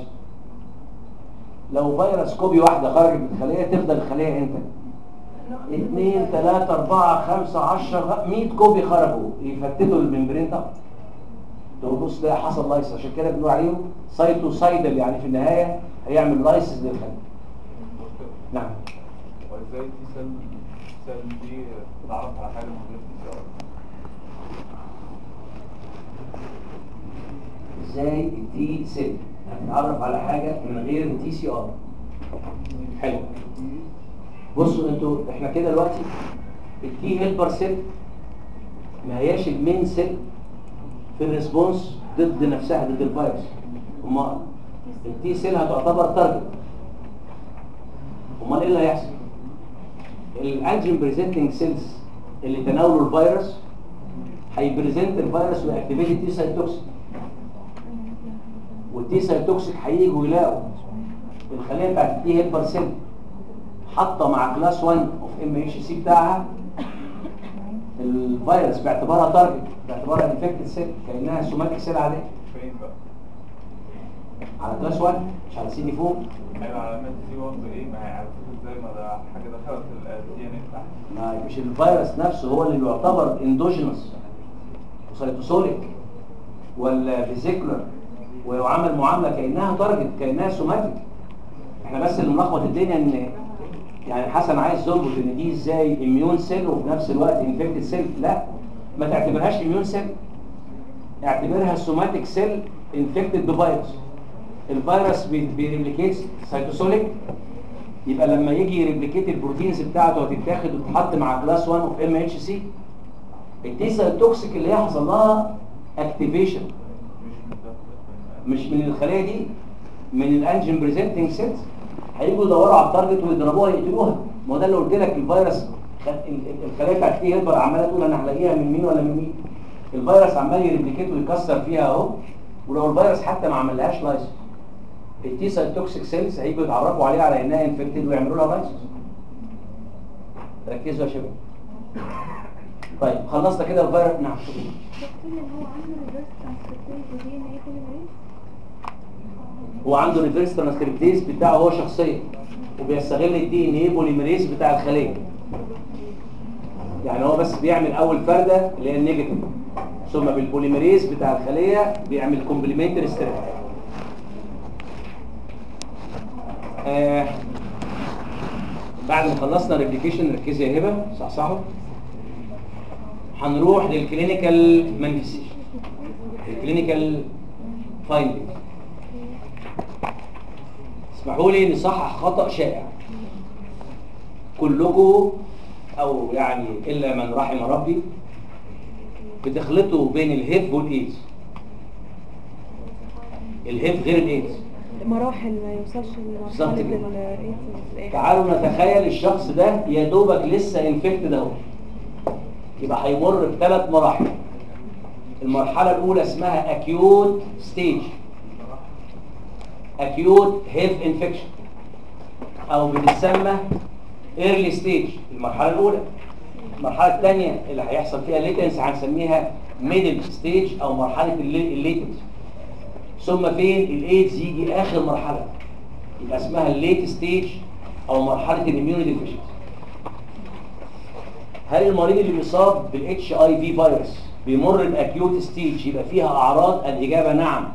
S1: لو فيروس كوبي واحده خرجت من الخليه تفضل الخليه امتى؟ اثنين ثلاثة أربعة خمسة عشرة مية كوبي خرجوا يفتتوا الممبرين طبعا تقول بص ده حصل لايس عشان كده بنقول عليهم سايتوسايدل يعني في النهاية هيعمل لايسس للخلية نعم
S3: وازاي تي سيل سيل دي تتعرف على حاجه من غير تي سي ار
S1: ازاي التي سيل هتتعرف على حاجة من غير تي سي ار حلو بصوا انتوا احنا كده دلوقتي التي هيلبر سيل ما هياش المين سيل في الريسبونس ضد نفسها ضد الفيروس امال التي سيل هتعتبر تارجت امال ايه اللي هيحصل الانجين بريزنتنج سيلز اللي تناولوا الفيروس هيبريزنت الفيروس واكتيفيت التي سيل توكسيك والتي سيل توكسيك هييجوا يلاقوا الخليه بتاعت التي هيلبر سيل حاطه مع كلاس 1 اوف ام اتش سي بتاعها الفيروس باعتبارها تارجت باعتبارها انفكتد سيل كانها سوماتيك سيل عاديه
S3: فين بقى؟
S1: على كلاس 1 مش على سي دي 4
S3: ايوه علامات سي 1 ايه ما هي عرفت ازاي ما ده حاجه دخلت الدي ان اي بتاعها
S1: ما مش الفيروس نفسه هو اللي يعتبر اندوجينوس وسيتوسوليك ولا فيزيكولر ويعامل معامله كانها تارجت كانها سوماتيك احنا بس اللي ملخبط الدنيا ان يعني حسن عايز يربط ان دي ازاي اميون سيل وفي نفس الوقت انفكتد سيل لا ما تعتبرهاش اميون سيل اعتبرها سوماتيك سيل انفكتد بفيروس الفيروس بي- بيريبليكيت سيتوسوليك يبقى لما يجي يريبليكيت البروتينز بتاعته وتتاخد وتتحط مع كلاس 1 اوف ام اتش سي التي سيل توكسيك اللي هيحصل لها اكتيفيشن
S3: مش من ده
S1: مش من الخلايا دي من الانجين بريزنتنج سيلز هيجوا يدوروا على التارجت ويضربوها يقتلوها ما هو ده اللي قلت لك الفيروس خ- ال- ال- الخلايا بتاعت تي هيلبر عماله تقول انا هلاقيها من مين ولا من مين الفيروس عمال يريبليكيت ويكسر فيها اهو ولو الفيروس حتى ما عملهاش لايسس التي سيل توكسيك سيلز هيجوا يتعرفوا عليها على انها انفكتد ويعملوا لها لايسس ركزوا يا شباب طيب خلصنا كده الفيروس نعم
S4: دكتور اللي هو عنده ريفرس ترانسكريبتيز ودي ان اي بوليمريز
S1: هو عنده ريفرس ترانسكريبتيز بتاعه هو شخصيا وبيستغل الدي ان ايه بوليمريز بتاع الخليه يعني هو بس بيعمل اول فرده اللي هي النيجاتيف ثم بالبوليمريز بتاع الخليه بيعمل كومبلمنتري ستريب آه بعد ما خلصنا ريبليكيشن ركزي يا هبه صحصحوا هنروح للكلينيكال مانيفستيشن الكلينيكال فايندنج اسمحوا لي نصحح خطأ شائع كلكم او يعني الا من رحم ربي بتخلطه بين الهيف والايدز الهيف غير الايدز
S2: مراحل ما يوصلش
S1: بالظبط
S2: لمرحلة
S1: كده.
S2: الايدز في الاخر
S1: تعالوا نتخيل الشخص ده يا دوبك لسه انفكتد اهو يبقى هيمر بثلاث مراحل المرحله الاولى اسمها اكيوت ستيج اكيوت هيف انفكشن او بتسمى ايرلي ستيج المرحله الاولى المرحله الثانيه اللي هيحصل فيها ليتنس هنسميها ميدل ستيج او مرحله الليتنس ثم فين الايدز يجي اخر مرحله يبقى اسمها الليت ستيج او مرحله الاميوني ديفيشنسي هل المريض اللي بيصاب بالاتش اي في فيروس بيمر باكيوت ستيج يبقى فيها اعراض الاجابه نعم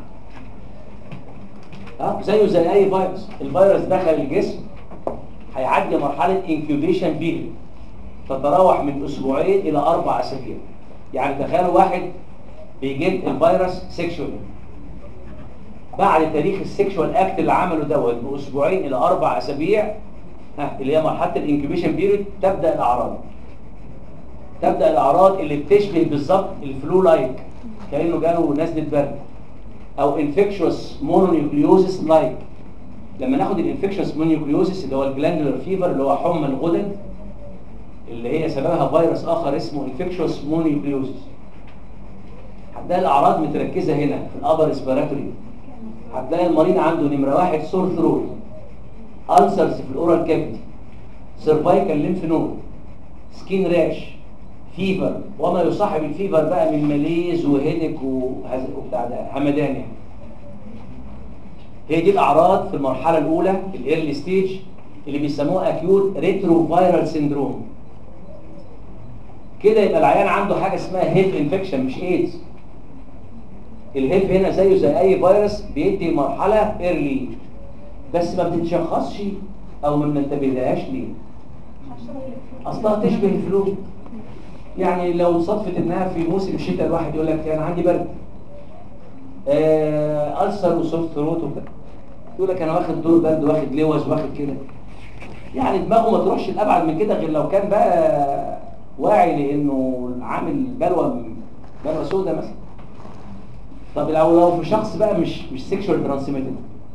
S1: ها زيه زي اي فيروس الفيروس دخل الجسم هيعدي مرحله انكيوبيشن بيريد تتراوح من اسبوعين الى اربع اسابيع يعني تخيلوا واحد بيجيب الفيروس سيكشوالي بعد تاريخ السيكشوال اكت اللي عمله دوت باسبوعين الى اربع اسابيع ها اللي هي مرحله الانكيوبيشن بيريد تبدا الاعراض تبدا الاعراض اللي بتشبه بالظبط الفلو لايك كانه جاله نزله برد او انفكشوس مونونيوكليوزيس لايك لما ناخد الانفكشوس مونونيوكليوزيس اللي هو الجلاندولار فيفر اللي هو حمى الغدد اللي هي سببها فيروس اخر اسمه انفكشوس مونونيوكليوزيس هتلاقي الاعراض متركزه هنا في الابر ريسبيراتوري هتلاقي المريض عنده نمره واحد سور ثروت ألسرز في الاورال كافيتي سيرفايكال ليمف نود سكين راش فيفر وما يصاحب الفيفر بقى من ماليز وهيدك وهز- وبتاع ده همدان يعني هي دي الاعراض في المرحله الاولى الايرلي ستيج اللي بيسموها اكيوت ريترو فايرال سيندروم كده يبقى العيان عنده حاجه اسمها هيف انفكشن مش ايدز الهيف هنا زيه زي اي فيروس بيدي مرحله ايرلي بس ما بتتشخصش او ما بننتبهلهاش ليه اصلها تشبه الفلو يعني لو صدفت انها في موسم الشتاء الواحد يقول لك انا عندي برد آه ألسر وسوفت ثروت وكده يقول لك انا واخد دور برد واخد لوز واخد كده يعني دماغه ما تروحش لابعد من كده غير لو كان بقى واعي لانه عامل بلوى بلوى سوداء مثلا طب لو لو في شخص بقى مش مش سيكشوال ترانسميتد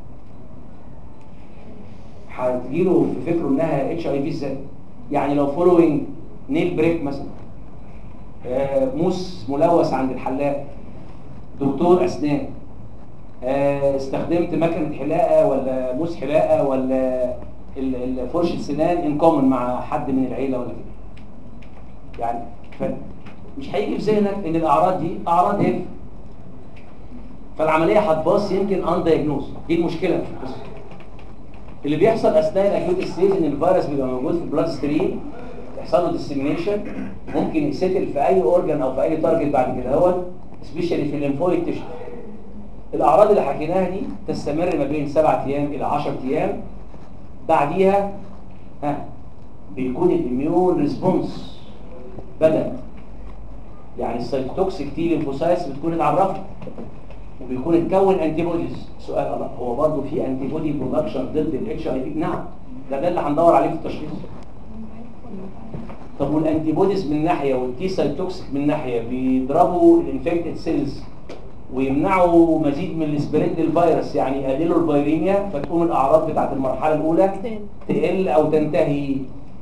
S1: هتجيله في فكره انها اتش اي في ازاي يعني لو فولوينج نيل بريك مثلا آه، موس ملوث عند الحلاق دكتور اسنان آه، استخدمت مكنه حلاقه ولا موس حلاقه ولا ال- ال- فرشه سنان ان كومن مع حد من العيله ولا كده يعني مش هيجي في ذهنك ان الاعراض دي اعراض هيف فالعمليه هتباص يمكن ان دايجنوز دي المشكله في القصه اللي بيحصل اثناء الاكيوت ستيج ان الفيروس بيبقى موجود في البلاد ستريم يحصل له ديسيمينيشن ممكن يسيتل في اي اورجان او في اي تارجت بعد كده هو سبيشالي في الليمفويد تيشو الاعراض اللي حكيناها دي تستمر ما بين 7 ايام الى 10 ايام بعديها ها بيكون الاميون ريسبونس بدا يعني السيتوتوكسيك تي ليمفوسايتس بتكون اتعرفت وبيكون اتكون انتي بوديز سؤال الله هو برضه في انتي بودي برودكشن ضد الاتش اي في نعم ده ده اللي هندور عليه في التشخيص طب والانتي بوديز من ناحيه والتي سيتوكسيك من ناحيه بيضربوا الانفكتد سيلز ويمنعوا مزيد من السبريد الفيروس يعني يقللوا الفيريميا فتقوم الاعراض بتاعت المرحله الاولى تقل او تنتهي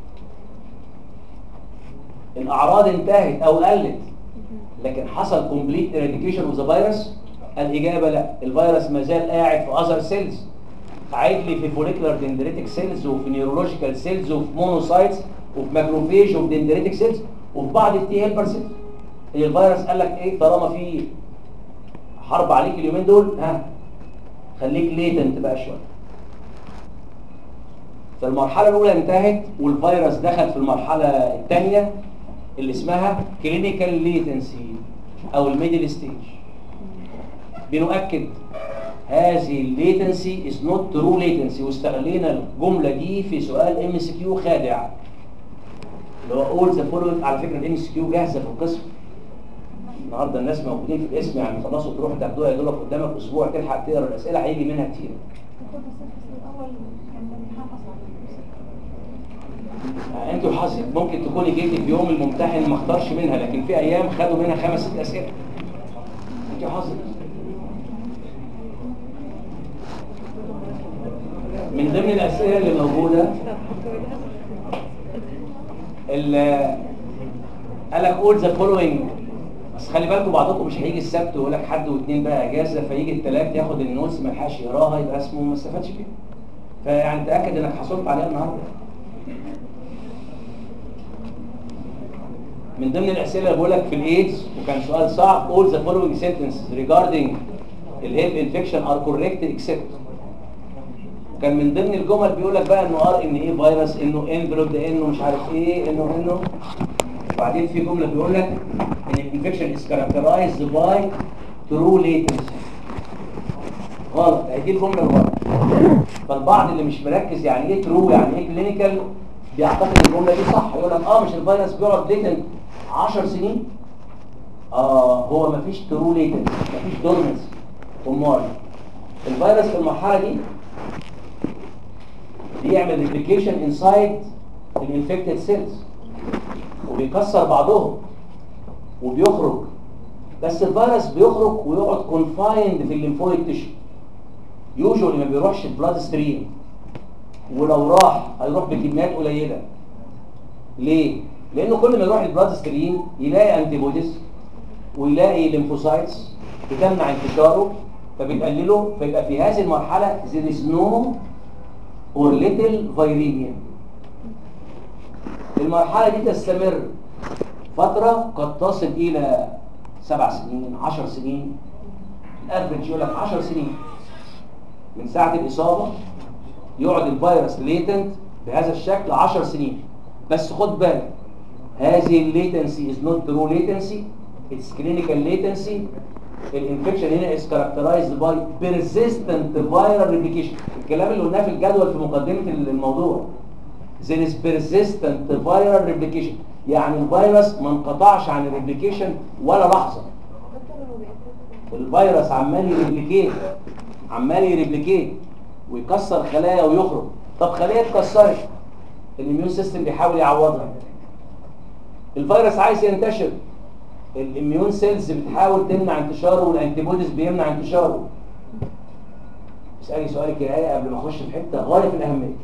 S1: الاعراض انتهت او قلت لكن حصل كومبليت اريديكيشن اوف ذا فيروس الاجابه لا الفيروس ما زال قاعد في اذر سيلز قاعد لي في فوليكولار دندريتك سيلز وفي نيورولوجيكال سيلز وفي مونوسايتس وفي ماكروفيج وفي دندريتك سيلز وفي بعض التي هيلبر سيلز هي الفيروس قال لك ايه طالما في حرب عليك اليومين دول ها خليك ليتنت بقى شويه فالمرحله الاولى انتهت والفيروس دخل في المرحله الثانيه اللي اسمها كلينيكال ليتنسي او الميدل ستيج بنؤكد هذه الليتنسي از نوت ترو ليتنسي واستغلينا الجمله دي في سؤال ام اس كيو خادع اللي هو اول ذا فولوينج على فكره الام اس كيو جاهزه في القسم النهارده الناس موجودين في القسم يعني خلصوا تروح تاخدوها يا دوبك قدامك اسبوع تلحق تقرا الاسئله هيجي منها كتير انتوا حظك ممكن تكوني جيتي في يوم الممتحن ما اختارش منها لكن في ايام خدوا منها خمس ست اسئله انتوا حظك من ضمن الاسئله اللي موجوده ال- قال لك قول ذا فولوينج بس خلي بالكم بعضكم مش هيجي السبت ويقول لك حد واثنين بقى اجازه فيجي الثلاث ياخد النوتس ما يلحقش يقراها يبقى اسمه ما استفادش فيها فيعني تاكد انك حصلت عليها النهارده من ضمن الاسئله اللي بقول لك في الايدز وكان سؤال صعب all the following sentences regarding الهيب انفكشن are correct except كان من ضمن الجمل بيقول لك بقى انه ار ان ايه فيروس انه انفلوب ده انه مش عارف ايه انه انه وبعدين في جمله بيقول لك ان الانفكشن از كاركترايزد باي ترو ليتنسي غلط هي دي الجمله الغلط فالبعض اللي مش مركز يعني ايه ترو يعني ايه كلينيكال بيعتقد الجمله دي صح يقول لك اه مش الفيروس بيقعد ليتنت 10 سنين اه هو مفيش ترو ليتنت مفيش دورمنس امال الفيروس في المرحله دي بيعمل ريبليكيشن انسايد الانفكتد سيلز وبيكسر بعضهم وبيخرج بس الفيروس بيخرج ويقعد كونفايند في الليمفويد تيشو يوجوالي ما بيروحش البلاد ستريم ولو راح هيروح بكميات قليله ليه لانه كل ما يروح البلاد ستريم يلاقي انتي بوديز ويلاقي ليمفوسايتس بتمنع انتشاره فبتقلله فيبقى في هذه المرحله there is no or little viremia المرحلة دي تستمر فترة قد تصل إلى سبع سنين عشر سنين الأفرج يقول لك عشر سنين من ساعة الإصابة يقعد الفيروس ليتنت بهذا الشكل عشر سنين بس خد بالك هذه الليتنسي is not true latency it's clinical latency الانفكشن هنا is characterized by persistent viral replication الكلام اللي قلناه في الجدول في مقدمة الموضوع there is persistent viral replication يعني الفيروس ما انقطعش عن الريبليكيشن ولا لحظة الفيروس عمال يريبليكيت عمال يريبليكيت ويكسر خلايا ويخرج طب خلايا اتكسرت الاميون سيستم بيحاول يعوضها الفيروس عايز ينتشر الاميون سيلز بتحاول تمنع انتشاره والانتيبوديز بيمنع انتشاره اسالي سؤالك يا ايه قبل ما اخش في حته غايه في الاهميه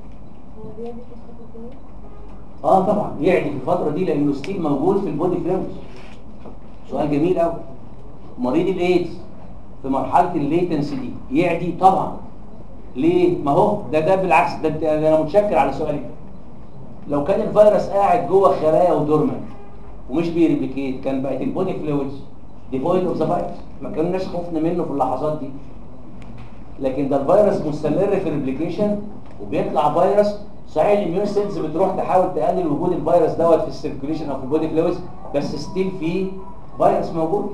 S1: اه طبعا يعدي في الفتره دي لانه ستيل موجود في البودي فلويدز سؤال جميل قوي مريض الايدز في مرحله الليتنسي دي يعدي طبعا ليه ما هو ده ده بالعكس ده, ده انا متشكر على سؤالك لو كان الفيروس قاعد جوه خلايا ودورمنت ومش بيريبليكيت كان بقت البودي فلويدز ديفويد اوف ذا فيروس ما كناش خفنا منه في اللحظات دي لكن ده الفيروس مستمر في الريبليكيشن وبيطلع فيروس صحيح الاميون سيلز بتروح تحاول تقلل وجود الفيروس دوت في السيركيوليشن او في البودي فلويدز بس ستيل في فيروس موجود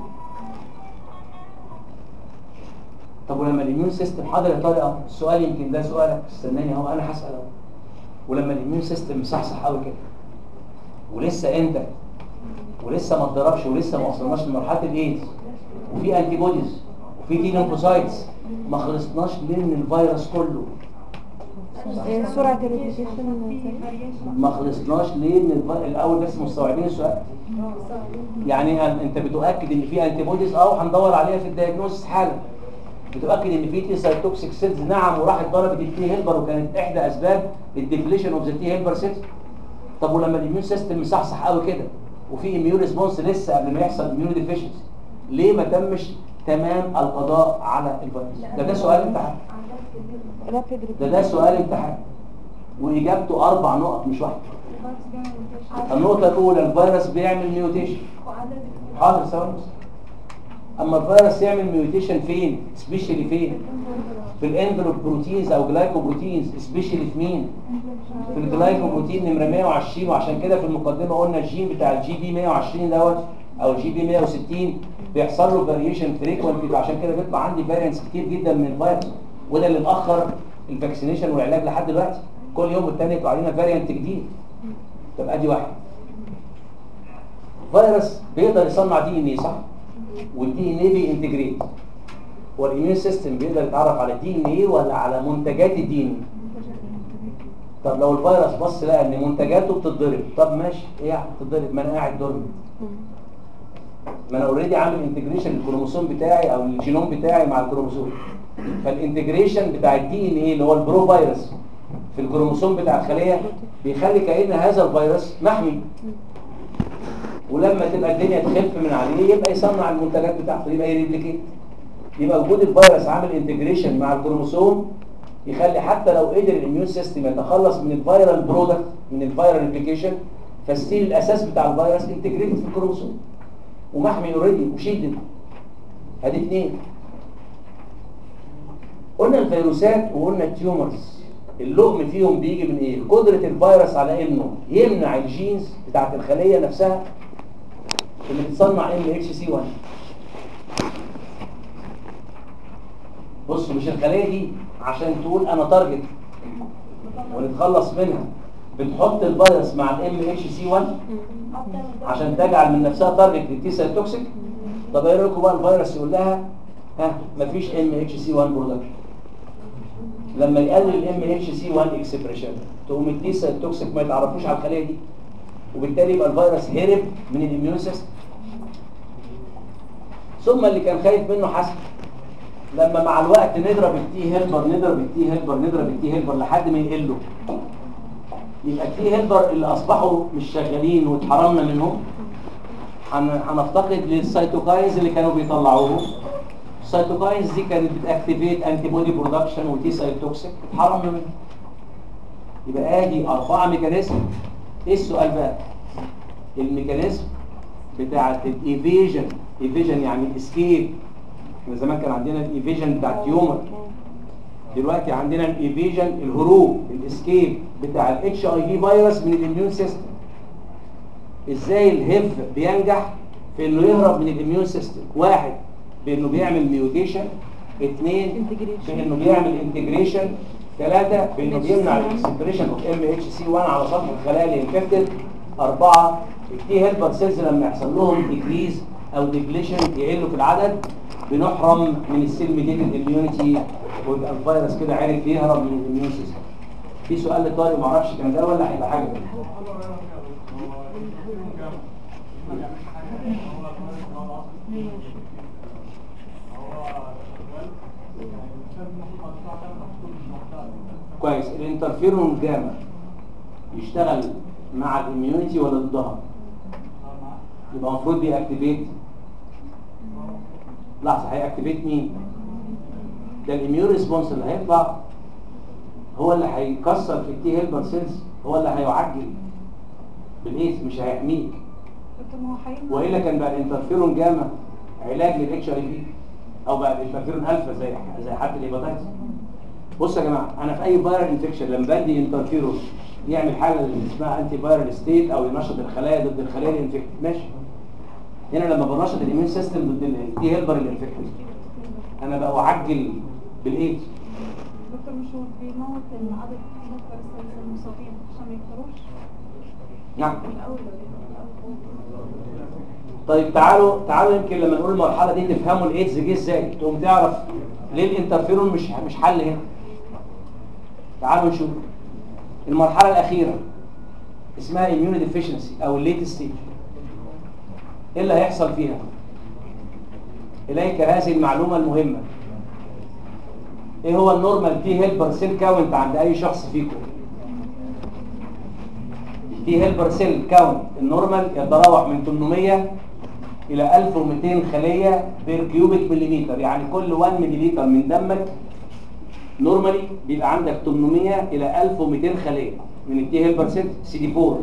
S1: طب ولما الاميون سيستم حاضر يا طارق السؤال يمكن ده سؤالك استناني اهو انا هسال اهو ولما الاميون سيستم مصحصح قوي كده ولسه انت ولسه ما اتضربش ولسه ما وصلناش لمرحله الايدز وفي انتي بوديز وفي تي ليمفوسايتس ما خلصناش من الفيروس كله
S2: إيه، سرعة الريبليكيشن
S1: ما خلصناش ليه من الف... الاول بس مستوعبين السؤال يعني أن- انت بتؤكد ان في انتي بوديز اه هندور عليها في الدايجنوستس حالا بتؤكد ان في تي سايتوكسيك سيلز نعم وراحت ضربت التي هيلبر وكانت احدى اسباب الديفليشن اوف ذا تي هيلبر سيلز طب ولما الاميون سيستم مصحصح قوي كده وفي اميون ريسبونس لسه قبل ما يحصل اميون ديفيشنسي ليه ما تمش تمام القضاء على الفيروس ده ده سؤال امتحان
S2: رابيد
S1: ده ده سؤال امتحان واجابته اربع نقط مش واحده النقطه الاولى الفيروس بيعمل ميوتيشن حاضر ثواني بس. اما الفيروس يعمل ميوتيشن فين سبيشالي فين في الانفلوب بروتينز او جلايكوبروتينز سبيشالي في مين في الجلايكوبروتين نمره 120 وعشان كده في المقدمه قلنا الجين بتاع الجي بي 120 دوت او الجي بي 160 بيحصل له فاريشن فريكوينت عشان كده بيطلع عندي فاريانتس كتير جدا من الفيروس وده اللي مأخر الفاكسينيشن والعلاج لحد دلوقتي كل يوم والتاني يطلع علينا فاريانت جديد طب ادي واحد فيروس بيقدر يصنع دي ان ايه صح والدي ان ايه بينتجريت والاميون سيستم بيقدر يتعرف على الدي ان ايه ولا على منتجات الدي ان طب لو الفيروس بص لقى ان منتجاته بتتضرب طب ماشي ايه يعني بتتضرب ما انا قاعد دورمنت ما انا اوريدي عامل انتجريشن للكروموسوم بتاعي او الجينوم بتاعي مع الكروموسوم فالانتجريشن بتاع الدي ان ايه اللي هو البرو فيروس في الكروموسوم بتاع الخليه بيخلي كأن هذا الفيروس محمي ولما تبقى الدنيا تخف من عليه يبقى يصنع المنتجات بتاعته يبقى يريبليكيت يبقى وجود الفيروس عامل انتجريشن مع الكروموسوم يخلي حتى لو قدر الاميون سيستم يتخلص من الفيرال برودكت من الفيرال ريبليكيشن فستيل الاساس بتاع الفيروس انتجريتد في الكروموسوم ومحمي اوريدي وشيدد ادي اثنين قلنا الفيروسات وقلنا التيومرز اللقم فيهم بيجي من ايه قدرة الفيروس على انه يمنع الجينز بتاعت الخلية نفسها اللي بتصنع ام اتش سي 1 بصوا مش الخلية دي عشان تقول انا تارجت ونتخلص منها بتحط الفيروس مع الام اتش سي 1 عشان تجعل من نفسها تارجت للتي سيل توكسيك طب ايه رايكم بقى الفيروس يقول لها ها مفيش ام اتش سي 1 برودكشن لما يقلل الام اتش سي 1 اكسبريشن تقوم التي سيل توكسيك ما يتعرفوش على الخليه دي وبالتالي يبقى الفيروس هرب من الاميون سيستم ثم اللي كان خايف منه حسن لما مع الوقت نضرب التي هيلبر نضرب التي هيلبر نضرب التي هيلبر لحد ما يقلوا يبقى التي هيلبر اللي اصبحوا مش شغالين واتحرمنا منهم هن- هنفتقد للسيتوكاينز اللي كانوا بيطلعوهم السيتوكاينز دي كانت بتاكتيفيت انتي بودي برودكشن وتي سيل توكسيك اتحرمنا منهم يبقى ادي اربعه ميكانيزم ايه السؤال بقى الميكانيزم بتاعه الايفيجن ايفيجن يعني اسكيب احنا زمان كان عندنا الايفيجن بتاع التيومر دلوقتي عندنا الايفيجن الهروب الاسكيب بتاع الاتش اي في فيروس من الاميون سيستم ازاي الهيف بينجح في انه يهرب من الاميون سيستم واحد بانه بيعمل ميوتيشن اثنين
S2: Integration.
S1: بانه بيعمل انتجريشن ثلاثة بانه بيمنع الاكسبريشن اوف ام اتش سي 1 على سطح الخلايا الانفكتد أربعة التي هيلبر سيلز لما يحصل لهم ديكريز او ديبليشن يقلوا في العدد بنحرم من السيل ميديتد اميونيتي ويبقى الفيروس كده عرف يهرب من الاميون سيستم في سؤال لطارق ما اعرفش كان ده ولا هيبقى حاجه كويس الانترفيرون جاما يشتغل مع الاميونيتي ولا ضدها يبقى المفروض بيأكتيفيت لحظه هيأكتيفيت مين ده الاميون ريسبونس اللي هيطلع هو اللي هيكسر في التي هيلبر سيلز هو اللي هيعجل بالايس مش هيحميك
S4: طب ما هو هيمنع
S1: والا كان بقى الانترفيرون جاما علاج للاتش اي في او بقى الانترفيرون الفا زي زي حد الهيباتايتس بصوا يا جماعه انا في اي فيرال انفكشن لما بدي انترفيرون يعمل حاجه اللي اسمها انتي فيرال ستيت او ينشط الخلايا ضد الخلايا الانفكتد ماشي هنا لما بنشط الاميون سيستم ضد التي هيلبر الانفكتد انا بقى اعجل بالايدز
S4: دكتور مش هو بيموت العدد دكتور السيلز المصابين عشان ما يكتروش
S1: نعم
S4: الاول
S1: طيب تعالوا تعالوا يمكن لما نقول المرحله دي تفهموا الايدز جه ازاي تقوم تعرف ليه الانترفيرون مش مش حل هنا تعالوا نشوف المرحله الاخيره اسمها immunity deficiency او الليت ستيج ايه اللي هيحصل فيها اليك هذه المعلومه المهمه ايه هو النورمال تي هيلبر سيل كاونت عند اي شخص فيكم التي هيلبر سيل كاونت النورمال يتراوح من 800 الى 1200 خليه بير كيوبيك مليمتر يعني كل 1 مليلتر من دمك نورمالي بيبقى عندك 800 الى 1200 خليه من التي هيلبر سيل سي دي 4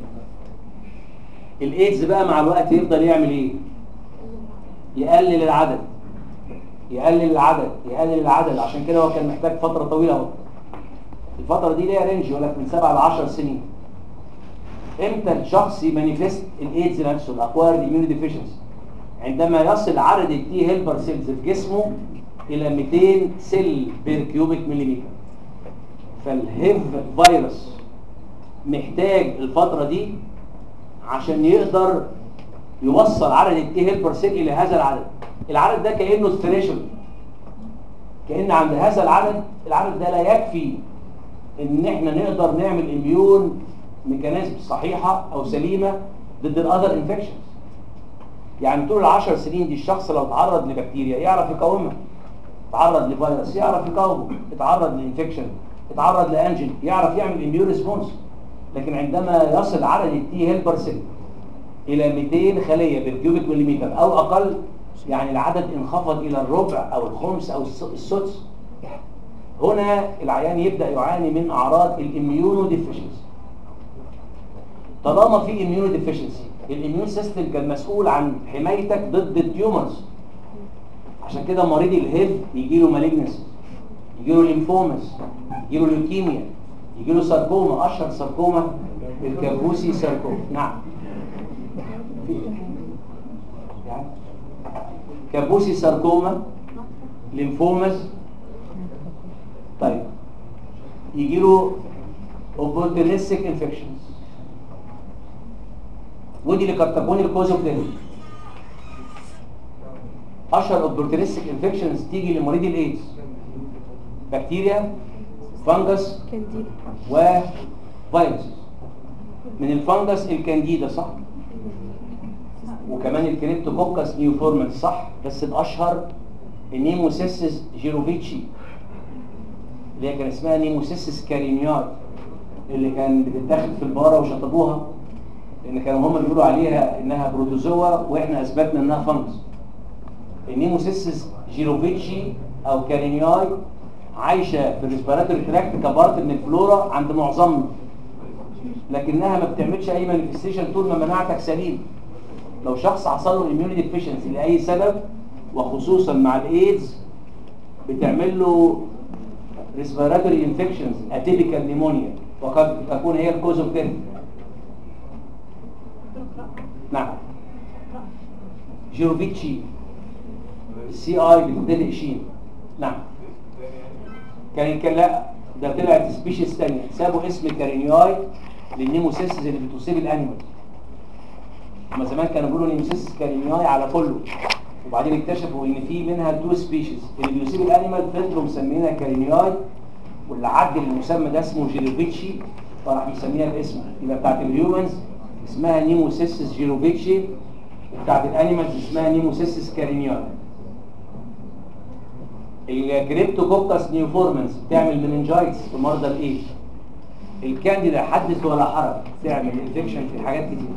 S1: الايدز بقى مع الوقت يفضل يعمل ايه يقلل العدد يقلل العدد يقلل العدد عشان كده هو كان محتاج فتره طويله اهو الفتره دي ليها رينج يقول لك من 7 ل 10 سنين امتى الشخص يمانيفست الايدز نفسه الاكوارد اميوني ديفيشنسي عندما يصل عدد التي هيلبر سيلز في جسمه الى 200 سيل بير كيوبيك مليمتر فالهيف فيروس محتاج الفتره دي عشان يقدر يوصل عدد التي هيلبر سيل الى هذا العدد العدد ده كانه الثريشولد كان عند هذا العدد العدد ده لا يكفي ان احنا نقدر نعمل اميون ميكانيزم صحيحه او سليمه ضد الاذر انفكشنز يعني طول العشر سنين دي الشخص لو تعرض لبكتيريا يعرف يقاومها تعرض لفيروس يعرف يقاومه اتعرض لانفكشن اتعرض لانجن يعرف يعمل اميون ريسبونس لكن عندما يصل عدد التي هيلبر سيل الى 200 خليه بالكيوبيك مليمتر او اقل يعني العدد انخفض الى الربع او الخمس او الس- السدس هنا العيان يبدا يعاني من اعراض الاميونو ديفيشنسي طالما في اميونو ديفيشنسي الاميون سيستم كان مسؤول عن حمايتك ضد التيومرز عشان كده مريض الهيد يجي له مالجنسي يجي له ليمفومس يجي له ليوكيميا يجي له ساركوما اشهر ساركوما الكابوسي ساركوما نعم في إيه؟ يعني كابوسي ساركوما ليمفومس طيب يجي له اوبورتونيستيك انفكشنز ودي اللي قد تكون الكوز اوف ديث اشهر اوبورتونيستيك انفكشنز تيجي لمريض الايدز بكتيريا فانجس
S2: كانديد
S1: وفيروس من الفانجس الكانديدا صح وكمان الكريبتوكوكس نيوفورمال صح بس الاشهر النيموسيسس جيروفيتشي اللي هي كان اسمها نيموسيسس كارينياي اللي كان بتتاخد في البارة وشطبوها لان كانوا هم بيقولوا عليها انها بروتوزوا واحنا اثبتنا انها فانجس النيموسيسس جيروفيتشي او كارينياي عايشه في الريسبيراتوري تراكت كبارت من الفلورا عند معظمنا لكنها ما بتعملش اي مانيفستيشن طول ما مناعتك سليم لو شخص حصل له اميونيتي ديفيشنسي لاي سبب وخصوصا مع الايدز بتعمل له ريسبيراتوري انفكشنز اتيبيكال نيمونيا وقد تكون هي الكوز اوف ديث نعم جيروفيتشي السي اي بتبتدئ شين نعم كان كان لا ده طلعت سبيشيز ثانيه سابوا اسم كارينياي للنيموسيسز اللي بتصيب الانيمال هما زمان كانوا بيقولوا نيموسيسس كارينياي على كله وبعدين اكتشفوا ان في منها تو سبيشيز اللي بيصيب الانيمال فضلوا مسمينها كارينياي واللي عدل المسمى ده اسمه جيروفيتشي فراح مسميها باسمه يبقى بتاعت الهيومنز اسمها نيموسيسس جيروفيتشي وبتاعت الانيمالز اسمها نيموسيسس كارينياي الكريبتوكوكس نيوفورمنس بتعمل مننجايتس في مرضى الايدز الكانديدا حدث ولا حرج تعمل انفكشن في حاجات كتير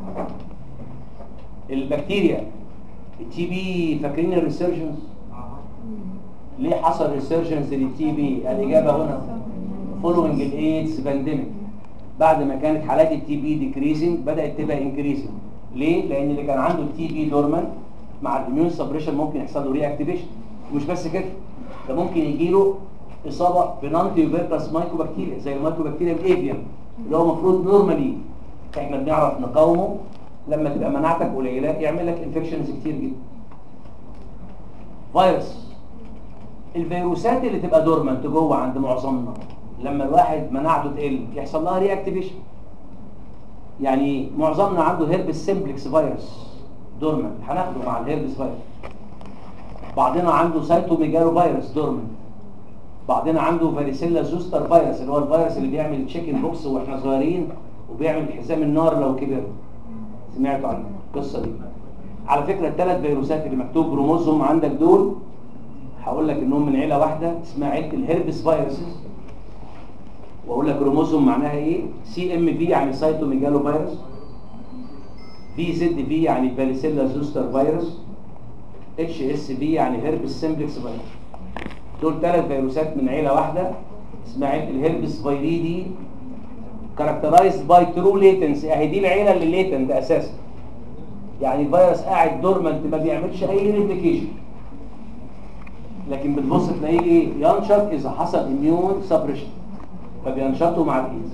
S1: البكتيريا التي بي فاكرين الريسيرجنز ليه حصل ريسيرجنز للتي بي الاجابه هنا فولوينج الايدز بانديميك بعد ما كانت حالات التي بي ديكريزنج بدات تبقى انكريزنج ليه لان اللي كان عنده التي بي دورمان مع الاميون سبريشن ممكن يحصل له ري اكتيفيشن ومش بس كده ده ممكن يجي له اصابه بنانتي فيروس مايكوبكتيريا زي المايكوبكتيريا الافيان اللي هو المفروض نورمالي احنا بنعرف نقاومه لما تبقى مناعتك قليله يعمل لك انفكشنز كتير جدا فيروس الفيروسات اللي تبقى دورمنت جوه عند معظمنا لما الواحد مناعته تقل يحصل لها ري اكتيفيشن يعني معظمنا عنده هيربس سيمبلكس فيروس دورمنت هناخده مع الهيربس فيروس بعضنا عنده سايتوميجالو فيروس دورمنت بعضنا عنده فاريسيلا زوستر فيروس اللي هو الفيروس اللي بيعمل تشيكن بوكس واحنا صغيرين وبيعمل حزام النار لو كبر سمعتوا عن القصه دي على فكره الثلاث فيروسات اللي مكتوب بروموزوم عندك دول هقول لك انهم من عيله واحده اسمها عيله الهربس فيروسز واقول لك كروموزوم معناها ايه سي ام في يعني سايتوميجالو فيروس في زد في يعني فاريسيلا زوستر فيروس اتش اس في يعني هيربس سيمبلكس فيروس دول ثلاث فيروسات من عيله واحده اسمها عيله الهربس فيريدي كاركترايزد باي ترو ليتنسي اهي دي العيله اللي ليتنت اساسا يعني الفيروس قاعد دورمنت ما بيعملش اي ريبليكيشن لكن بتبص تلاقيه ايه ينشط اذا حصل اميون سبريشن فبينشطوا مع الايدز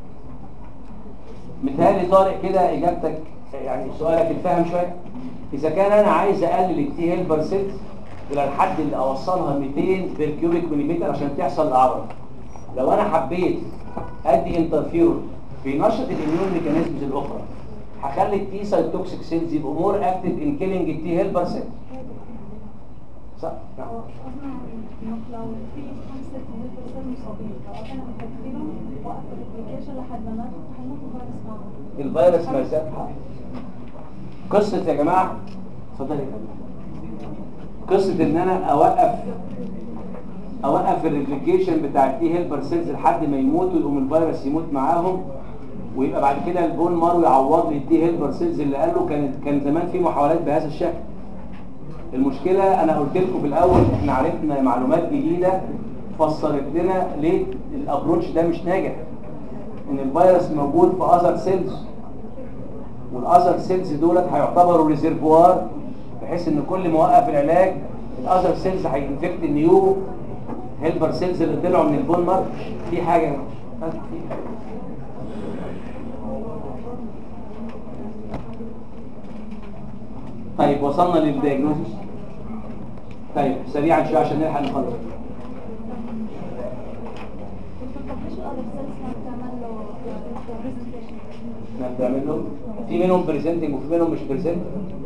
S1: متهيألي طارق كده اجابتك يعني سؤالك الفهم شويه اذا كان انا عايز اقلل التي هيلبر سيلز الى الحد اللي اوصلها 200 بالكيوبيك مليمتر عشان تحصل الاعراض لو انا حبيت ادي انترفيرون بينشط الاميون ميكانيزمز الاخرى هخلي التي سايتوكسيك سيلز يبقوا مور اكتف ان كيلينج التي هيلبر سيلز صح نعم
S4: قصدنا انه لو في ست هيلبر سيل مصابين لو احنا مكتفينهم وقف الابلكيشن لحد ما ناخد هناخد فيروس معاهم
S1: الفيروس ما يساب قصة يا جماعة اتفضل يا فندم قصة ان انا اوقف اوقف الريبليكيشن بتاع التي هيلبر سيلز لحد ما يموتوا يقوم الفيروس يموت معاهم ويبقى بعد كده البون مارو يعوض لي التي هيلبر سيلز اللي قاله كان كان زمان في محاولات بهذا الشكل المشكلة انا قلت لكم في الاول احنا عرفنا معلومات جديدة فسرت لنا ليه الابروتش ده مش ناجح ان الفيروس موجود في اذر سيلز والاذر سيلز دولت هيعتبروا ريزرفوار بحيث ان كل ما وقف العلاج الاذر سيلز هينفكت النيو هيلبر سيلز اللي طلعوا من البون مارك في حاجه في حاجة. طيب وصلنا للدياجنوستس طيب سريعا شويه عشان نلحق نخلص
S4: طب ليش الاذر سيلز ما بتعمل له برزنتيشن؟
S1: احنا بنعمل له في منهم بريزنتنج وفي منهم مش بريزنتنج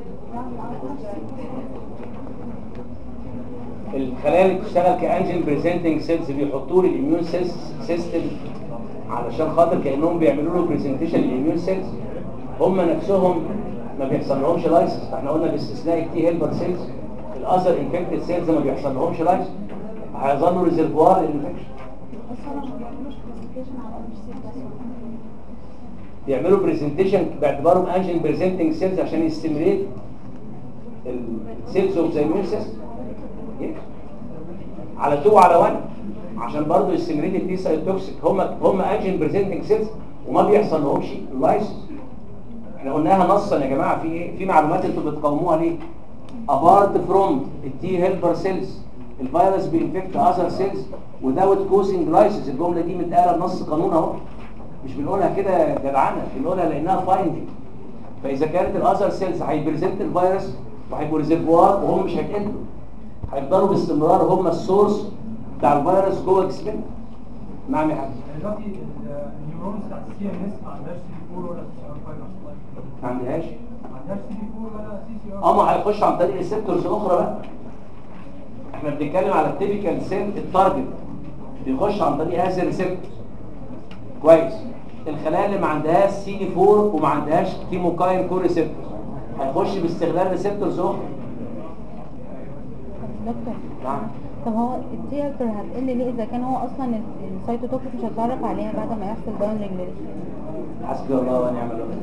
S1: الخلايا اللي بتشتغل كانجل بريزنتنج سيلز بيحطوا لي الاميون سيستم علشان خاطر كانهم بيعملوا له بريزنتيشن للاميون سيلز هم نفسهم ما بيحصل لهمش لايسنس احنا قلنا باستثناء التي هيلبر سيلز الاذر انفكتد سيلز ما بيحصل لهمش لايسنس هيظلوا ريزرفوار للانفكشن
S4: اصلا ما بيعملوش برزنتيشن على ام سي بس
S1: بيعملوا برزنتيشن باعتبارهم انجل بريزنتنج سيلز عشان يستمريت السيلز اوف ذا اميون سيستم على 2 وعلى 1 عشان برضه يستمريت التي سايتوكسيك هم هم انجل بريزنتنج سيلز وما بيحصل لهمش لايسنس احنا قلناها نصا يا جماعه في ايه في معلومات انتوا بتقاوموها ليه ابارت فروم التي هيلبر سيلز الفيروس بينفكت اذر سيلز without causing lysis الجمله دي متقاله بنص قانون اهو مش بنقولها كده جدعنه بنقولها لانها فايندنج فاذا كانت الاذر سيلز هيبريزنت الفيروس وهيبقوا ريزرفوار وهم مش هيتقتلوا هيفضلوا باستمرار هم السورس بتاع الفيروس جوه جسمنا نعم يا حاج
S5: دلوقتي النيورونز بتاعت السي ام اس ما عندهاش سي دي 4 ولا سي سي ار 5
S1: ما عندهاش
S5: ما عندهاش سي دي 4 ولا سي سي ار
S1: اه ما هيخش عن طريق ريسبتورز اخرى بقى احنا بنتكلم على التيبيكال سيل التارجت بيخش عن طريق هذه الريسبتورز كويس الخلايا اللي ما عندهاش سي دي 4 وما عندهاش كيموكاين كو ريسبتورز هيخش باستغلال ريسبتورز اخرى
S2: دكتور
S1: نعم
S2: طب هو التي هيلبر هتقل ليه اذا كان هو اصلا السيتوتوكسيك مش هيتعرف عليها بعد ما يحصل داون ريجوليشن
S1: حسبي الله ونعم الوكيل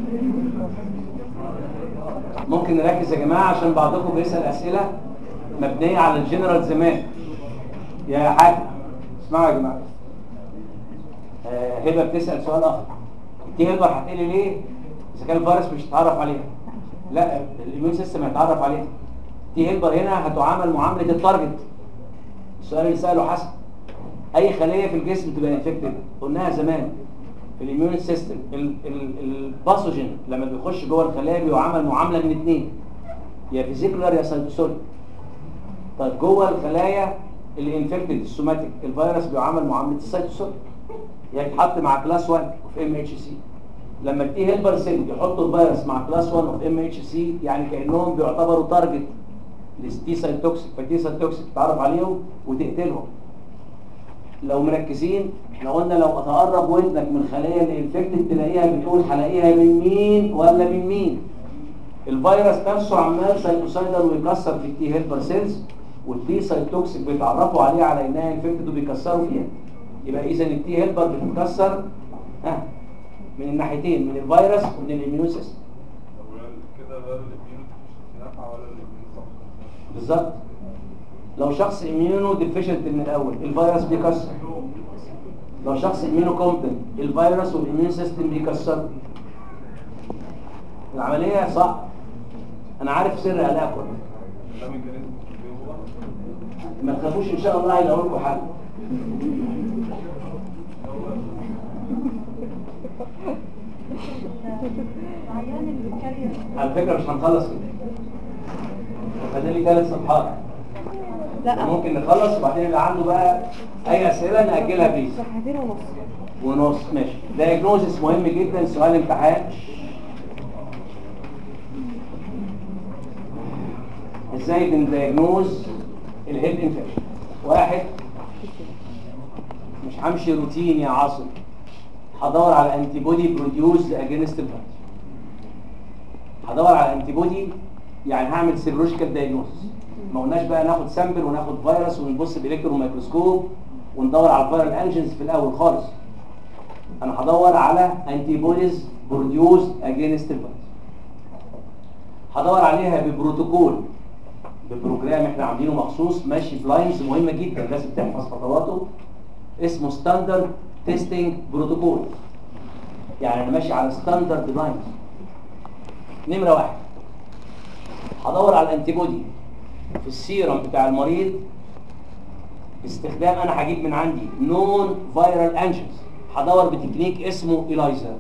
S1: ممكن نركز يا جماعه عشان بعضكم بيسال اسئله مبنيه على الجنرال زمان يا حاج اسمعوا يا جماعه آه، هبه بتسال سؤال اخر دي هبه هتقول لي ليه اذا كان الفيروس مش هيتعرف عليها لا الاميون سيستم هيتعرف عليها دي هيلبر هنا هتعامل معامله التارجت السؤال اللي ساله حسن اي خليه في الجسم تبقى انفكتد قلناها زمان في الاميون سيستم الباثوجين لما بيخش جوه الخلايا بيعامل معامله من اثنين يا فيزيكولار يا سايتوسول طيب جوه الخلايا اللي انفكتد السوماتيك الفيروس بيعامل معامله السايتوسول يتحط مع كلاس 1 في ام اتش سي لما التي هيلبر سيل يحطوا الفيروس مع كلاس 1 اوف ام اتش سي يعني كانهم بيعتبروا تارجت للتي سيل توكسيك فالتي سيل توكسيك تتعرف عليهم وتقتلهم لو مركزين احنا قلنا لو اتقرب ودنك من الخلايا اللي انفكتد تلاقيها بتقول هلاقيها من مين ولا من مين الفيروس نفسه عمال سايتوسايدر ويكسر في التي هيلبر سيلز والتي سايتوكسيك بيتعرفوا عليه على انها انفكتد وبيكسروا فيها يبقى اذا التي هيلبر بتتكسر ها من الناحيتين من الفيروس ومن الاميون سيستم
S3: كده بقى الاميون نافعه ولا الاميون صح
S1: بالظبط لو شخص اميونو ديفيشنت من الاول الفيروس بيكسر لو شخص اميونو كومبتنت الفيروس والاميون سيستم بيكسروا العمليه صعب انا عارف سر قلقكم
S3: ده ميكانيزم
S1: ما تخافوش ان شاء الله هيلاقوا لكم حل
S4: العيان اللي كارير
S1: على فكره مش هنخلص كده فاضل لي ثلاث صفحات
S2: لا
S1: ممكن نخلص وبعدين اللي عنده بقى اي اسئله ناجلها بليز
S2: صفحتين ونص
S1: ونص ماشي دايجنوزس مهم جدا سؤال امتحان ازاي بندايجنوز الهيد انفكشن واحد مش همشي روتين يا عاصم هدور على انتي بودي بروديوس اجينست الفيروس هدور على انتي بودي يعني هعمل سيرولوجيكال دايجنوستس ما قلناش بقى ناخد سامبل وناخد فيروس ونبص بالكترون مايكروسكوب وندور على الفيرال انجنز في الاول خالص انا هدور على انتي بوديز بروديوس اجينست الفيروس هدور عليها ببروتوكول ببروجرام احنا عاملينه مخصوص ماشي بلاينز مهمه جدا لازم تحفظ خطواته اسمه ستاندرد تيستنج بروتوكول يعني انا ماشي على ستاندرد لاينز نمره واحد هدور على الانتي بودي في السيرم بتاع المريض باستخدام انا هجيب من عندي نون فايرال انجنز هدور بتكنيك اسمه إلايزا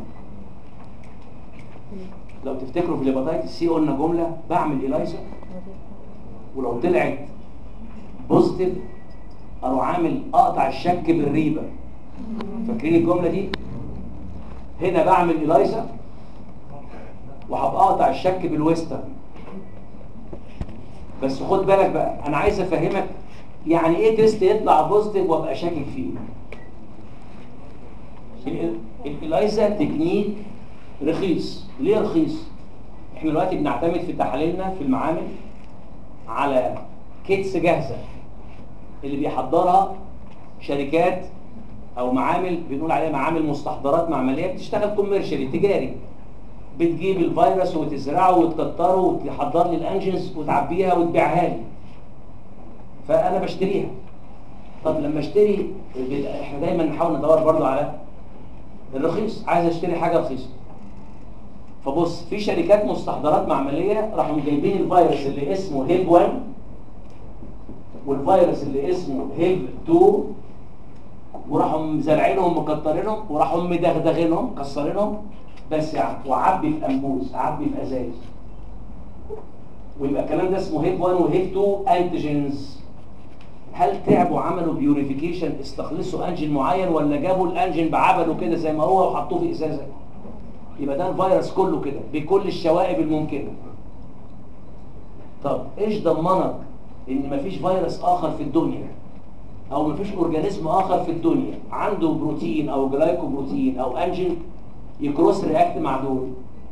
S1: لو تفتكروا في الهيباتيتس سي قلنا جمله بعمل إلايزا ولو طلعت بوزيتيف اروح عامل اقطع الشك بالريبه فاكرين الجمله دي هنا بعمل إلايزا وهبقى اقطع الشك بالويسترن بس خد بالك بقى انا عايز افهمك يعني ايه تيست يطلع بوزيتيف وابقى شاكك فيه ال- الإلايزا تكنيك رخيص ليه رخيص احنا دلوقتي بنعتمد في تحاليلنا في المعامل على كيتس جاهزه اللي بيحضرها شركات او معامل بنقول عليها معامل مستحضرات معمليه بتشتغل كوميرشالي تجاري بتجيب الفيروس وتزرعه وتكتره وتحضر لي الانجنز وتعبيها وتبيعها لي فانا بشتريها طب لما اشتري احنا دايما نحاول ندور برضو على الرخيص عايز اشتري حاجه رخيصه فبص في شركات مستحضرات معمليه راحوا جايبين الفيروس اللي اسمه هيب 1 والفيروس اللي اسمه هيب 2 وراحوا مزرعينهم مكترينهم وراحوا مدغدغينهم كسرينهم بس يعني وعبي في انبوز عبي في ازايز ويبقى الكلام ده اسمه هيب 1 وهيب 2 انتيجينز هل تعبوا عملوا بيوريفيكيشن استخلصوا انجين معين ولا جابوا الانجين بعبله كده زي ما هو وحطوه في ازازه يبقى ده الفيروس كله كده بكل الشوائب الممكنه طب ايش ضمنك ان مفيش فيروس اخر في الدنيا او مفيش اورجانيزم اخر في الدنيا عنده بروتين او جلايكو بروتين او انجين يكروس رياكت مع دول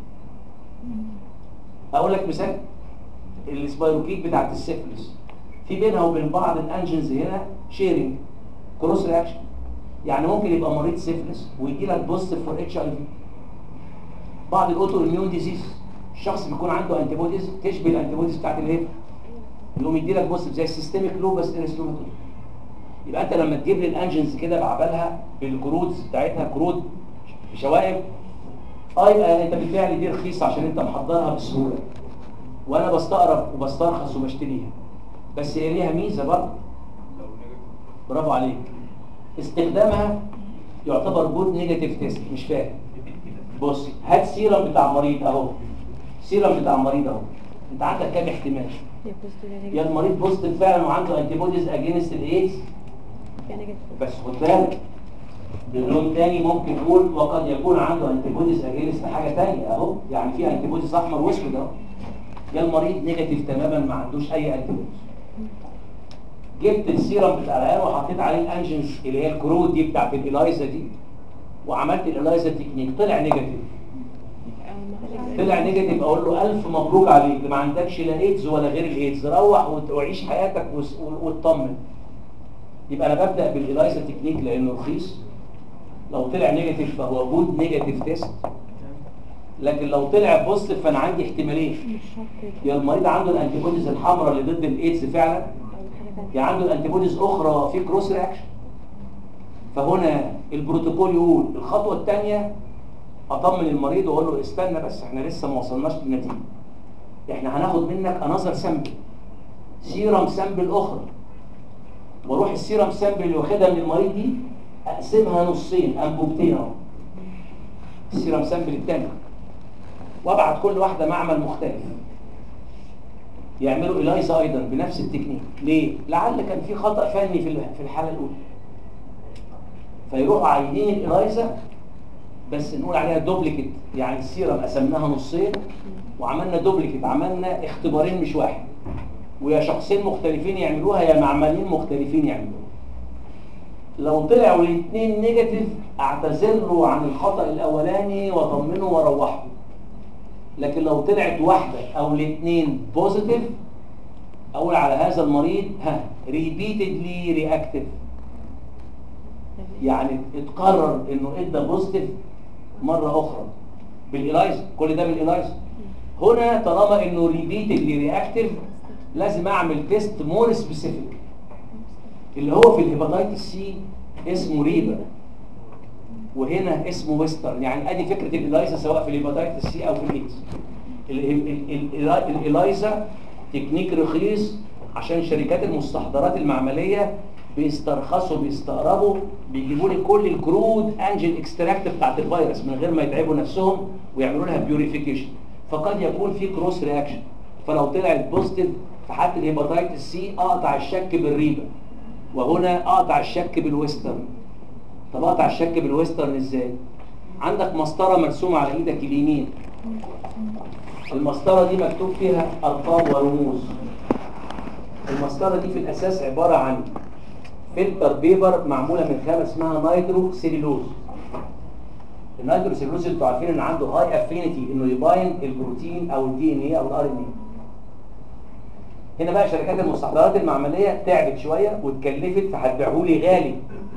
S1: اقول لك مثال السبايروكيت بتاعت السيفلس في بينها وبين بعض الانجنز هنا شيرنج كروس رياكشن يعني ممكن يبقى مريض سيفلس ويجي لك بوزيتيف فور اتش اي في بعض الاوتو اميون ديزيز الشخص بيكون عنده انتي بوديز تشبه الانتي بوديز بتاعت الهيب يقوم يدي لك بوزيتيف زي السيستميك لوبس اريثروماتوز يبقى انت لما تجيب لي الانجنز كده بعبالها بالكرودز بتاعتها كرود بشوائب اه يبقى انت بتبيع لي دي رخيصه عشان انت محضرها بسهوله وانا بستقرب وبسترخص وبشتريها بس هي ليها ميزه برضه
S3: لو نيجاتيف
S1: برافو عليك استخدامها يعتبر جود نيجاتيف تيست مش فاهم بص هات سيرم بتاع مريض اهو سيرم بتاع مريض اهو انت عندك كام احتمال يا المريض بوزيتيف فعلا وعنده انتي بوديز اجينست الايدز بس خد بالك بلون تاني ممكن نقول وقد يكون عنده انتي بوديز اجينست حاجه تانية اهو يعني في انتي بوديز احمر واسود اهو يا المريض نيجاتيف تماما ما عندوش اي انتي بوديز جبت السيرم بتاع العيان وحطيت عليه الانجنز اللي هي الكرود دي بتاعت الالايزا دي وعملت الالايزا تكنيك طلع نيجاتيف طلع نيجاتيف اقول له الف مبروك عليك ما عندكش لا ايدز ولا غير الايدز روح وت- وعيش حياتك وس- واطمن يبقى انا ببدا بالالايزا تكنيك لانه رخيص لو طلع نيجاتيف فهو جود نيجاتيف تيست لكن لو طلع بوزيتيف فانا عندي احتمالين يا المريض عنده الانتي بوديز الحمراء اللي ضد الايدز فعلا يا عنده الانتي بوديز اخرى في كروس رياكشن فهنا البروتوكول يقول الخطوه الثانيه اطمن المريض واقول له استنى بس احنا لسه ما وصلناش للنتيجه احنا هناخد منك انظر سامبل سيرم سامبل اخرى واروح السيرم سامبل اللي واخدها من المريض دي اقسمها نصين انبوبتين اهو السيرم سامبل الثاني وابعت كل واحده معمل مختلف يعملوا إلايزا ايضا بنفس التكنيك ليه لعل كان في خطا فني في ال- في الحاله الاولى فيروحوا عاينين الإلايزا بس نقول عليها دوبليكيت يعني السيرم قسمناها نصين وعملنا دوبليكيت عملنا اختبارين مش واحد ويا شخصين مختلفين يعملوها يا معملين مختلفين يعملوها لو طلعوا الاثنين نيجاتيف اعتذر عن الخطأ الاولاني واطمنه واروحه لكن لو طلعت واحدة او الاثنين بوزيتيف اقول على هذا المريض ها ريبيتدلي رياكتيف يعني اتقرر انه ادى بوزيتيف مرة اخرى بالالايزا كل ده بالالايزا هنا طالما انه ريبيتدلي رياكتيف لازم اعمل تيست مور سبيسيفيك اللي هو في الهيباتيتس سي اسمه ريبا وهنا اسمه ويسترن يعني ادي فكره الالايزا سواء في الهيباتيتس سي او في الايدز ال- ال- ال- ال- الالايزا تكنيك رخيص عشان شركات المستحضرات المعمليه بيسترخصوا بيستقربوا بيجيبوا لي كل الكرود انجل اكستراكت بتاعت الفيروس من غير ما يتعبوا نفسهم ويعملوا لها بيوريفيكيشن فقد يكون في كروس رياكشن فلو طلعت بوزيتيف في حاله الهيباتيتس سي اقطع الشك بالريبا وهنا اقطع الشك بالويسترن طب اقطع الشك بالويسترن ازاي عندك مسطره مرسومه على ايدك اليمين المسطره دي مكتوب فيها ارقام ورموز المسطره دي في الاساس عباره عن فلتر بيبر معموله من خامه اسمها نايترو سيلولوز النايترو سيلولوز انتوا عارفين ان عنده هاي افينيتي انه يباين البروتين او الدي ان اي او الار ان اي هنا بقى شركات المستحضرات المعمليه تعبت شويه واتكلفت فهتبيعه لي غالي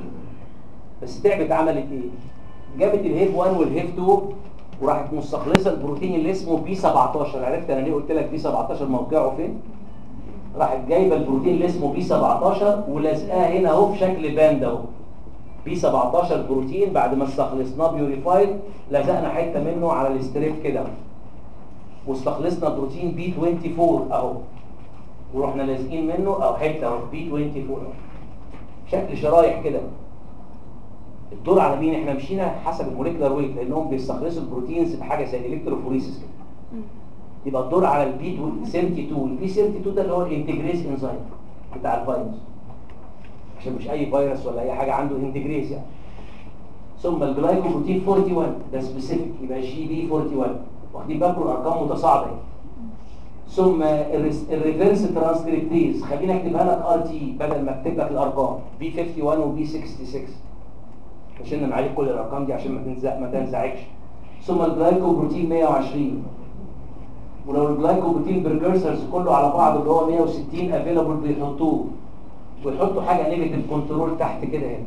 S1: بس تعبت عملت ايه جابت الهيف 1 والهيف 2 وراحت مستخلصه البروتين اللي اسمه بي 17 عرفت انا ليه قلت لك بي 17 موقعه فين راحت جايبه البروتين اللي اسمه بي 17 ولازقاه هنا اهو في شكل باند اهو بي 17 بروتين بعد ما استخلصناه بيوريفايد لزقنا حته منه على الاستريب كده واستخلصنا بروتين بي 24 اهو ورحنا لازقين منه او حته اهو بي 24 اهو شكل شرايح كده الدور على مين احنا مشينا حسب الموليكولار ويت لانهم بيستخلصوا البروتينز بحاجه زي الالكتروفوريسيس كده يبقى الدور على البي 72 البي 72 ده اللي هو الانتجريز انزيم بتاع الفيروس عشان مش اي فيروس ولا اي حاجه عنده انتجريز يعني ثم الجلايكوبروتين 41 ده سبيسيفيك يبقى جي بي 41 واخدين بالكم الارقام متصاعده يعني. ثم الريس- الريفرس ترانسكريبتيز خليني اكتبها لك ار تي بدل ما اكتب لك الارقام بي 51 وبي 66 عشان نعالج كل الارقام دي عشان ما تنزع ما تنزعجش ثم الجلايكوبروتين 120 ولو الجلايكوبروتين بريكورسرز كله على بعض اللي هو 160 افيلابل بيحطوه ويحطوا حاجه نيجاتيف كنترول تحت كده هنا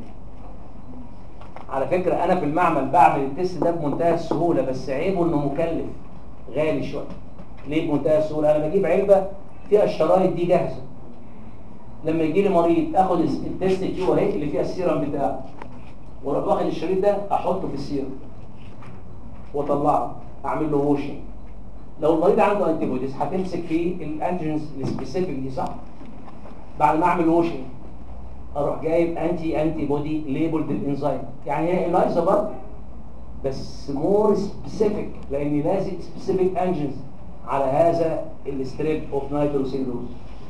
S1: على فكره انا في المعمل بعمل التست ده بمنتهى السهوله بس عيبه انه مكلف غالي شويه ليه بمنتهى السهوله انا بجيب علبه فيها الشرايط دي جاهزه لما يجي لي مريض اخد التست كيو اهي اللي فيها السيرم بتاعه واروح واخد الشريط ده احطه في السيرم واطلعه اعمل له ووشنج لو المريض عنده انتي بوديز هتمسك فيه الانتيجنز السبيسيفيك دي صح بعد ما اعمل ووشنج اروح جايب انتي انتي بودي ليبلد الانزيم يعني هي الايزا برضه بس مور سبيسيفيك لاني لازق سبيسيفيك انجنز على هذا الستريب اوف نيتروسيلوز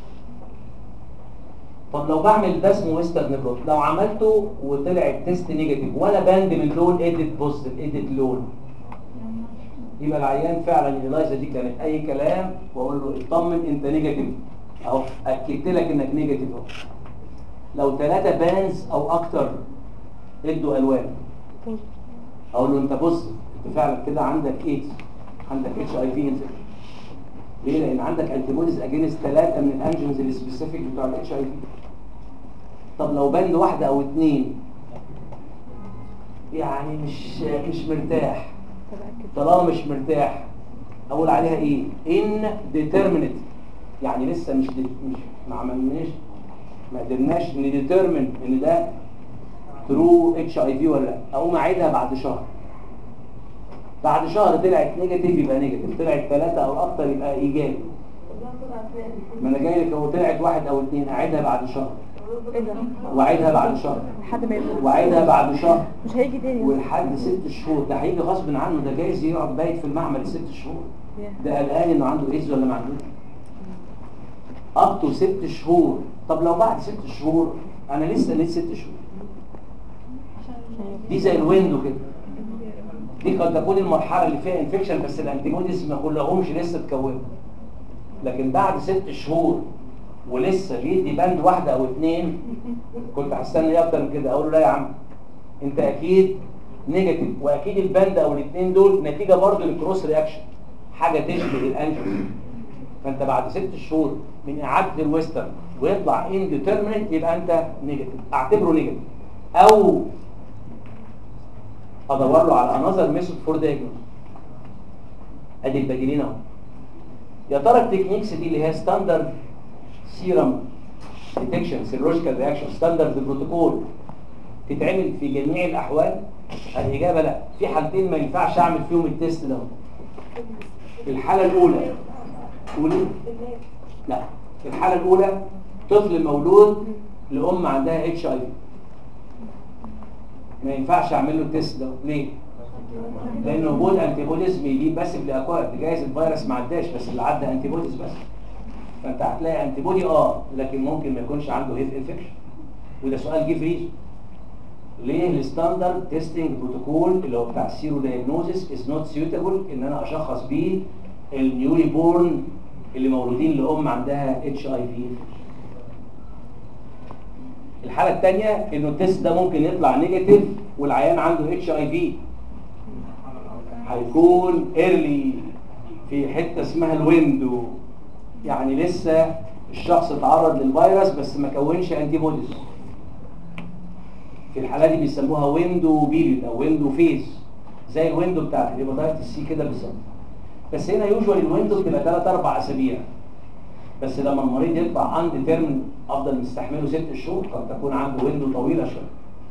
S1: طب لو بعمل ده اسمه ويسترن بلوت لو عملته وطلع التست نيجاتيف وانا باند من لون اديت بوزيتيف اديت لون يبقى العيان فعلا الايزا دي كانت اي كلام واقول له اطمن انت نيجاتيف اهو اكدت لك انك نيجاتيف اهو لو ثلاثة بانز او اكتر ادوا الوان اقول له انت بص انت فعلا كده عندك ايدز عندك اتش اي في انفكشن ليه لان عندك انتيبوديز اجينست ثلاثه من الانجنز السبيسيفيك بتوع الاتش اي في طب لو باند واحده او اثنين يعني مش مش مرتاح طالما مش مرتاح اقول عليها ايه ان ديترمينت يعني لسه مش دي مش ما عملناش ما قدرناش نديترمن ان ده ترو اتش اي في ولا لا اقوم اعيدها بعد شهر بعد شهر طلعت نيجاتيف يبقى نيجاتيف طلعت ثلاثة او اكتر يبقى ايجابي ما انا جاي لك لو طلعت واحد او اثنين اعيدها بعد شهر واعيدها بعد شهر
S2: لحد ما يموت
S1: واعيدها بعد شهر
S2: مش هيجي تاني
S1: ولحد ست شهور ده هيجي غصب عنه ده جايز يقعد بايت في المعمل ست شهور ده قلقان انه عنده ايدز ولا ما عندوش اب تو ست شهور طب لو بعد ست شهور انا لسه لسه ست شهور دي زي الويندو كده دي قد تكون المرحله اللي فيها انفكشن بس الانتيبوديز ما كلهمش لسه اتكونوا لكن بعد ست شهور ولسه بيدي بند واحده او اتنين كنت هستنى ايه اكتر من كده اقول له لا يا عم انت اكيد نيجاتيف واكيد البند او الاثنين دول نتيجه برضه للكروس رياكشن حاجه تشبه الانجل فانت بعد ست شهور من اعاده الويسترن ويطلع انديترمينت يبقى انت نيجاتيف اعتبره نيجاتيف او ادور له على انذر ميثود فور دايجنوز ادي البديلين اهو يا ترى التكنيكس دي اللي هي ستاندرد سيرم ديتكشن سيرولوجيكال رياكشن ستاندرد بروتوكول تتعمل في جميع الاحوال الاجابه لا في حالتين ما ينفعش اعمل فيهم التيست ده الحاله الاولى تقولي لا الحاله الاولى طفل مولود لام عندها اتش اي في ما ينفعش اعمل له التيست ده ليه لان وجود انتي بوديز بيجيب بس بالاكواد جايز الفيروس ما عداش بس اللي عدى انتي بوديز بس فانت هتلاقي انتي بودي اه لكن ممكن ما يكونش عنده هيف انفكشن وده سؤال جه في ريزن ليه الستاندرد تيستنج بروتوكول اللي هو بتاع السيرو دايجنوزيس از نوت سيوتابل ان انا اشخص بيه النيولي بورن اللي مولودين لام عندها اتش اي في الحاله الثانيه انه التيست ده ممكن يطلع نيجاتيف والعيان عنده اتش اي في هيكون ايرلي في حته اسمها الويندو يعني لسه الشخص اتعرض للفيروس بس ما كونش انتي بوديز في الحالة دي بيسموها ويندو بيريد او ويندو فيز زي الويندو بتاعت الهيباتايتس سي كده بالظبط بس هنا يوجوال الويندو بتبقى 3 4 اسابيع بس لما المريض يطلع اند تيرم افضل مستحمله 6 شهور قد تكون عنده ويندو طويله شويه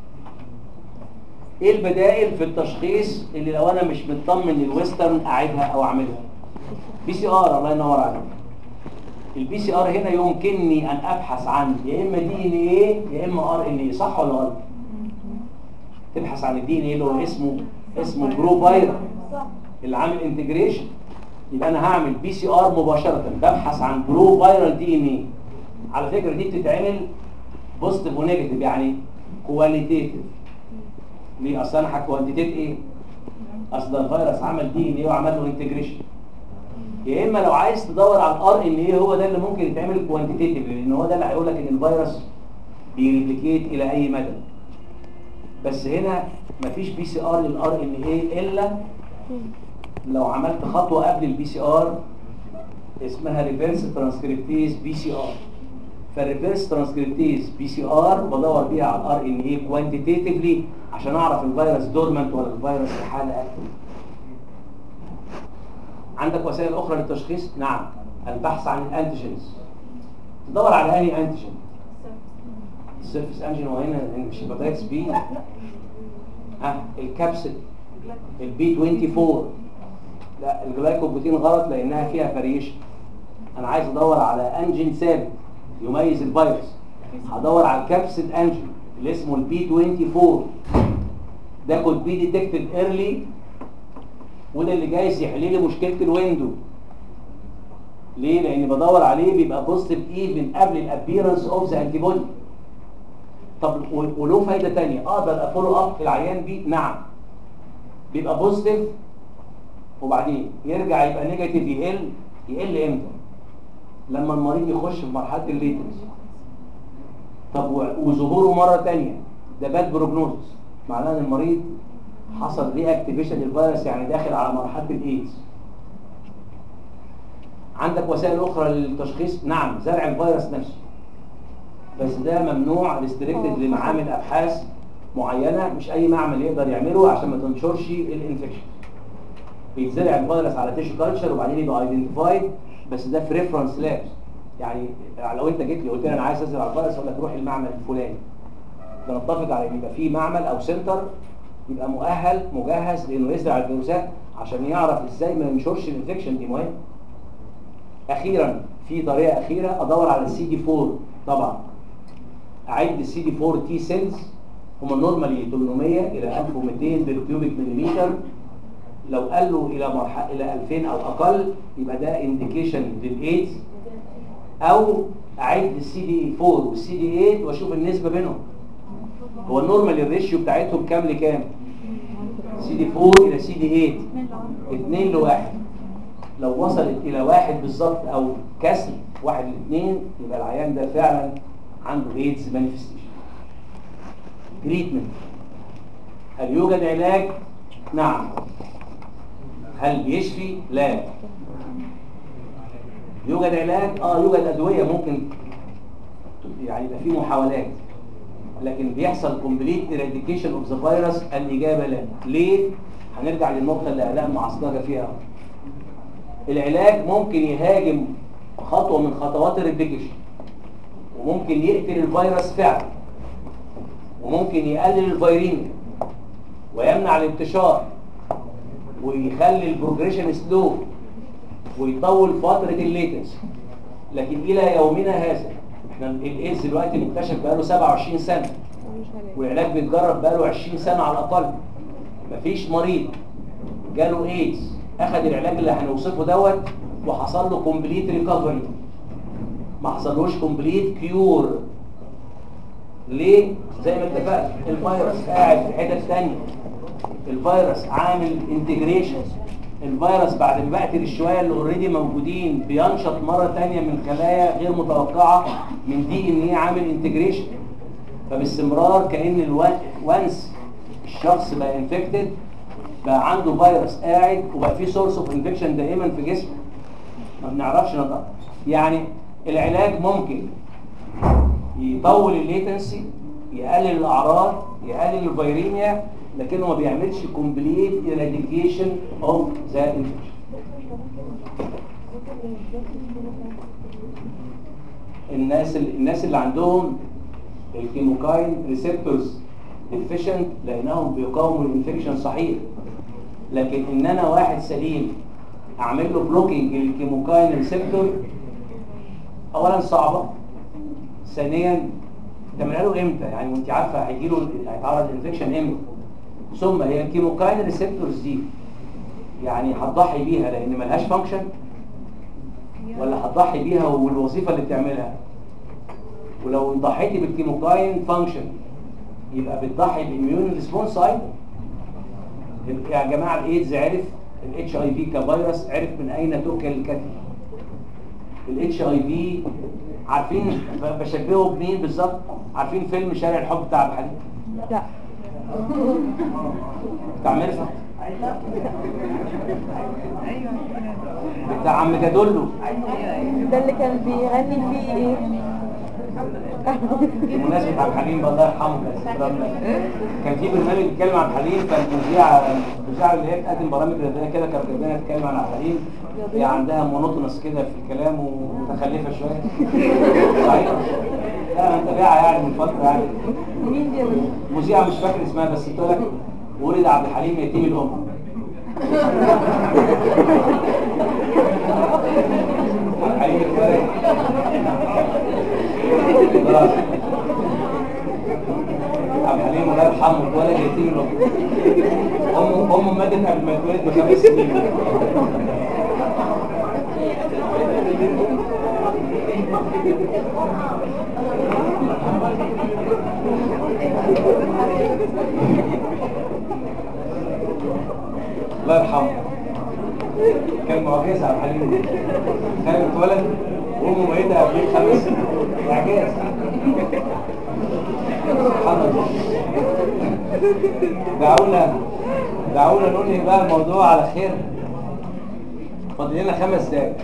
S1: ايه البدائل في التشخيص اللي لو انا مش مطمن للويسترن اعيدها او اعملها بي سي ار الله ينور عليك البي سي ار هنا يمكنني ان ابحث عن يا اما دي ان ايه يا اما ار ان ايه صح ولا غلط تبحث عن الدي ان ايه اللي هو اسمه اسمه برو فايرال اللي عامل انتجريشن يبقى انا هعمل بي سي ار مباشره ببحث عن برو فايرال دي ان ايه على فكره دي بتتعمل بوزيتيف ونيجاتيف يعني كواليتيتيف ليه اصل انا هكوانتيتيت ايه اصل الفيروس عمل دي ان ايه وعمل له انتجريشن يا اما لو عايز تدور على الار ان ايه هو ده اللي ممكن يتعمل كوانتيتيف لان هو ده اللي هيقول لك ان الفيروس بيريبليكيت الى اي مدى بس هنا مفيش بي سي ار للار ان ايه الا لو عملت خطوه قبل البي سي ار اسمها ريفرس ترانسكريبتيز بي سي ار فالريفرس ترانسكريبتيز بي سي ار بدور بيها على الار ان ايه كوانتيتيفلي عشان اعرف الفيروس دورمنت ولا الفيروس في حاله اكتف عندك وسائل اخرى للتشخيص نعم البحث عن الانتيجينز تدور على انهي انتيجين السيرفيس انجين وهنا مش هيباتايتس بي ها الكبسل البي 24 لا الجلايكوبروتين غلط لانها فيها فاريشن انا عايز ادور على انجين ثابت يميز الفيروس هدور على الكبسل انجين اللي اسمه البي 24 ده كود بي ديتكتد ايرلي وده اللي جايز يحل لي مشكله الويندو ليه لان بدور عليه بيبقى بوزيتيف ايفن قبل الابييرنس اوف ذا انتي بودي طب وله فايده ثانيه اقدر افولو اب في العيان دي نعم بيبقى بوزيتيف وبعدين يرجع يبقى نيجاتيف يقل يقل امتى لما المريض يخش في مرحله الليتنس طب وظهوره مره ثانيه ده باد بروجنوزس معناه ان المريض حصل ري اكتيفيشن للفيروس يعني داخل على مرحله الايدز عندك وسائل اخرى للتشخيص نعم زرع الفيروس نفسه بس ده ممنوع ريستريكتد لمعامل ابحاث معينه مش اي معمل يقدر يعمله عشان ما تنشرش الانفكشن بيتزرع الفيروس على تيشو كلتشر وبعدين يبقى ايدنتيفايد بس ده في ريفرنس لابس يعني لو انت جيت لي قلت لي انا عايز ازرع الفيروس اقول لك روح المعمل الفلاني بنتفق على ان يبقى في معمل او سنتر يبقى مؤهل مجهز لانه يزرع الفيروسات عشان يعرف ازاي ما ينشرش الانفكشن دي مهم اخيرا في طريقه اخيره ادور على السي دي 4 طبعا اعد السي دي 4 تي سيلز هم نورمالي 800 الى 1200 بالكيوبيك مليمتر لو قالوا الى مرحله الى 2000 او اقل يبقى ده انديكيشن للايدز او اعد السي دي 4 والسي دي 8 واشوف النسبه بينهم هو النورمال الريشيو بتاعتهم كام لكام سي دي 4 الى سي دي 8 2 لواحد لو وصلت الى واحد بالظبط او كسر واحد لاثنين يبقى العيان ده فعلا عنده ايدز مانيفستيشن تريتمنت هل يوجد علاج نعم هل بيشفي لا يوجد علاج اه يوجد ادويه ممكن يعني يبقى في محاولات لكن بيحصل كومبليت ايراديكيشن اوف ذا فيروس الاجابه لا ليه هنرجع للنقطه اللي اعلام معصلجه فيها العلاج ممكن يهاجم خطوه من خطوات الريبليكيشن وممكن يقتل الفيروس فعلا وممكن يقلل الفيريميا ويمنع الانتشار ويخلي البروجريشن سلو ويطول فتره الليتنسي لكن الى يومنا هذا احنا الايدز دلوقتي مكتشف بقاله 27 سنه والعلاج بيتجرب بقاله 20 سنه على الاقل مفيش مريض جاله ايدز اخذ العلاج اللي هنوصفه دوت وحصل له كومبليت ريكفري ما حصلوش كومبليت كيور ليه زي ما اتفقنا الفيروس قاعد في حتت ثانيه الفيروس عامل انتجريشن الفيروس بعد ما بقتل الشويه اللي اوريدي موجودين بينشط مره ثانيه من خلايا غير متوقعه من دي ان هي عامل انتجريشن فباستمرار كان الوقت وانس الشخص بقى انفكتد بقى عنده فيروس قاعد وبقى في سورس اوف انفكشن دائما في جسمه ما بنعرفش نطق يعني العلاج ممكن يطول الليتنسي يقلل الاعراض يقلل الفيريميا لكنه ما بيعملش كومبليت ايراديكيشن اوف ذا انفكشن الناس اللي الناس اللي عندهم الكيموكاين ريسبتورز ديفيشنت لانهم بيقاوموا الانفكشن صحيح لكن ان انا واحد سليم اعمل له بلوكينج للكيموكاين ريسبتور اولا صعبه ثانيا تعملها له امتى يعني وانت عارفه هيجي له هيتعرض للانفكشن امتى ثم هي الكيموكاين ريسبتورز دي يعني هتضحي بيها لان ملهاش فانكشن ولا هتضحي بيها والوظيفه اللي بتعملها ولو ضحيتي بالكيموكاين فانكشن يبقى بتضحي بالميون ريسبونس سايد يا جماعه الايدز عرف الاتش اي في كفيروس عرف من اين تؤكل الكتف الاتش اي في عارفين بشبهه بمين بالظبط عارفين فيلم شارع الحب بتاع عبد الحليم
S2: لا
S1: بتاع مرسى بتاع عم جدولو
S2: ده اللي كان بيغني فيه ايه
S1: بمناسبة عبد الحليم الله يرحمه كان في برنامج بيتكلم عن الحليم كانت مذيعة المذيعة اللي هي بتقدم برامج رياضية كده كانت جايبينها تتكلم عن عبد الحليم هي عندها مونوتونس كده في الكلام ومتخلفة شوية صحيح؟ لا انا متابعها يعني من فترة يعني
S2: مين دي يا باشا؟
S1: مذيعة مش فاكر اسمها بس بتقول لك ولد عبد الحليم يتيم الأم عبد الحليم اتولد خلاص. عبد الحليم الله يرحمه اتولد يتيم الأم أمه أمه ماتت قبل ما يتولد بخمس سنين الله يرحمه كان معجزة عبد الحليم كان اتولد وامه ميتة قبليه خمس سنين اعجاز سبحان الله دعونا دعونا ننهي بقى الموضوع على خير فاضل لنا خمس دقايق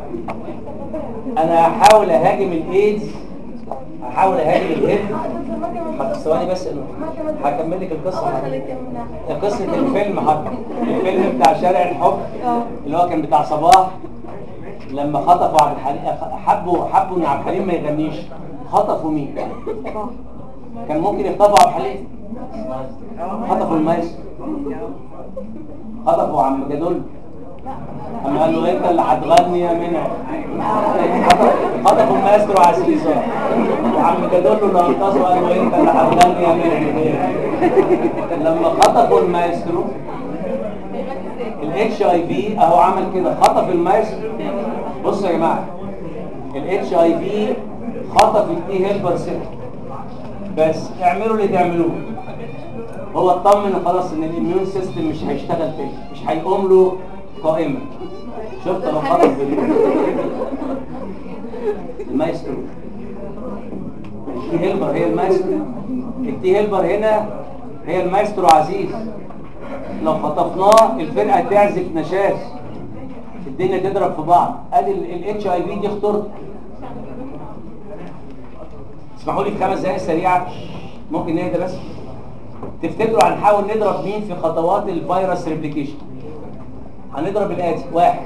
S1: انا هحاول اهاجم الايدز هحاول اهاجم الهيد ثواني بس انه هكمل لك القصه قصه الفيلم حتى الفيلم بتاع شارع الحب اللي هو كان بتاع صباح لما خطفوا عبد الحليم حبوا حبوا ان عبد الحليم ما يغنيش خطفوا مين كان ممكن يخطفوا عبد الحليم خطفوا المايسترو خطفوا عم جدول اما قال له انت اللي هتغني يا منى خطفوا المايسترو عزيزه وعم جدول له اللي انقذه قال له انت اللي هتغني يا منى لما خطفوا المايسترو الاتش اي في اهو عمل كده خطف المايسترو بصوا يا جماعه الاتش اي في خطف التي هيلبر سيل بس اعملوا اللي تعملوه هو اطمن خلاص ان الاميون سيستم مش هيشتغل تاني مش هيقوم له قائمه شفت انا خطف بال- المايسترو التي هيلبر هي المايسترو التي هيلبر هنا هي المايسترو عزيز لو خطفناه الفرقه تعزف نشاز الدنيا تضرب في بعض ادي الاتش اي في دي خطورته اسمحوا لي في خمس دقائق سريعه ممكن نهدى بس تفتكروا هنحاول نضرب مين في خطوات الفيروس ريبليكيشن هنضرب الاتي واحد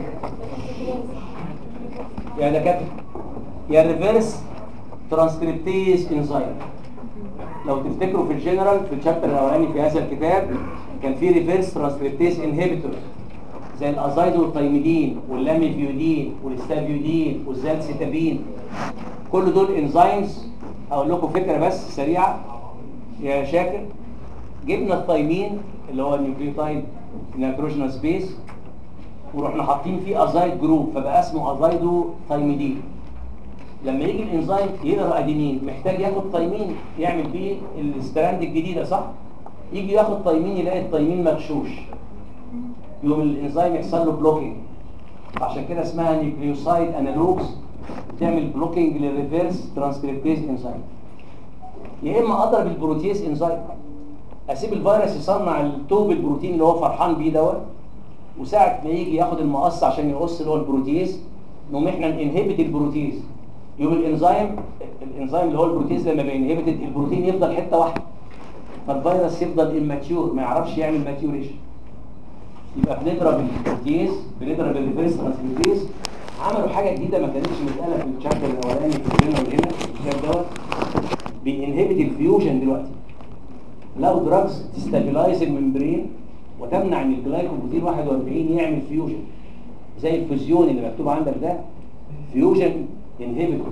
S1: يا دكاتره يا ريفيرس ترانسكريبتيز انزايم لو تفتكروا في الجنرال في الشابتر الاولاني في هذا الكتاب كان في ريفيرس ترانسكريبتيز انهبيتور زي الازايد والتايميدين واللاميفيودين والستافيودين والزالسيتابين كل دول انزيمز اقول لكم فكره بس سريعه يا شاكر جبنا الثايمين اللي هو النيوكليوتايد نيتروجينال سبيس ورحنا حاطين فيه ازايد جروب فبقى اسمه ازايدو ثايميدين لما يجي الانزيم يقرا ادينين محتاج ياخد ثايمين يعمل بيه الستراند الجديده صح يجي ياخد ثايمين يلاقي الثايمين مغشوش يقوم الانزيم يحصل له بلوكينج عشان كده اسمها نيوكليوسايد انالوجز بتعمل بلوكينج للريفيرس ترانسكريبتيز انزيم يا اما اضرب البروتيز انزيم اسيب الفيروس يصنع التوب البروتين اللي هو فرحان بيه دوت وساعه ما يجي ياخد المقص عشان يقص اللي هو البروتيز نقوم احنا ننهبت البروتيز يقوم الانزيم الانزيم اللي هو البروتيز لما بينهبت البروتين يفضل حته واحده فالفيروس يفضل اماتيور ما يعرفش يعمل ماتيوريشن يبقى بنضرب البروتيز بنضرب الريفيرس ترانسكريبتيز عملوا حاجه جديده ما كانتش متقاله في الشابتر الاولاني في الجنرال هنا في الكتاب دوت بينهبت الفيوجن دلوقتي لو دراجز تستابلايز الممبرين وتمنع ان الجلايكوبروتين 41 يعمل فيوجن زي الفيزيون اللي مكتوب عندك ده فيوجن انهبيتور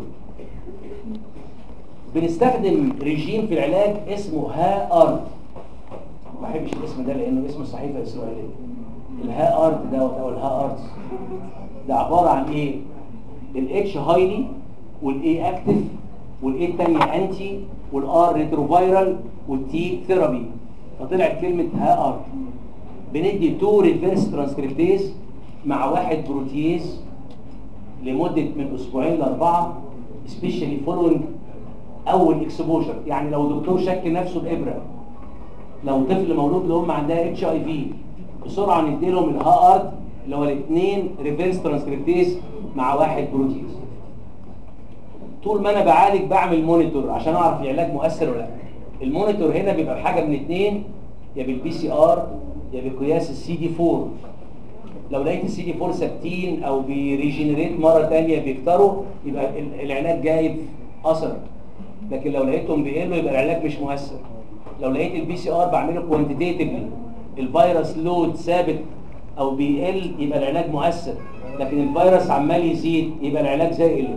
S1: بنستخدم ريجيم في العلاج اسمه ها ارت ما بحبش الاسم ده لانه اسم الصحيفه الاسرائيليه الها ارت دوت او الها ارت ده عباره عن ايه الاتش هايلي والاي اكتف والاي الثانيه انتي والار ريتروفايرال والتي ثيرابي فطلعت كلمه ها ارت بندي تو ريفيرس ترانسكريبتيز مع واحد بروتيز لمده من اسبوعين لاربعه سبيشالي فولوينج اول اكسبوجر يعني لو دكتور شك نفسه بابره لو طفل مولود لام عندها اتش اي في بسرعه نديلهم الها ارت اللي هو الاثنين ريفيرس ترانسكريبتيز مع واحد بروتيز طول ما انا بعالج بعمل مونيتور عشان اعرف العلاج مؤثر ولا لا المونيتور هنا بيبقى بحاجه من اثنين يا بالبي سي ار يا بقياس السي دي 4 لو لقيت السي دي 4 ثابتين او بيريجنريت مره ثانيه بيكتروا يبقى ال- العلاج جايب اثر لكن لو لقيتهم بيقلوا يبقى العلاج مش مؤثر لو لقيت البي سي ار بعمله كوانتيتيفلي الفيروس لود ثابت او بيقل يبقى العلاج مؤثر لكن الفيروس عمال يزيد يبقى العلاج زي قله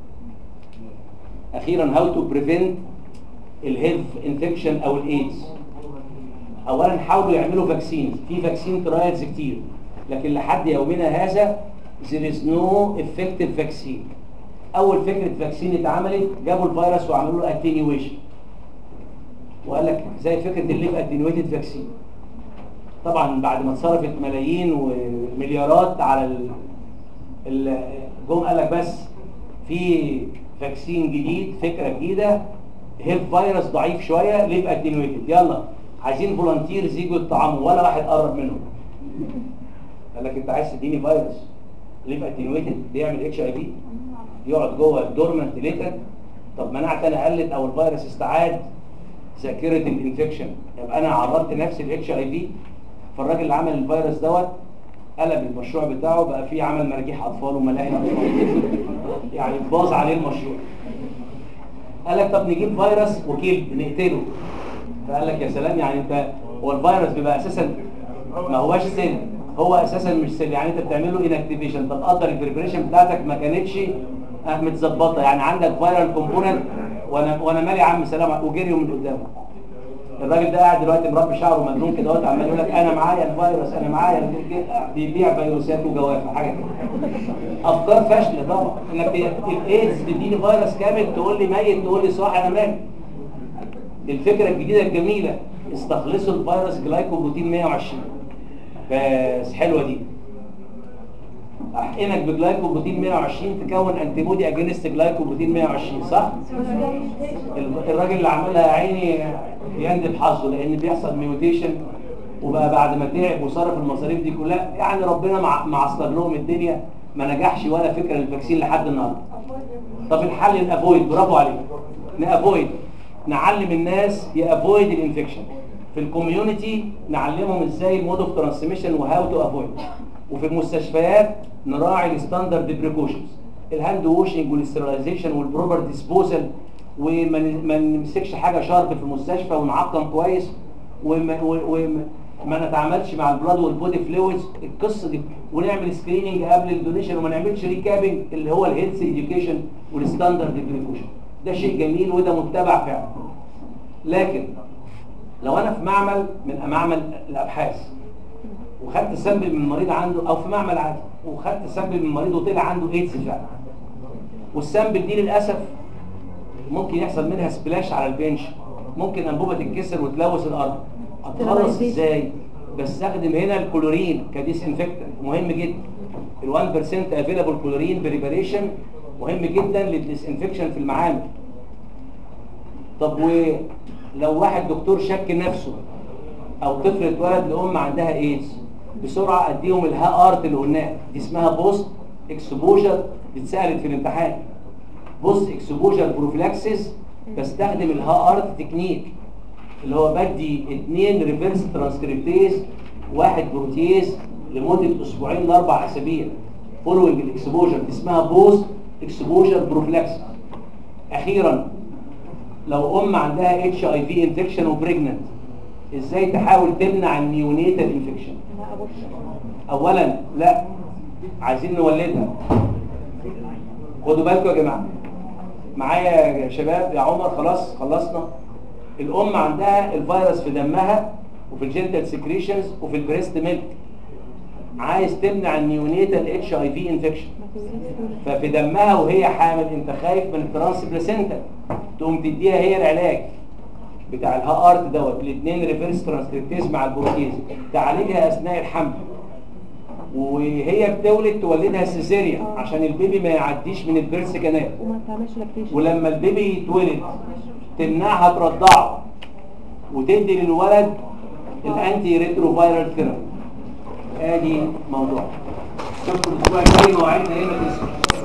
S1: اخيرا هاو تو بريفنت الهيلث انفكشن او الايدز اولا حاولوا يعملوا فاكسين في فاكسين ترايلز كتير لكن لحد يومنا هذا there is no effective vaccine اول فكره فاكسين اتعملت جابوا الفيروس وعملوا له اتنيويشن وقال لك زي فكره الليف اتنيويتد فاكسين طبعا بعد ما اتصرفت ملايين ومليارات على ال... ال... جم قال لك بس في فاكسين جديد فكره جديده هيب فيروس ضعيف شويه ليف اتنيويتد يلا عايزين فولنتيرز يجوا يطعموا ولا واحد قرب منهم قال لك انت عايز تديني فيروس ليف اتنيويتد بيعمل اتش اي في يقعد جوه الدورمنت ليتر طب مناعتي انا قلت او الفيروس استعاد ذاكره الانفكشن يبقى انا عرضت نفسي الاتش اي في فالراجل اللي عمل الفيروس دوت قلب المشروع بتاعه بقى فيه عمل مراجيح اطفال وملاهي اطفال يعني باظ عليه المشروع قال لك طب نجيب فيروس وكيل نقتله فقال لك يا سلام يعني انت هو الفيروس بيبقى اساسا ما هواش سيل هو اساسا مش سيل يعني انت بتعمل له انكتيفيشن طب قدر البريبريشن بتاعتك ما كانتش اه متظبطه يعني عندك فيرال كومبوننت وانا وانا مالي يا عم سلام وجريوا من قدامه الراجل ده قاعد دلوقتي مربي شعره مجنون كده اهوت عمال يقول لك انا معايا الفيروس انا معايا ال- بيبيع فيروسات وجوافه حاجه كده افكار فاشله طبعا انك الايدز تديني فيروس كامل تقول لي ميت تقول لي صح انا مالي الفكره الجديده الجميله استخلصوا الفيروس جلايكوبروتين 120 بس حلوه دي احقنك بجلايكوبروتين 120 تكون انتي بودي اجينست جلايكوبروتين 120 صح ال- الراجل اللي عملها يا عيني بيندب حظه لان بيحصل ميوتيشن وبقى بعد ما تعب وصرف المصاريف دي كلها يعني ربنا مع معصلر لهم الدنيا ما نجحش ولا فكره الفاكسين لحد النهارده طب الحل نافويد برافو عليك نافويد نعلم الناس يافويد الانفكشن في الكوميونتي نعلمهم ازاي المود اوف ترانسميشن وهاو تو افويد وفي المستشفيات نراعي الستاندرد بريكوشنز الهاند ووشنج والاسترلايزيشن والبروبر ديسبوزل وما ن- ما نمسكش حاجه شارب في المستشفى ونعقم كويس وما, وما ما نتعاملش مع البلاد والبودي فلويدز القصه دي ونعمل سكريننج قبل الدونيشن وما نعملش ريكابنج اللي هو الهيلث اديوكيشن والستاندرد بريكوشن ده شيء جميل وده متبع فعلا لكن لو انا في معمل من معمل الابحاث وخدت سامبل من مريض عنده او في معمل عادي وخدت سامبل من مريض وطلع عنده ايدز فعلا والسامبل دي للاسف ممكن يحصل منها سبلاش على البنش ممكن انبوبه تتكسر وتلوث الارض اتخلص ازاي بستخدم هنا الكلورين كديس انفكتنت مهم جدا ال 1% افيلابل كلورين بريباريشن مهم جدا للديسانفكشن في المعامل طب ولو واحد دكتور شك نفسه او طفل اتولد لام عندها ايدز بسرعه اديهم الها ارت اللي قلناه دي اسمها بوست اكسبوجر اتسالت في الامتحان بوست اكسبوجر بروفلاكسيس بستخدم الها ارت تكنيك اللي هو بدي اثنين ريفرس ترانسكريبتيز واحد بروتيز لمده اسبوعين لاربع اسابيع فولوينج الاكسبوجر دي اسمها بوست اكسبوجر بروفلاكسيس اخيرا لو ام عندها اتش اي في انفكشن وبريجننت ازاي تحاول تمنع النيونيتال انفكشن اولا لا عايزين نولدها خدوا بالكم يا جماعه معايا يا شباب يا عمر خلاص خلصنا الام عندها الفيروس في دمها وفي الجنتال سكريشنز وفي البريست ميلك عايز تمنع النيونيتال اتش اي في انفكشن ففي دمها وهي حامل انت خايف من الترانس بلاسينتا تقوم تديها هي العلاج بتاع الها ارت دوت الاثنين ريفرس ترانسكريبتيز مع البروتيز تعالجها اثناء الحمل وهي بتولد تولدها سيزيريا عشان البيبي ما يعديش من البيرس كانال
S2: وما تعملش لاكتيشن
S1: ولما البيبي يتولد تمنعها ترضعه وتدي للولد الانتي ريترو فايرال ثيرابي ادي موضوع شوفوا الاسبوع الجاي مواعيدنا هنا تسمع